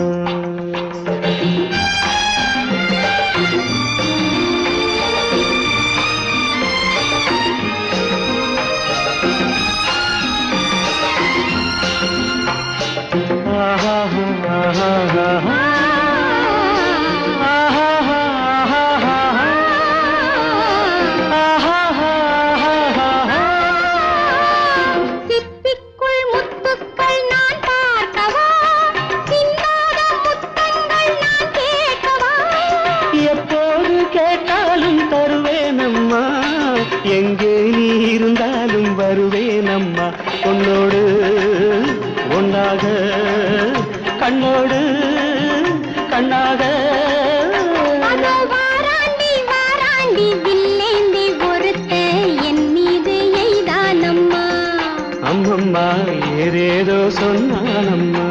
சிப்பிக்குள் முத்துக்கள் நான் பார்க்கவா சிந்தாத முத்தங்கள் நான் கேட்கவா எப்போது கேட்டாலும் தருவேனம்மா எங்கே நீ இருந்தாலும் வருவேனம்மா உன்னோடு ஒன்னாக கண்ணோடு கண்ணாக அதோ வாராண்டி வாராண்டி வில்லேந்தி ஒருத்த என் மீது எய்தானம்மா அம்மம்மா ஏதேதோ சொன்னானம்மா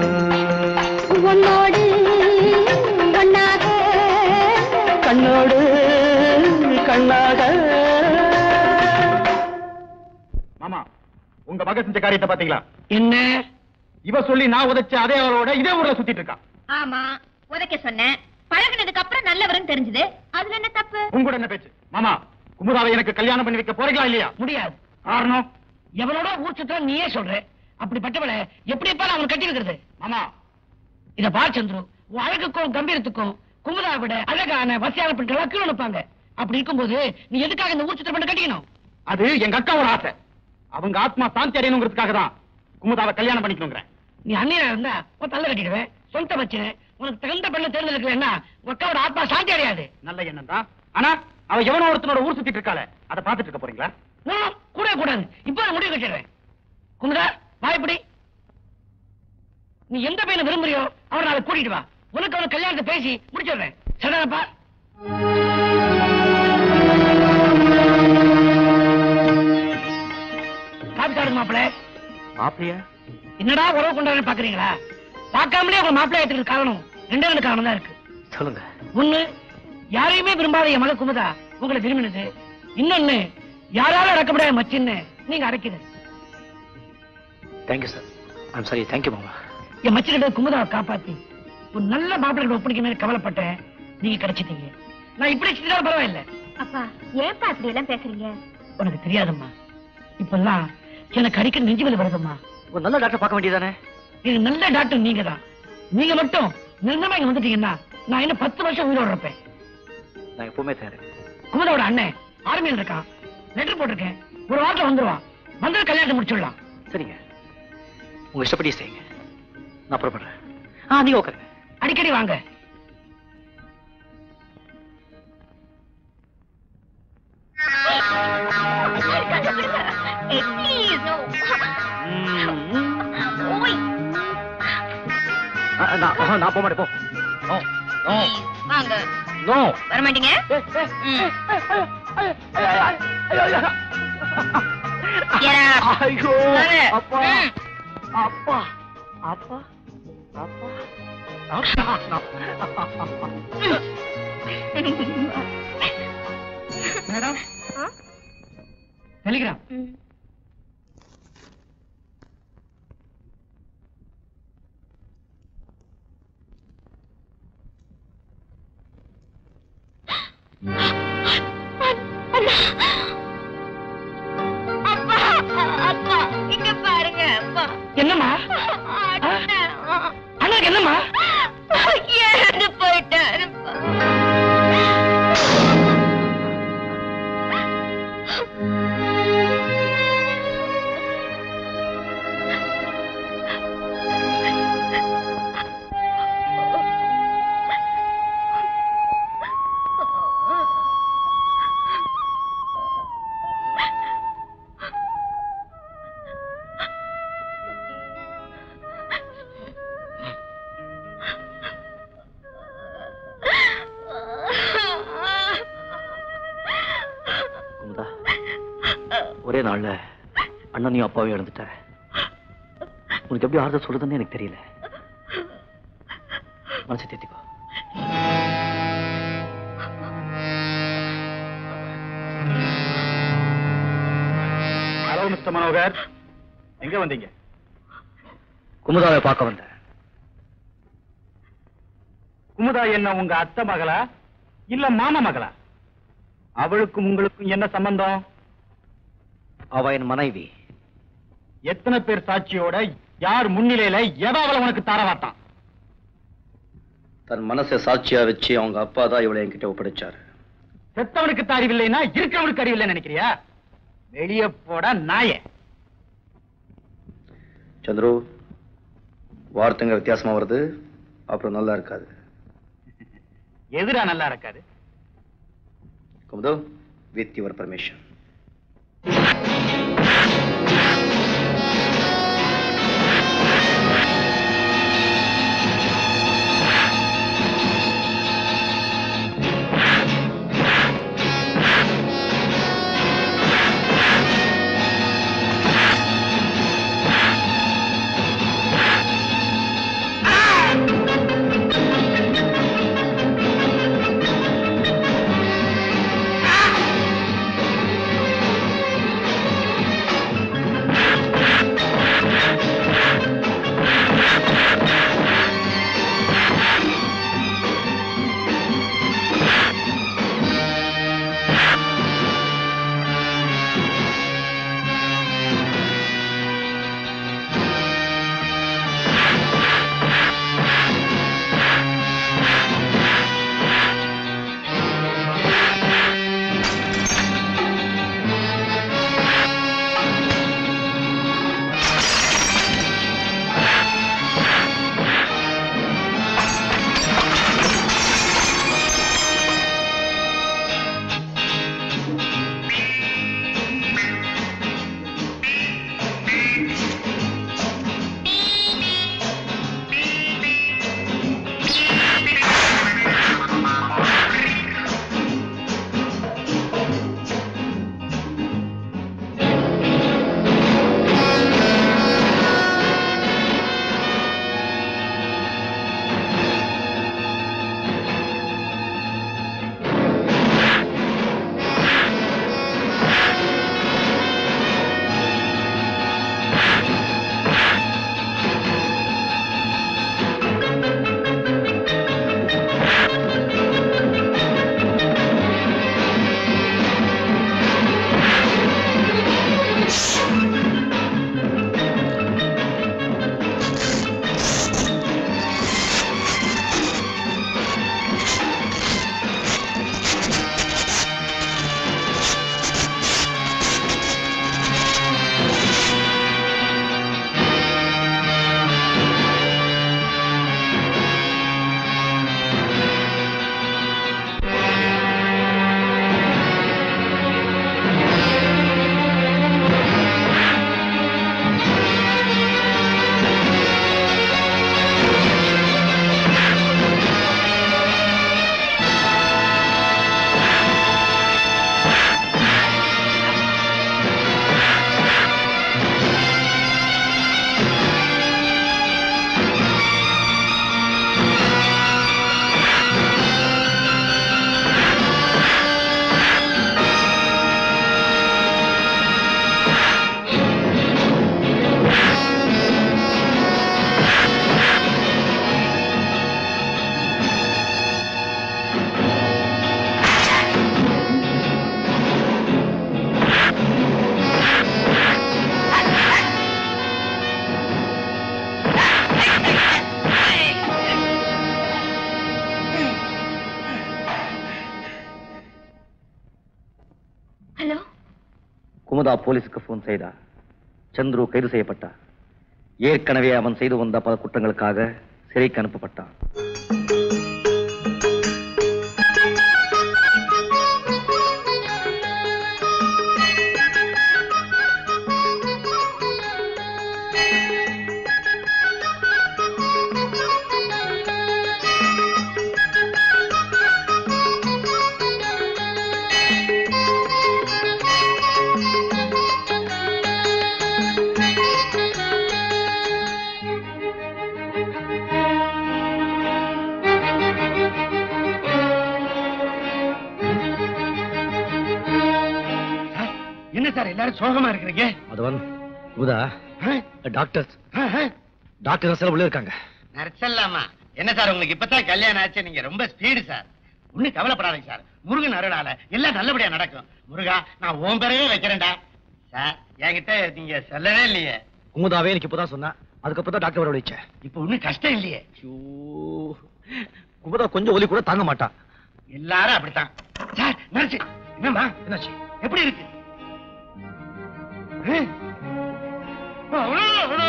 உன்னோடு ஒன்னாக கண்ணோடு மக செஞ்ச காரியத்தை பாத்தீங்களா என்ன இவ சொல்லி நான் உதைச்ச அதே அவளோட இதே ஊர்ல சுத்திட்டு இருக்கான் ஆமா உதைக்க சொன்னேன் பழகுனதுக்கு அப்புறம் நல்லவர்னு தெரிஞ்சது அதுல என்ன தப்பு உங்களோட என்ன பேச்சு மாமா குமுதாவை எனக்கு கல்யாணம் பண்ணி வைக்க போறீங்களா இல்லையா முடியாது காரணம் எவனோட ஊர் சுத்தா நீயே சொல்ற அப்படிப்பட்டவளை எப்படி எப்ப அவன் கட்டி வைக்கிறது மாமா இத பார் சந்துரு உன் அழகுக்கும் கம்பீரத்துக்கும் குமுதா விட அழகான வசதியான பெண்கள் கீழே நிற்பாங்க அப்படி இருக்கும்போது நீ எதுக்காக இந்த ஊர் சுத்தம் பண்ண கட்டிக்கணும் அது எங்க அக்காவோட ஆசை அவங்க ஆத்மா சாந்தி அடையணுங்கிறதுக்காக தான் குமுதாவை கல்யாணம் பண்ணிக்கணுங்கிறேன் நீ அண்ணியா இருந்தா உன் தள்ள கட்டிடுவேன் சொந்த வச்சு உனக்கு தகுந்த பெண்ணை தேர்ந்தெடுக்கலன்னா உன் அக்காவோட ஆத்மா சாந்தி அடையாது நல்ல எண்ணம் தான் ஆனா அவ எவனோ ஒருத்தனோட ஊர் சுத்திட்டு இருக்காளே அதை பாத்துட்டு இருக்க போறீங்களா நான் கூட கூடாது இப்ப நான் முடிவு கட்டிடுறேன் குமுதா வாய்ப்படி நீ எந்த பையனை விரும்புறியோ அவரை நாளை கூட்டிட்டு வா உனக்கு அவனை கல்யாணத்தை பேசி முடிச்சிடுறேன் சரிதானப்பா காப்பி சாடுங்க மாப்பிள்ள மாப்பிளையா என்னடா உறவு கொண்டாடுன்னு பாக்குறீங்களா பார்க்காமலே உங்க மாப்பிள்ளை ஏத்துக்கு காரணம் ரெண்டே ரெண்டு காரணம் தான் இருக்கு சொல்லுங்க ஒண்ணு யாரையுமே விரும்பாத என் மக குமுதா உங்களை விரும்பினது இன்னொன்னு யாரால அடக்கப்படாத மச்சின்னு நீங்க அடைக்குது thank you sir I'm sorry thank you மாமா என் மச்சினிட குமுதாவை காப்பாத்தி ஒரு நல்ல மாப்பிள்ளை ஒப்படைக்க மேல கவலைப்பட்டேன் நீங்க கிடைச்சிட்டீங்க நான் இப்படி செஞ்சாலும் பரவாயில்ல அப்பா ஏன்பா அப்படி எல்லாம் பேசுறீங்க உனக்கு தெரியாதம்மா இப்பெல்லாம் எனக்கு அடிக்கடி நெஞ்சு வலி வருதம்மா ஒரு நல்ல டாக்டர் பார்க்க வேண்டியதானே எனக்கு நல்ல டாக்டர் நீங்க தான் நீங்க மட்டும் நிர்ணயமா இங்க வந்துட்டீங்கன்னா நான் இன்னும் பத்து வருஷம் உயிரோட இருப்பேன் நான் எப்பவுமே தயார் குமுதாவோட அண்ணன் ஆர்மியில் இருக்கான் லெட்டர் போட்டிருக்கேன் ஒரு வாரத்துல வந்துருவான் வந்து கல்யாணத்தை முடிச்சுடலாம் சரிங்க உங்க இஷ்டப்படி செய்யுங்க நான் புறப்படுறேன் ஆ நீங்க உட்காருங்க அடிக்கடி வாங்க ஆ, நான் ஆ, நான் போக மாட்டேன் போ நோ நோ வாங்க நோ வர மாட்டீங்க ம். Get up. ஐயோ வாங்க. அப்பா ம். அப்பா அப்பா அப்பா அப்பா மேடம் ஆ? டெலிகிராம் ம். அப்பா அப்பா இங்க பாருங்க அப்பா என்னம்மா அண்ணன். அண்ணனுக்கு என்னம்மா இறந்து போயிட்டாருப்பா குமுதா ஒரே நாள்ல அண்ணனையும் அப்பாவையும் இழந்துட்ட உனக்கு எப்படி ஆறுதல் சொல்றதுன்னு எனக்கு தெரியல மனசை தேத்திக்கோ ஹலோ மிஸ்டர் மனோகர் எங்க வந்தீங்க குமுதாவை பார்க்க வந்தேன் குமுதா என்ன உங்க அத்தை மகளா இல்ல மாமா மகளா அவளுக்கும் உங்களுக்கும் என்ன சம்பந்தம் அவ என் மனைவி எத்தனை பேர் சாட்சியோட யார் முன்னிலையில எவ அவளை உனக்கு தரவாட்டான் தன் மனசை சாட்சியா வச்சு அவங்க அப்பா தான் இவளை என்கிட்ட ஒப்படைச்சாரு செத்தவனுக்கு அறிவில்லைன்னா இருக்கிறவனுக்கு அறிவில்லைன்னு நினைக்கிறியா வெளிய போட நாயே சந்துரு வார்த்தைங்க வித்தியாசமா வருது அப்புறம் நல்லா இருக்காது எதிரா நல்லா இருக்காது குமுது வித் யுவர் பர்மிஷன் ஆ குமுதா போலீஸுக்கு போன் செய்தா சந்துரு கைது செய்யப்பட்டார் ஏற்கனவே அவன் செய்து வந்த பல குற்றங்களுக்காக சிறைக்கு அனுப்பப்பட்டான் என்ன சார் எல்லாரும் சோகமா இருக்கிறீங்க அதுவன் குமுதா டாக்டர்ஸ் டாக்டர் சில உள்ள இருக்காங்க நரச்சல்லாமா என்ன சார் உங்களுக்கு இப்பதான் கல்யாணம் ஆச்சு நீங்க ரொம்ப ஸ்பீடு சார் ஒண்ணும் கவலைப்படாதீங்க சார் முருகன் அருளால எல்லாம் நல்லபடியா நடக்கும் முருகா நான் ஓம் பேரவே வைக்கிறேன்டா சார் என்கிட்ட நீங்க சொல்லவே இல்லையே குமுதாவே எனக்கு இப்பதான் சொன்னா அதுக்கப்புறம் தான் டாக்டர் வர வச்சேன் இப்ப ஒண்ணும் கஷ்டம் இல்லையே குமுதா கொஞ்சம் ஒலி கூட தாங்க மாட்டான் எல்லாரும் அப்படித்தான் சார் நர்ஸ் என்னம்மா என்னாச்சு எப்படி இருக்கு ஆ? அவ்வளோ, அவ்வளோ.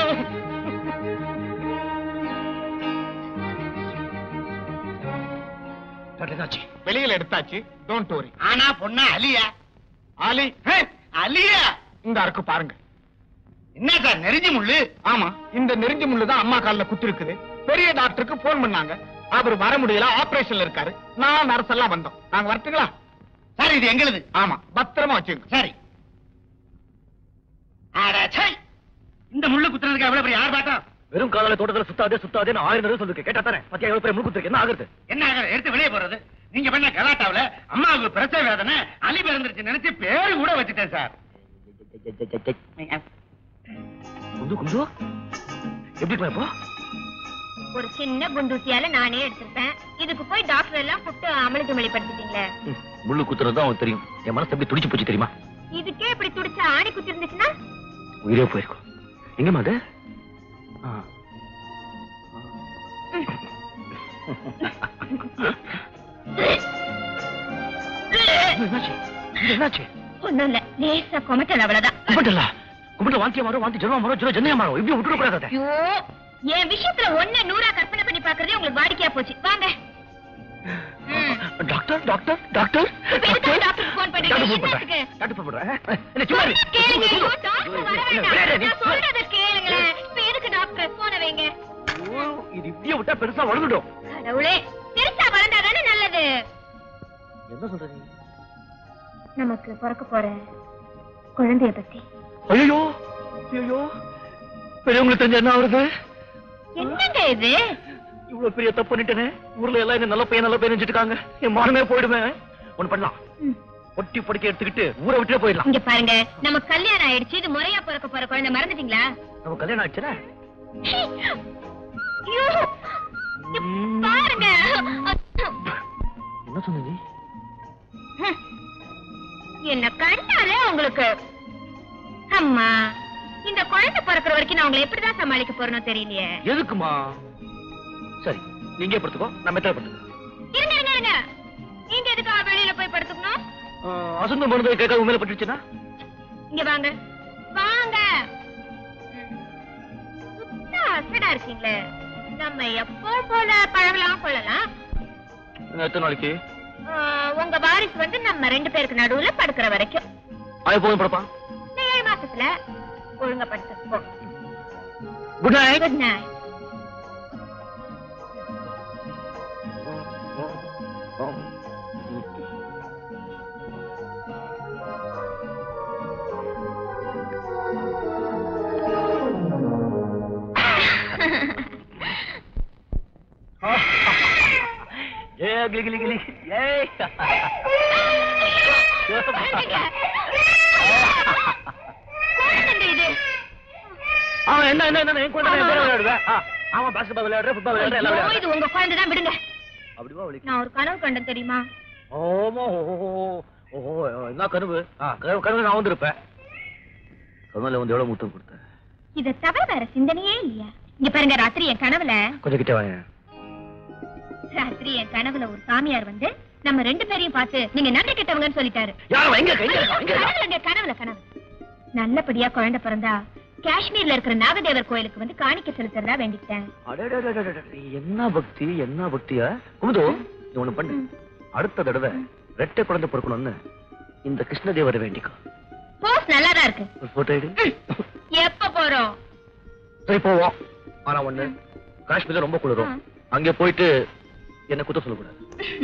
டாக்டர் என்னாச்சு வெளியில எடுத்தாச்சு டோன்ட் வரி ஆனா பொண்ணா அலியா ஆலி ஹே, அலியா இந்த அருக்கு பாருங்க என்ன சார் நெருஞ்சி முள்ளு ஆமா இந்த நெருஞ்சி முள்ளு தான் அம்மா கால்ல குத்து இருக்குது பெரிய டாக்டருக்கு போன் பண்ணாங்க அவர் வர முடியல ஆபரேஷன்ல இருக்காரு நான் நர்ஸ் எல்லாம் வந்தோம் நாங்க வரட்டுங்களா சார் இது எங்களுது ஆமா பத்திரமா வச்சுங்க சரி அட, சை. இந்த முள்ளு குத்துறதுக்கு எவ்வளவு பெரிய ஆர்ப்பாட்டம் வெறும் காலால தோட்டத்துல சுத்தாதே சுத்தாதே ஆயிரம் தடவை சொல்லிருக்கேன் கேட்டா தானே பத்தியா எவ்வளவு பெரிய முழு குத்துருக்கு என்ன ஆகுறது என்ன ஆகுறது? எடுத்து வெளியே போறது நீங்க பண்ண கலாட்டாவுல அம்மாவுக்கு பிரசவ வேதனை அலி பிறந்துருச்சு நினைச்சு பேரு கூட வச்சுட்டேன் சார் குந்து குந்து எப்படி இருப்பா இப்போ ஒரு சின்ன குண்டூசியால நானே எடுத்திருப்பேன் இதுக்கு போய் டாக்டர் எல்லாம் கூப்பிட்டு அமலுக்கு வெளிப்படுத்திட்டீங்களே ம், முள்ளு குத்துறது தான் அவனுக்கு தெரியும் என் மனசு எப்படி துடிச்சு போச்சு தெரியுமா இதுக்கே இப்படி துடிச்சா ஆணி குத்தி இருந்துச்சுன்னா உயிரே போயிருக்கும் எங்கம்மா அது ஆ. என்னாச்சு இது என்னாச்சு ஒண்ணும் இல்ல லேசா கொமட்டல் அவ்வளவுதான் கும்பிட்டல கும்பிட்டு வாந்தியா மாறும் வாந்தி ஜென்மம் மாறும் ஜென்மம் ஜென்னையா மாறும் இப்படி விட்டுட கூடாது ஐயோ என் விஷயத்துல ஒண்ணு நூறா கற்பனை பண்ணி பாக்குறதே உங்களுக்கு வாடிக்கையா போச்சு வாங்க ம். டாக்டர் டாக்டர் டாக்டர் இப்ப எதுக்கு டாக்டருக்கு phone பண்றீங்க? டாக்டர் phone என்னத்துக்கு? பண்றேன் டாக்டர் phone பண்றேன் என்ன சும்மா இரு. கேளுங்க, சொல்லு, ஐயோ, சொல்லு. டாக்டர் வர என்ன, வேண்டாம். விளையாடு, நீ. நான் சொல்றதை கேளுங்களேன். இப்ப எதுக்கு டாக்டர் போன வைங்க ஐயோ, இது இப்படியே விட்டா பெருசா வளர்ந்துடும் கடவுளே பெருசா வளர்ந்தாதானே நல்லது என்ன சொல்ற நீ நமக்கு பிறக்க போற குழந்தைய பத்தி ஐயோ ஐயோ பெரியவங்களுக்கு தெரிஞ்ச என்ன ஆகுறது என்னங்க இது இவ்வளவு பெரிய தப்பு பண்ணிட்டேனே ஊர்ல எல்லாம் என்ன நல்ல பையன் நல்ல பையன் நினைச்சிட்டு இருக்காங்க என் மானமே போயிடுவேன் ஒண்ணு பண்ணலாம் ம். பொட்டி பொடிக்க எடுத்துக்கிட்டு ஊரை விட்டே போயிடலாம் இங்க பாருங்க நம்ம கல்யாணம் ஆயிடுச்சு இது முறையா பிறக்க போற குழந்தை மறந்துட்டீங்களா நம்ம கல்யாணம் ஆச்சுன்னா ஐயோ, இங்க பாருங்க என்ன சொன்ன நீ ஹம். என்ன கண்டாலே உங்களுக்கு அம்மா இந்த குழந்தை பிறக்கிற வரைக்கும் நான் உங்களை எப்படிதான் சமாளிக்க போறேனோ தெரியலையே எதுக்குமா சரி நீங்க படுத்துக்கோ நான் மெத்தல படுத்துக்கோ இருங்க இருங்க இருங்க நீங்க எதுக்காக வெளியில போய் படுத்துக்கணும் ஆஹ், அசந்து மருந்து கேட்காத உண்மையில பட்டுச்சுன்னா இங்க வாங்க வாங்க சுத்த அசடா இருக்கீங்களே நம்ம எப்போ போல பழகலாம் கொள்ளலாம் இன்னும் எத்தனை நாளைக்கு ஆஹ், உங்க வாரிசு வந்து நம்ம ரெண்டு பேருக்கு நடுவுல படுக்கிற வரைக்கும் அது போதும் படப்பா இந்த ஏழு மாசத்துல ஒழுங்கா படுத்துக்கோ குட் நைட் குட் நைட் ஏ கிளி கிளி கிளி ஏய் குழந்தைங்க இது அவன் என்ன என்ன என்ன என் குழந்தை என் கூட விளையாடுவேன் ஆ, அவன் பாஸ்கெட்பால் விளையாடுற ஃபுட்பால் விளையாடுற எல்லாம் ஐயோ, விளையாடுற இது உங்க குழந்தை தான் விடுங்க அப்படிவா வலிக்கு நான் ஒரு கனவு கண்டேன் தெரியுமா ஓமோ ஓஹோ ஓஹோ என்ன கனவு ஆ கனவு கனவு நான் வந்திருப்பேன் கனவுல வந்து எவ்வளவு முத்தம் கொடுத்தேன் இத தவிர வேற சிந்தனையே இல்லையா இங்க பாருங்க ராத்திரி என் கனவுல கொஞ்சம் கிட்ட வாங்க ராத்திரி என் கனவுல ஒரு சாமியார் வந்து நம்ம ரெண்டு பேரையும் பார்த்து நீங்க நன்றி கெட்டவங்கன்னு சொல்லிட்டாரு யாரும் எங்க எங்க இருக்கா எங்க இருக்கா கனவுல கனவுல கனவு நல்லபடியா குழந்தை பிறந்தா காஷ்மீர்ல இருக்கிற நாகதேவர் கோயிலுக்கு வந்து காணிக்க செலுத்துறதா வேண்டிக்கிட்டேன் அடடடடடட, என்ன பக்தி என்ன பக்தியா குமுது நீ ஒண்ணு பண்ணு அடுத்த தடவை ரெட்டை குழந்தை பிறக்கணும்னு இந்த கிருஷ்ணதேவரை வேண்டிக்கோ போஸ் நல்லாதான் இருக்கு ஒரு போட்டோ எடு எப்ப போறோம் சரி போவோம் ஆனா ஒண்ணு காஷ்மீர்ல ரொம்ப குளிரும் அங்க போயிட்டு என்ன குத்த சொல்லக்கூடாது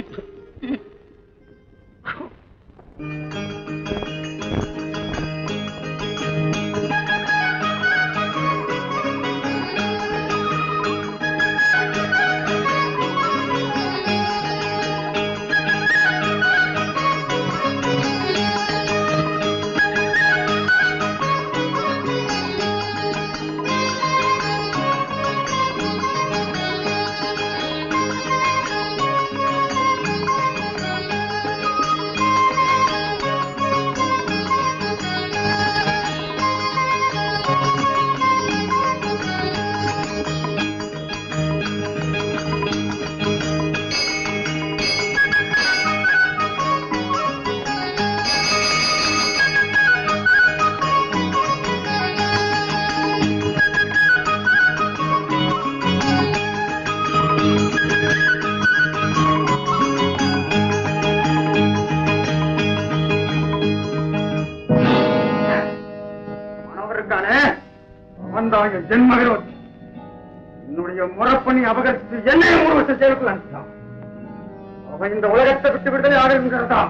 அவருக்கானே அவன் தான் என் ஜென்ம விரோதி என்னுடைய முறப்பணி அபகரித்து என்னையும் ஒரு வருஷம் செயலுக்குள் அனுப்பிட்டான் அவன் இந்த உலகத்தை விட்டு விடுதலை ஆடுங்கிறதா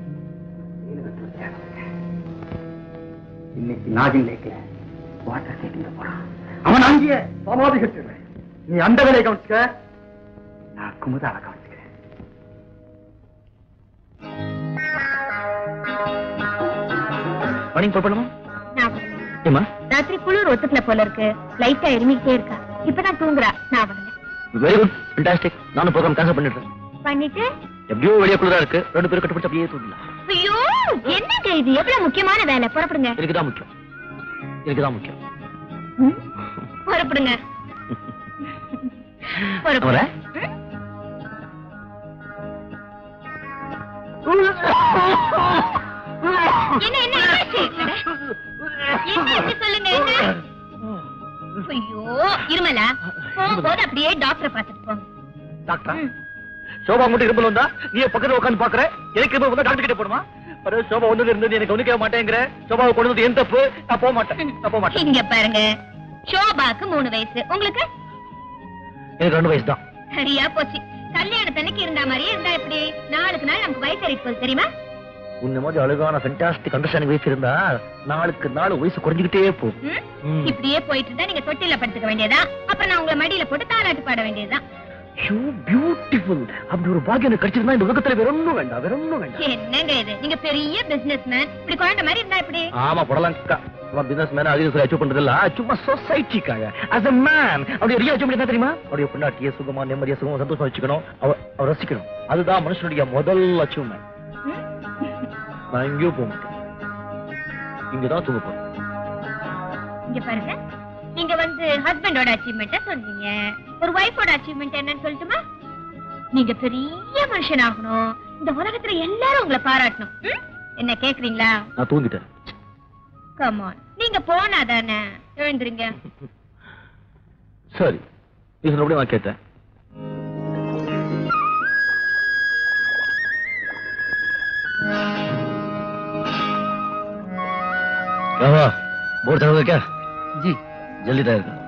இன்னைக்கு நாகின் லேக்ல வாட்டர் கேட்டிங்க போறான் அவன் அங்கேயே சமாதி கட்டுறேன் நீ அந்த வேலையை கவனிச்சுக்க நான் குமுதால கவனிச்சுக்கிறேன் மணி புறப்படணுமா நான் வரல. ஏமா ராத்திரி குளிர் ஒத்துக்கல போல இருக்கு லைட்டா இருமிக்கிட்டே இருக்கா இப்பதான் தூங்குறா நான் வரல வெரி குட் ஃபண்டாஸ்டிக் நானும் ப்ரோக்ராம் கேன்சல் பண்ணிடுறேன் பண்ணிட்டு எப்படியோ வெளியே குளிரா இருக்கு ரெண்டு பேரும் கட்டுப்பிடிச்சு அப்படியே தூங்கலாம் ஐயோ என்னங்க இது எவ்வளவு முக்கியமான வேலை புறப்படுங்க எனக்கு தான் முக்கியம் எனக்கு தான் முக்கியம் ம்? புறப்படுங்க புறப்படுங்க வரேன். என்ன என்ன என்னாச்சு? என்ன இப்படி சொல்லுங்க என்ன ஐயோ இருமலா போகும்போது அப்படியே டாக்டரை பார்த்துட்டு போங்க டாக்டரா சோபா மட்டும் இரும்பல் வந்தா நீ பக்கத்துல உட்காந்து பாக்குற எனக்கு இரும்பல் வந்தா டாக்டர் கிட்ட போடுமா பாரு சோபா ஒண்ணு இருந்தது எனக்கு கவனிக்க மாட்டேங்கிற சோபாவை கொண்டு வந்து என் தப்பு நான் போக மாட்டேன் நான் போக மாட்டேன் இங்க பாருங்க ஷோபாக்கு மூணு வயசு உங்களுக்கு எனக்கு ரெண்டு வயசு தான் சரியா போச்சு கல்யாணத்தன்னைக்கு இருந்த மாதிரியே இருந்தா எப்படி நாளுக்கு நாள் நமக்கு வயசு ஏறிட்டு போகுது தெரியுமா உன்ன மாதிரி அழகான ஃபென்டாஸ்டிக் அண்டர்ஸ்டாண்டிங் வயசு இருந்தா நாளுக்கு நாள் வயசு குறைஞ்சுக்கிட்டே போகும் ம்? ம். இப்படியே போயிட்டு இருந்தா நீங்க தொட்டில படுத்துக்க வேண்டியதா அப்புறம் நான் உங்களை மடியில போட்டு தாலாட்டு பாட வேண்டியதுதான் யூ பியூட்டிஃபுல் அப்படி ஒரு பாக்கியம் எனக்கு கிடைச்சிருந்தா இந்த உலகத்துல வேற ஒண்ணும் வேண்டாம் வேற ஒண்ணும் வேண்டாம் என்னங்க இது நீங்க பெரிய பிசினஸ் மேன் இப்படி குழந்தை மாதிரி இருந்தா எப்படி ஆமா போடலாம்க்கா சும்மா பிசினஸ் மேன் அதிகம் அச்சீவ் பண்றது இல்ல சும்மா சொசைட்டிக்காக as a man அவருடைய ரியல் அச்சீவ் என்ன தெரியுமா அவருடைய பொண்டாட்டிய சுகமா நிம்மதியா சுகமா சந்தோஷமா வச்சுக்கணும் அவ அவ ரசிக்கணும் அதுதான் மனுஷனுடைய முதல் அச்சீவ்மெண்ட் நான் எங்கேயோ போக மாட்டேன் இங்கதான் தூங்க போறேன் இங்க பாருங்க நீங்க வந்து ஹஸ்பண்டோட அச்சீவ்மெண்ட்டா சொன்னீங்க ஒரு ஒய்ஃபோட அச்சீவ்மெண்ட் என்னன்னு சொல்லட்டுமா நீங்க பெரிய மனுஷன் ஆகணும் இந்த உலகத்துல எல்லாரும் உங்களை பாராட்டணும் ம்? என்ன கேக்குறீங்களா நான் தூங்கிட்டேன் கமான் நீங்க போனா தானே எழுந்துருங்க சரி நீ சொன்னபடி நான் கேட்டேன் क्या हुआ बोर चढ़ गया क्या जी जल्दी तैयार कर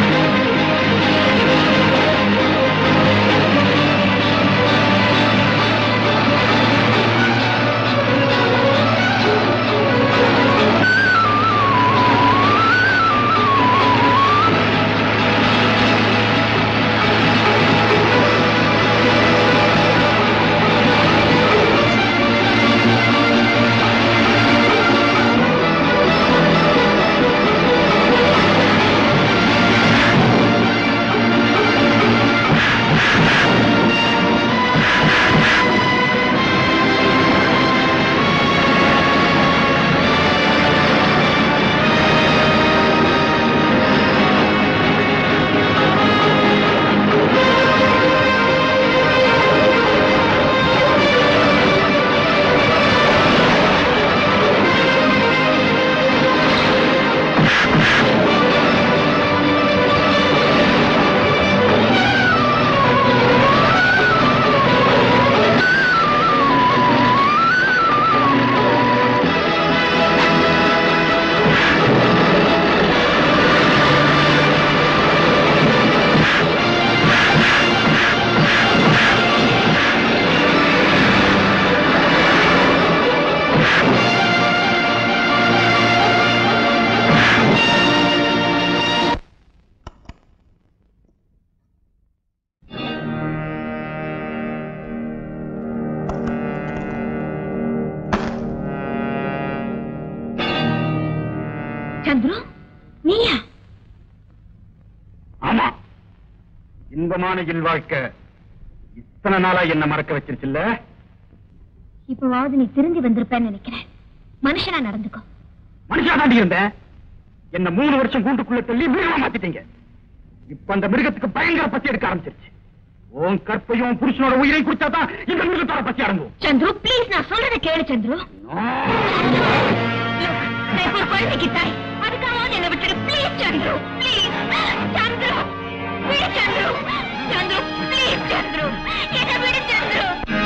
ஆ சந்துரு நீயா ஆமா இன்பமான இல்வாழ்க்கை இத்தனை நாளா என்ன மறக்க வச்சிருச்சுல்ல இப்பவாவது நீ திரும்பி வந்திருப்பேன்னு நினைக்கிறேன் மனுஷனா நடந்துக்கோ மனுஷா தாண்டி இருந்தேன் என்ன மூணு வருஷம் கூண்டுக்குள்ள தள்ளி மிருகமா மாத்திட்டீங்க இப்ப அந்த மிருகத்துக்கு பயங்கர பசி எடுக்க ஆரம்பிச்சிருச்சு உன் கற்பையும் புருஷனோட உயிரை குடிச்சாதான் இந்த மிருகத்தோட பசி அடங்கும் சந்துரு ப்ளீஸ் நான் சொல்றத கேளு சந்துரு நான் ஒரு குழந்தைக்கு தாய் அதுக்காக என்னை விட்டுடு ப்ளீஸ் சந்துரு ப்ளீஸ் சந்துரு விடு சந்துரு சந்துரு ப்ளீஸ் சந்துரு என்னை விடு சந்துரு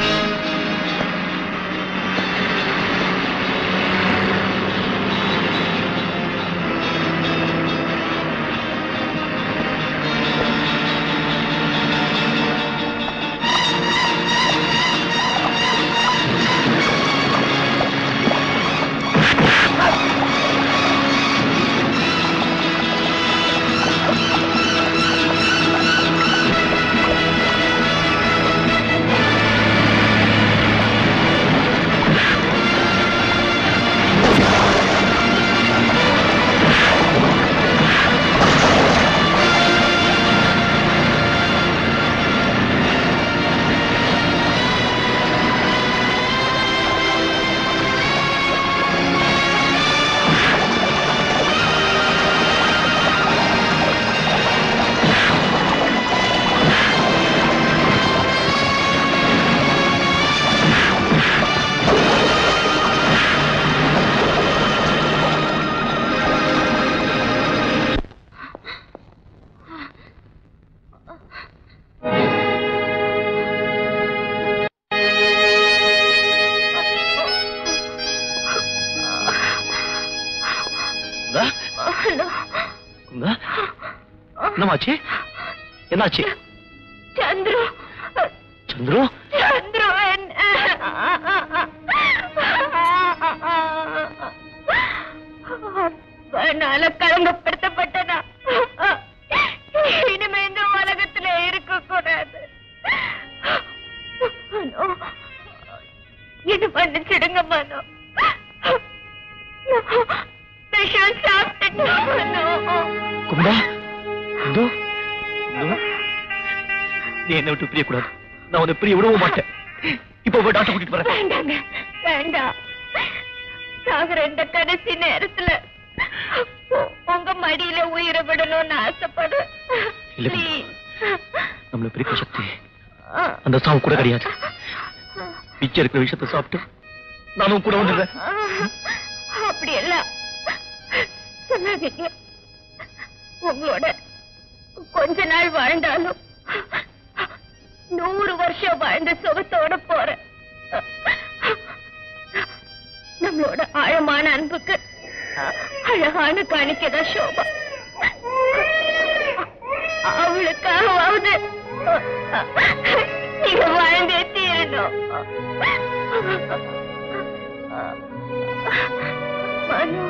குமுதா என்னமாச்சு என்னாச்சு சந்துரு சந்துரு சந்துரு என்னால களங்கப்படுத்தப்பட்டனா இனிமே இந்த உலகத்துல இருக்க கூடாது மனோ இது மன்னிச்சிடுங்க மனோ விஷம் சாப்பிட்டுட்டேன் மனோ குமுதா குமுது குமுது நீ என்னை விட்டு பிரியக்கூடாது நான் உன்னை பிரிய விடவும் மாட்டேன் இப்போ போய் டாக்டர் கூட்டிட்டு வரேன் வேண்டாங்க வேண்டாம் சாகுற இந்த கடைசி நேரத்துல உ- உங்க மடியில உயிரை விடணும்னு ஆசைப்படுறேன் இல்ல. Please. நம்மள பிரிக்க சக்தி அந்த சாவு கூட கிடையாது மிச்சம் இருக்கிற விஷயத்தை சாப்பிட்டு நானும் கூட வந்துடுறேன் அப்படி எல்லாம் சொல்லாதீங்க உங்களோட கொஞ்ச நாள் வாழ்ந்தாலும் நூறு வருஷம் வாழ்ந்த சுகத்தோட போறேன் நம்மளோட ஆழமான அன்புக்கு அழகான காணிக்கதான் சோபா அவளுக்காகவாவது நீங்க வாழ்ந்தே தீரணும் மனு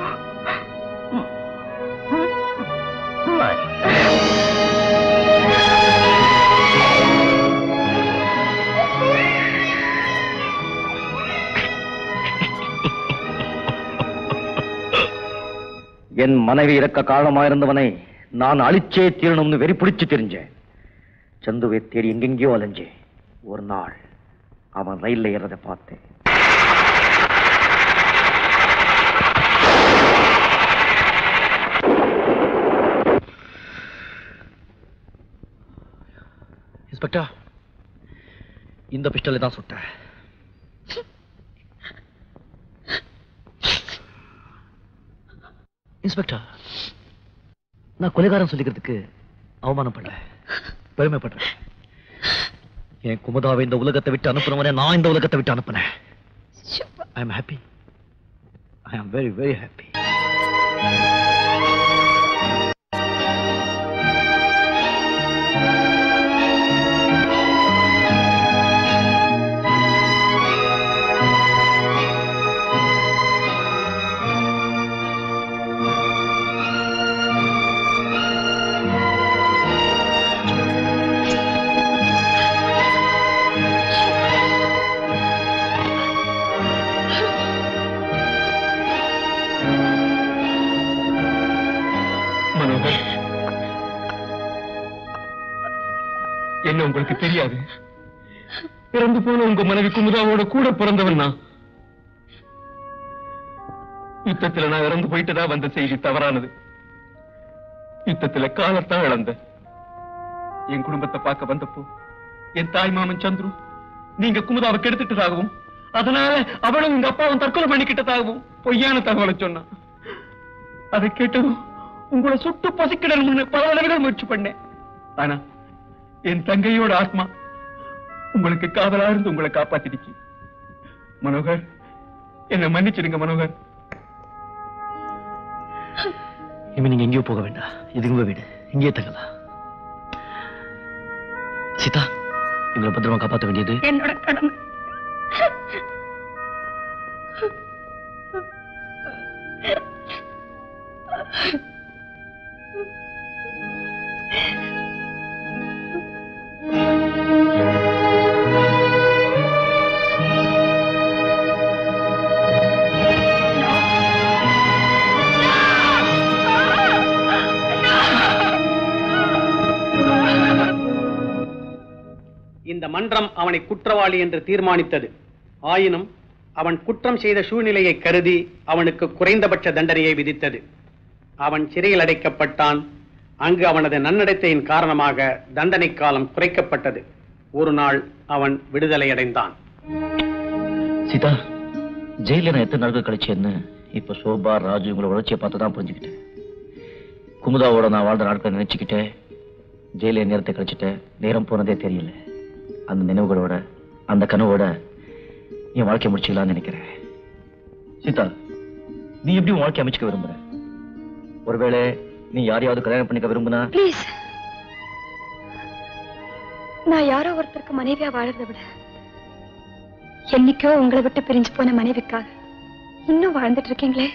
என் மனைவி இறக்க காரணமாயிருந்தவனை நான் அழிச்சே தீரணும்னு வெறி பிடிச்சு தெரிஞ்சேன் சந்துவை தேடி எங்கெங்கேயோ அலைஞ்சேன் ஒரு நாள் அவன் ரயில்ல ஏறதை பார்த்தேன் இன்ஸ்பெக்டர் இந்த பிஸ்டலை தான் சுட்டேன் இன்ஸ்பெக்டர் நான் கொலைகாரன் சொல்லிக்கிறதுக்கு அவமானப்படல பெருமைப்படுறேன் என் குமுதாவை இந்த உலகத்தை விட்டு அனுப்புறவனே நான் இந்த உலகத்தை விட்டு அனுப்புனேன் I am happy I am very very happy ஆ என்ன உங்களுக்கு தெரியாது பிறந்து போன உங்க மனைவி குமுதாவோட கூட பிறந்தவன் நான் யுத்தத்துல நான் இறந்து போயிட்டுதான் வந்த செய்தி தவறானது யுத்தத்துல காலத்தான் இழந்த என் குடும்பத்தை பார்க்க வந்தப்போ என் தாய் மாமன் சந்துரு நீங்க குமுதாவை கெடுத்துட்டதாகவும் அதனால அவளும் உங்க அப்பாவும் தற்கொலை பண்ணிக்கிட்டதாகவும் பொய்யான தகவலை சொன்னான் அதை கேட்டதும் உங்களை சுட்டு பசிக்கிடணும்னு பல தடவைகள் முயற்சி பண்ணேன் ஆனா என் தங்கையோட ஆத்மா உங்களுக்கு காதலா இருந்து உங்களை காப்பாத்திடுச்சு மனோகர் என்ன மன்னிச்சிடுங்க மனோகர் இனிமே நீங்க எங்கேயோ போக வேண்டாம் இது உங்க வீடு இங்கேயே தங்கலாம் சீதா எங்களை பத்திரமா காப்பாற்ற வேண்டியது என்னோட கடமை இந்த மன்றம் அவனை குற்றவாளி என்று தீர்மானித்தது ஆயினும் அவன் குற்றம் செய்த சூழ்நிலையை கருதி அவனுக்கு குறைந்தபட்ச தண்டனையை விதித்தது அவன் சிறையில் அடைக்கப்பட்டான் அங்கு அவனது நன்னடத்தையின் காரணமாக தண்டனை காலம் குறைக்கப்பட்டது ஒரு நாள் அவன் விடுதலை அடைந்தான் சீதா ஜெயில நான் எத்தனை நாட்கள் கழிச்சேன்னு இப்ப சோபா ராஜு உங்களை உழைச்சியை பார்த்து தான் புரிஞ்சுக்கிட்டேன் குமுதாவோட நான் வாழ்ந்த நாட்களை நினைச்சுக்கிட்டேன் ஜெயில நேரத்தை கழிச்சிட்டேன் நேரம் போனதே தெரியல அந்த நினைவுகளோட அந்த கனவோட என் வாழ்க்கையை முடிச்சுக்கலாம்னு நினைக்கிறேன் சீதா நீ எப்படி உன் வாழ்க்கை அமைச்சுக்க விரும்புற ஒருவேளை நீ யாரையாவது கல்யாணம் பண்ணிக்க விரும்புனா ப்ளீஸ் நான் யாரோ ஒருத்தருக்கு மனைவியா வாழறதை விட என்னைக்கோ உங்களை விட்டு பிரிஞ்சு போன மனைவிக்காக இன்னும் வாழ்ந்துட்டு இருக்கீங்களே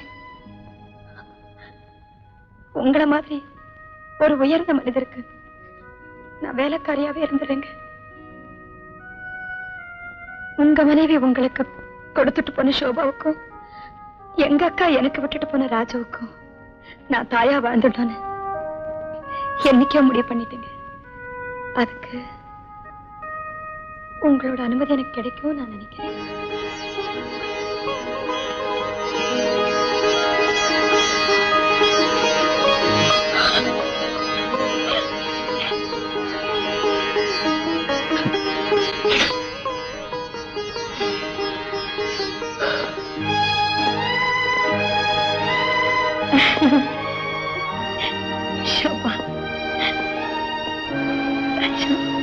உங்கள மாதிரி ஒரு உயர்ந்த மனிதருக்கு நான் வேலைக்காரியாவே இருந்துறேங்க உங்க மனைவி உங்களுக்கு கொடுத்துட்டு போன சோபாவுக்கும் எங்க அக்கா எனக்கு விட்டுட்டு போன ராஜுவுக்கும் நான் தாயா வாழ்ந்துட்டோன்னு என்னைக்கோ முடிவு பண்ணிட்டேங்க அதுக்கு உங்களோட அனுமதி எனக்கு கிடைக்கும் நான் நினைக்கிறேன் ஷோபா ராஜு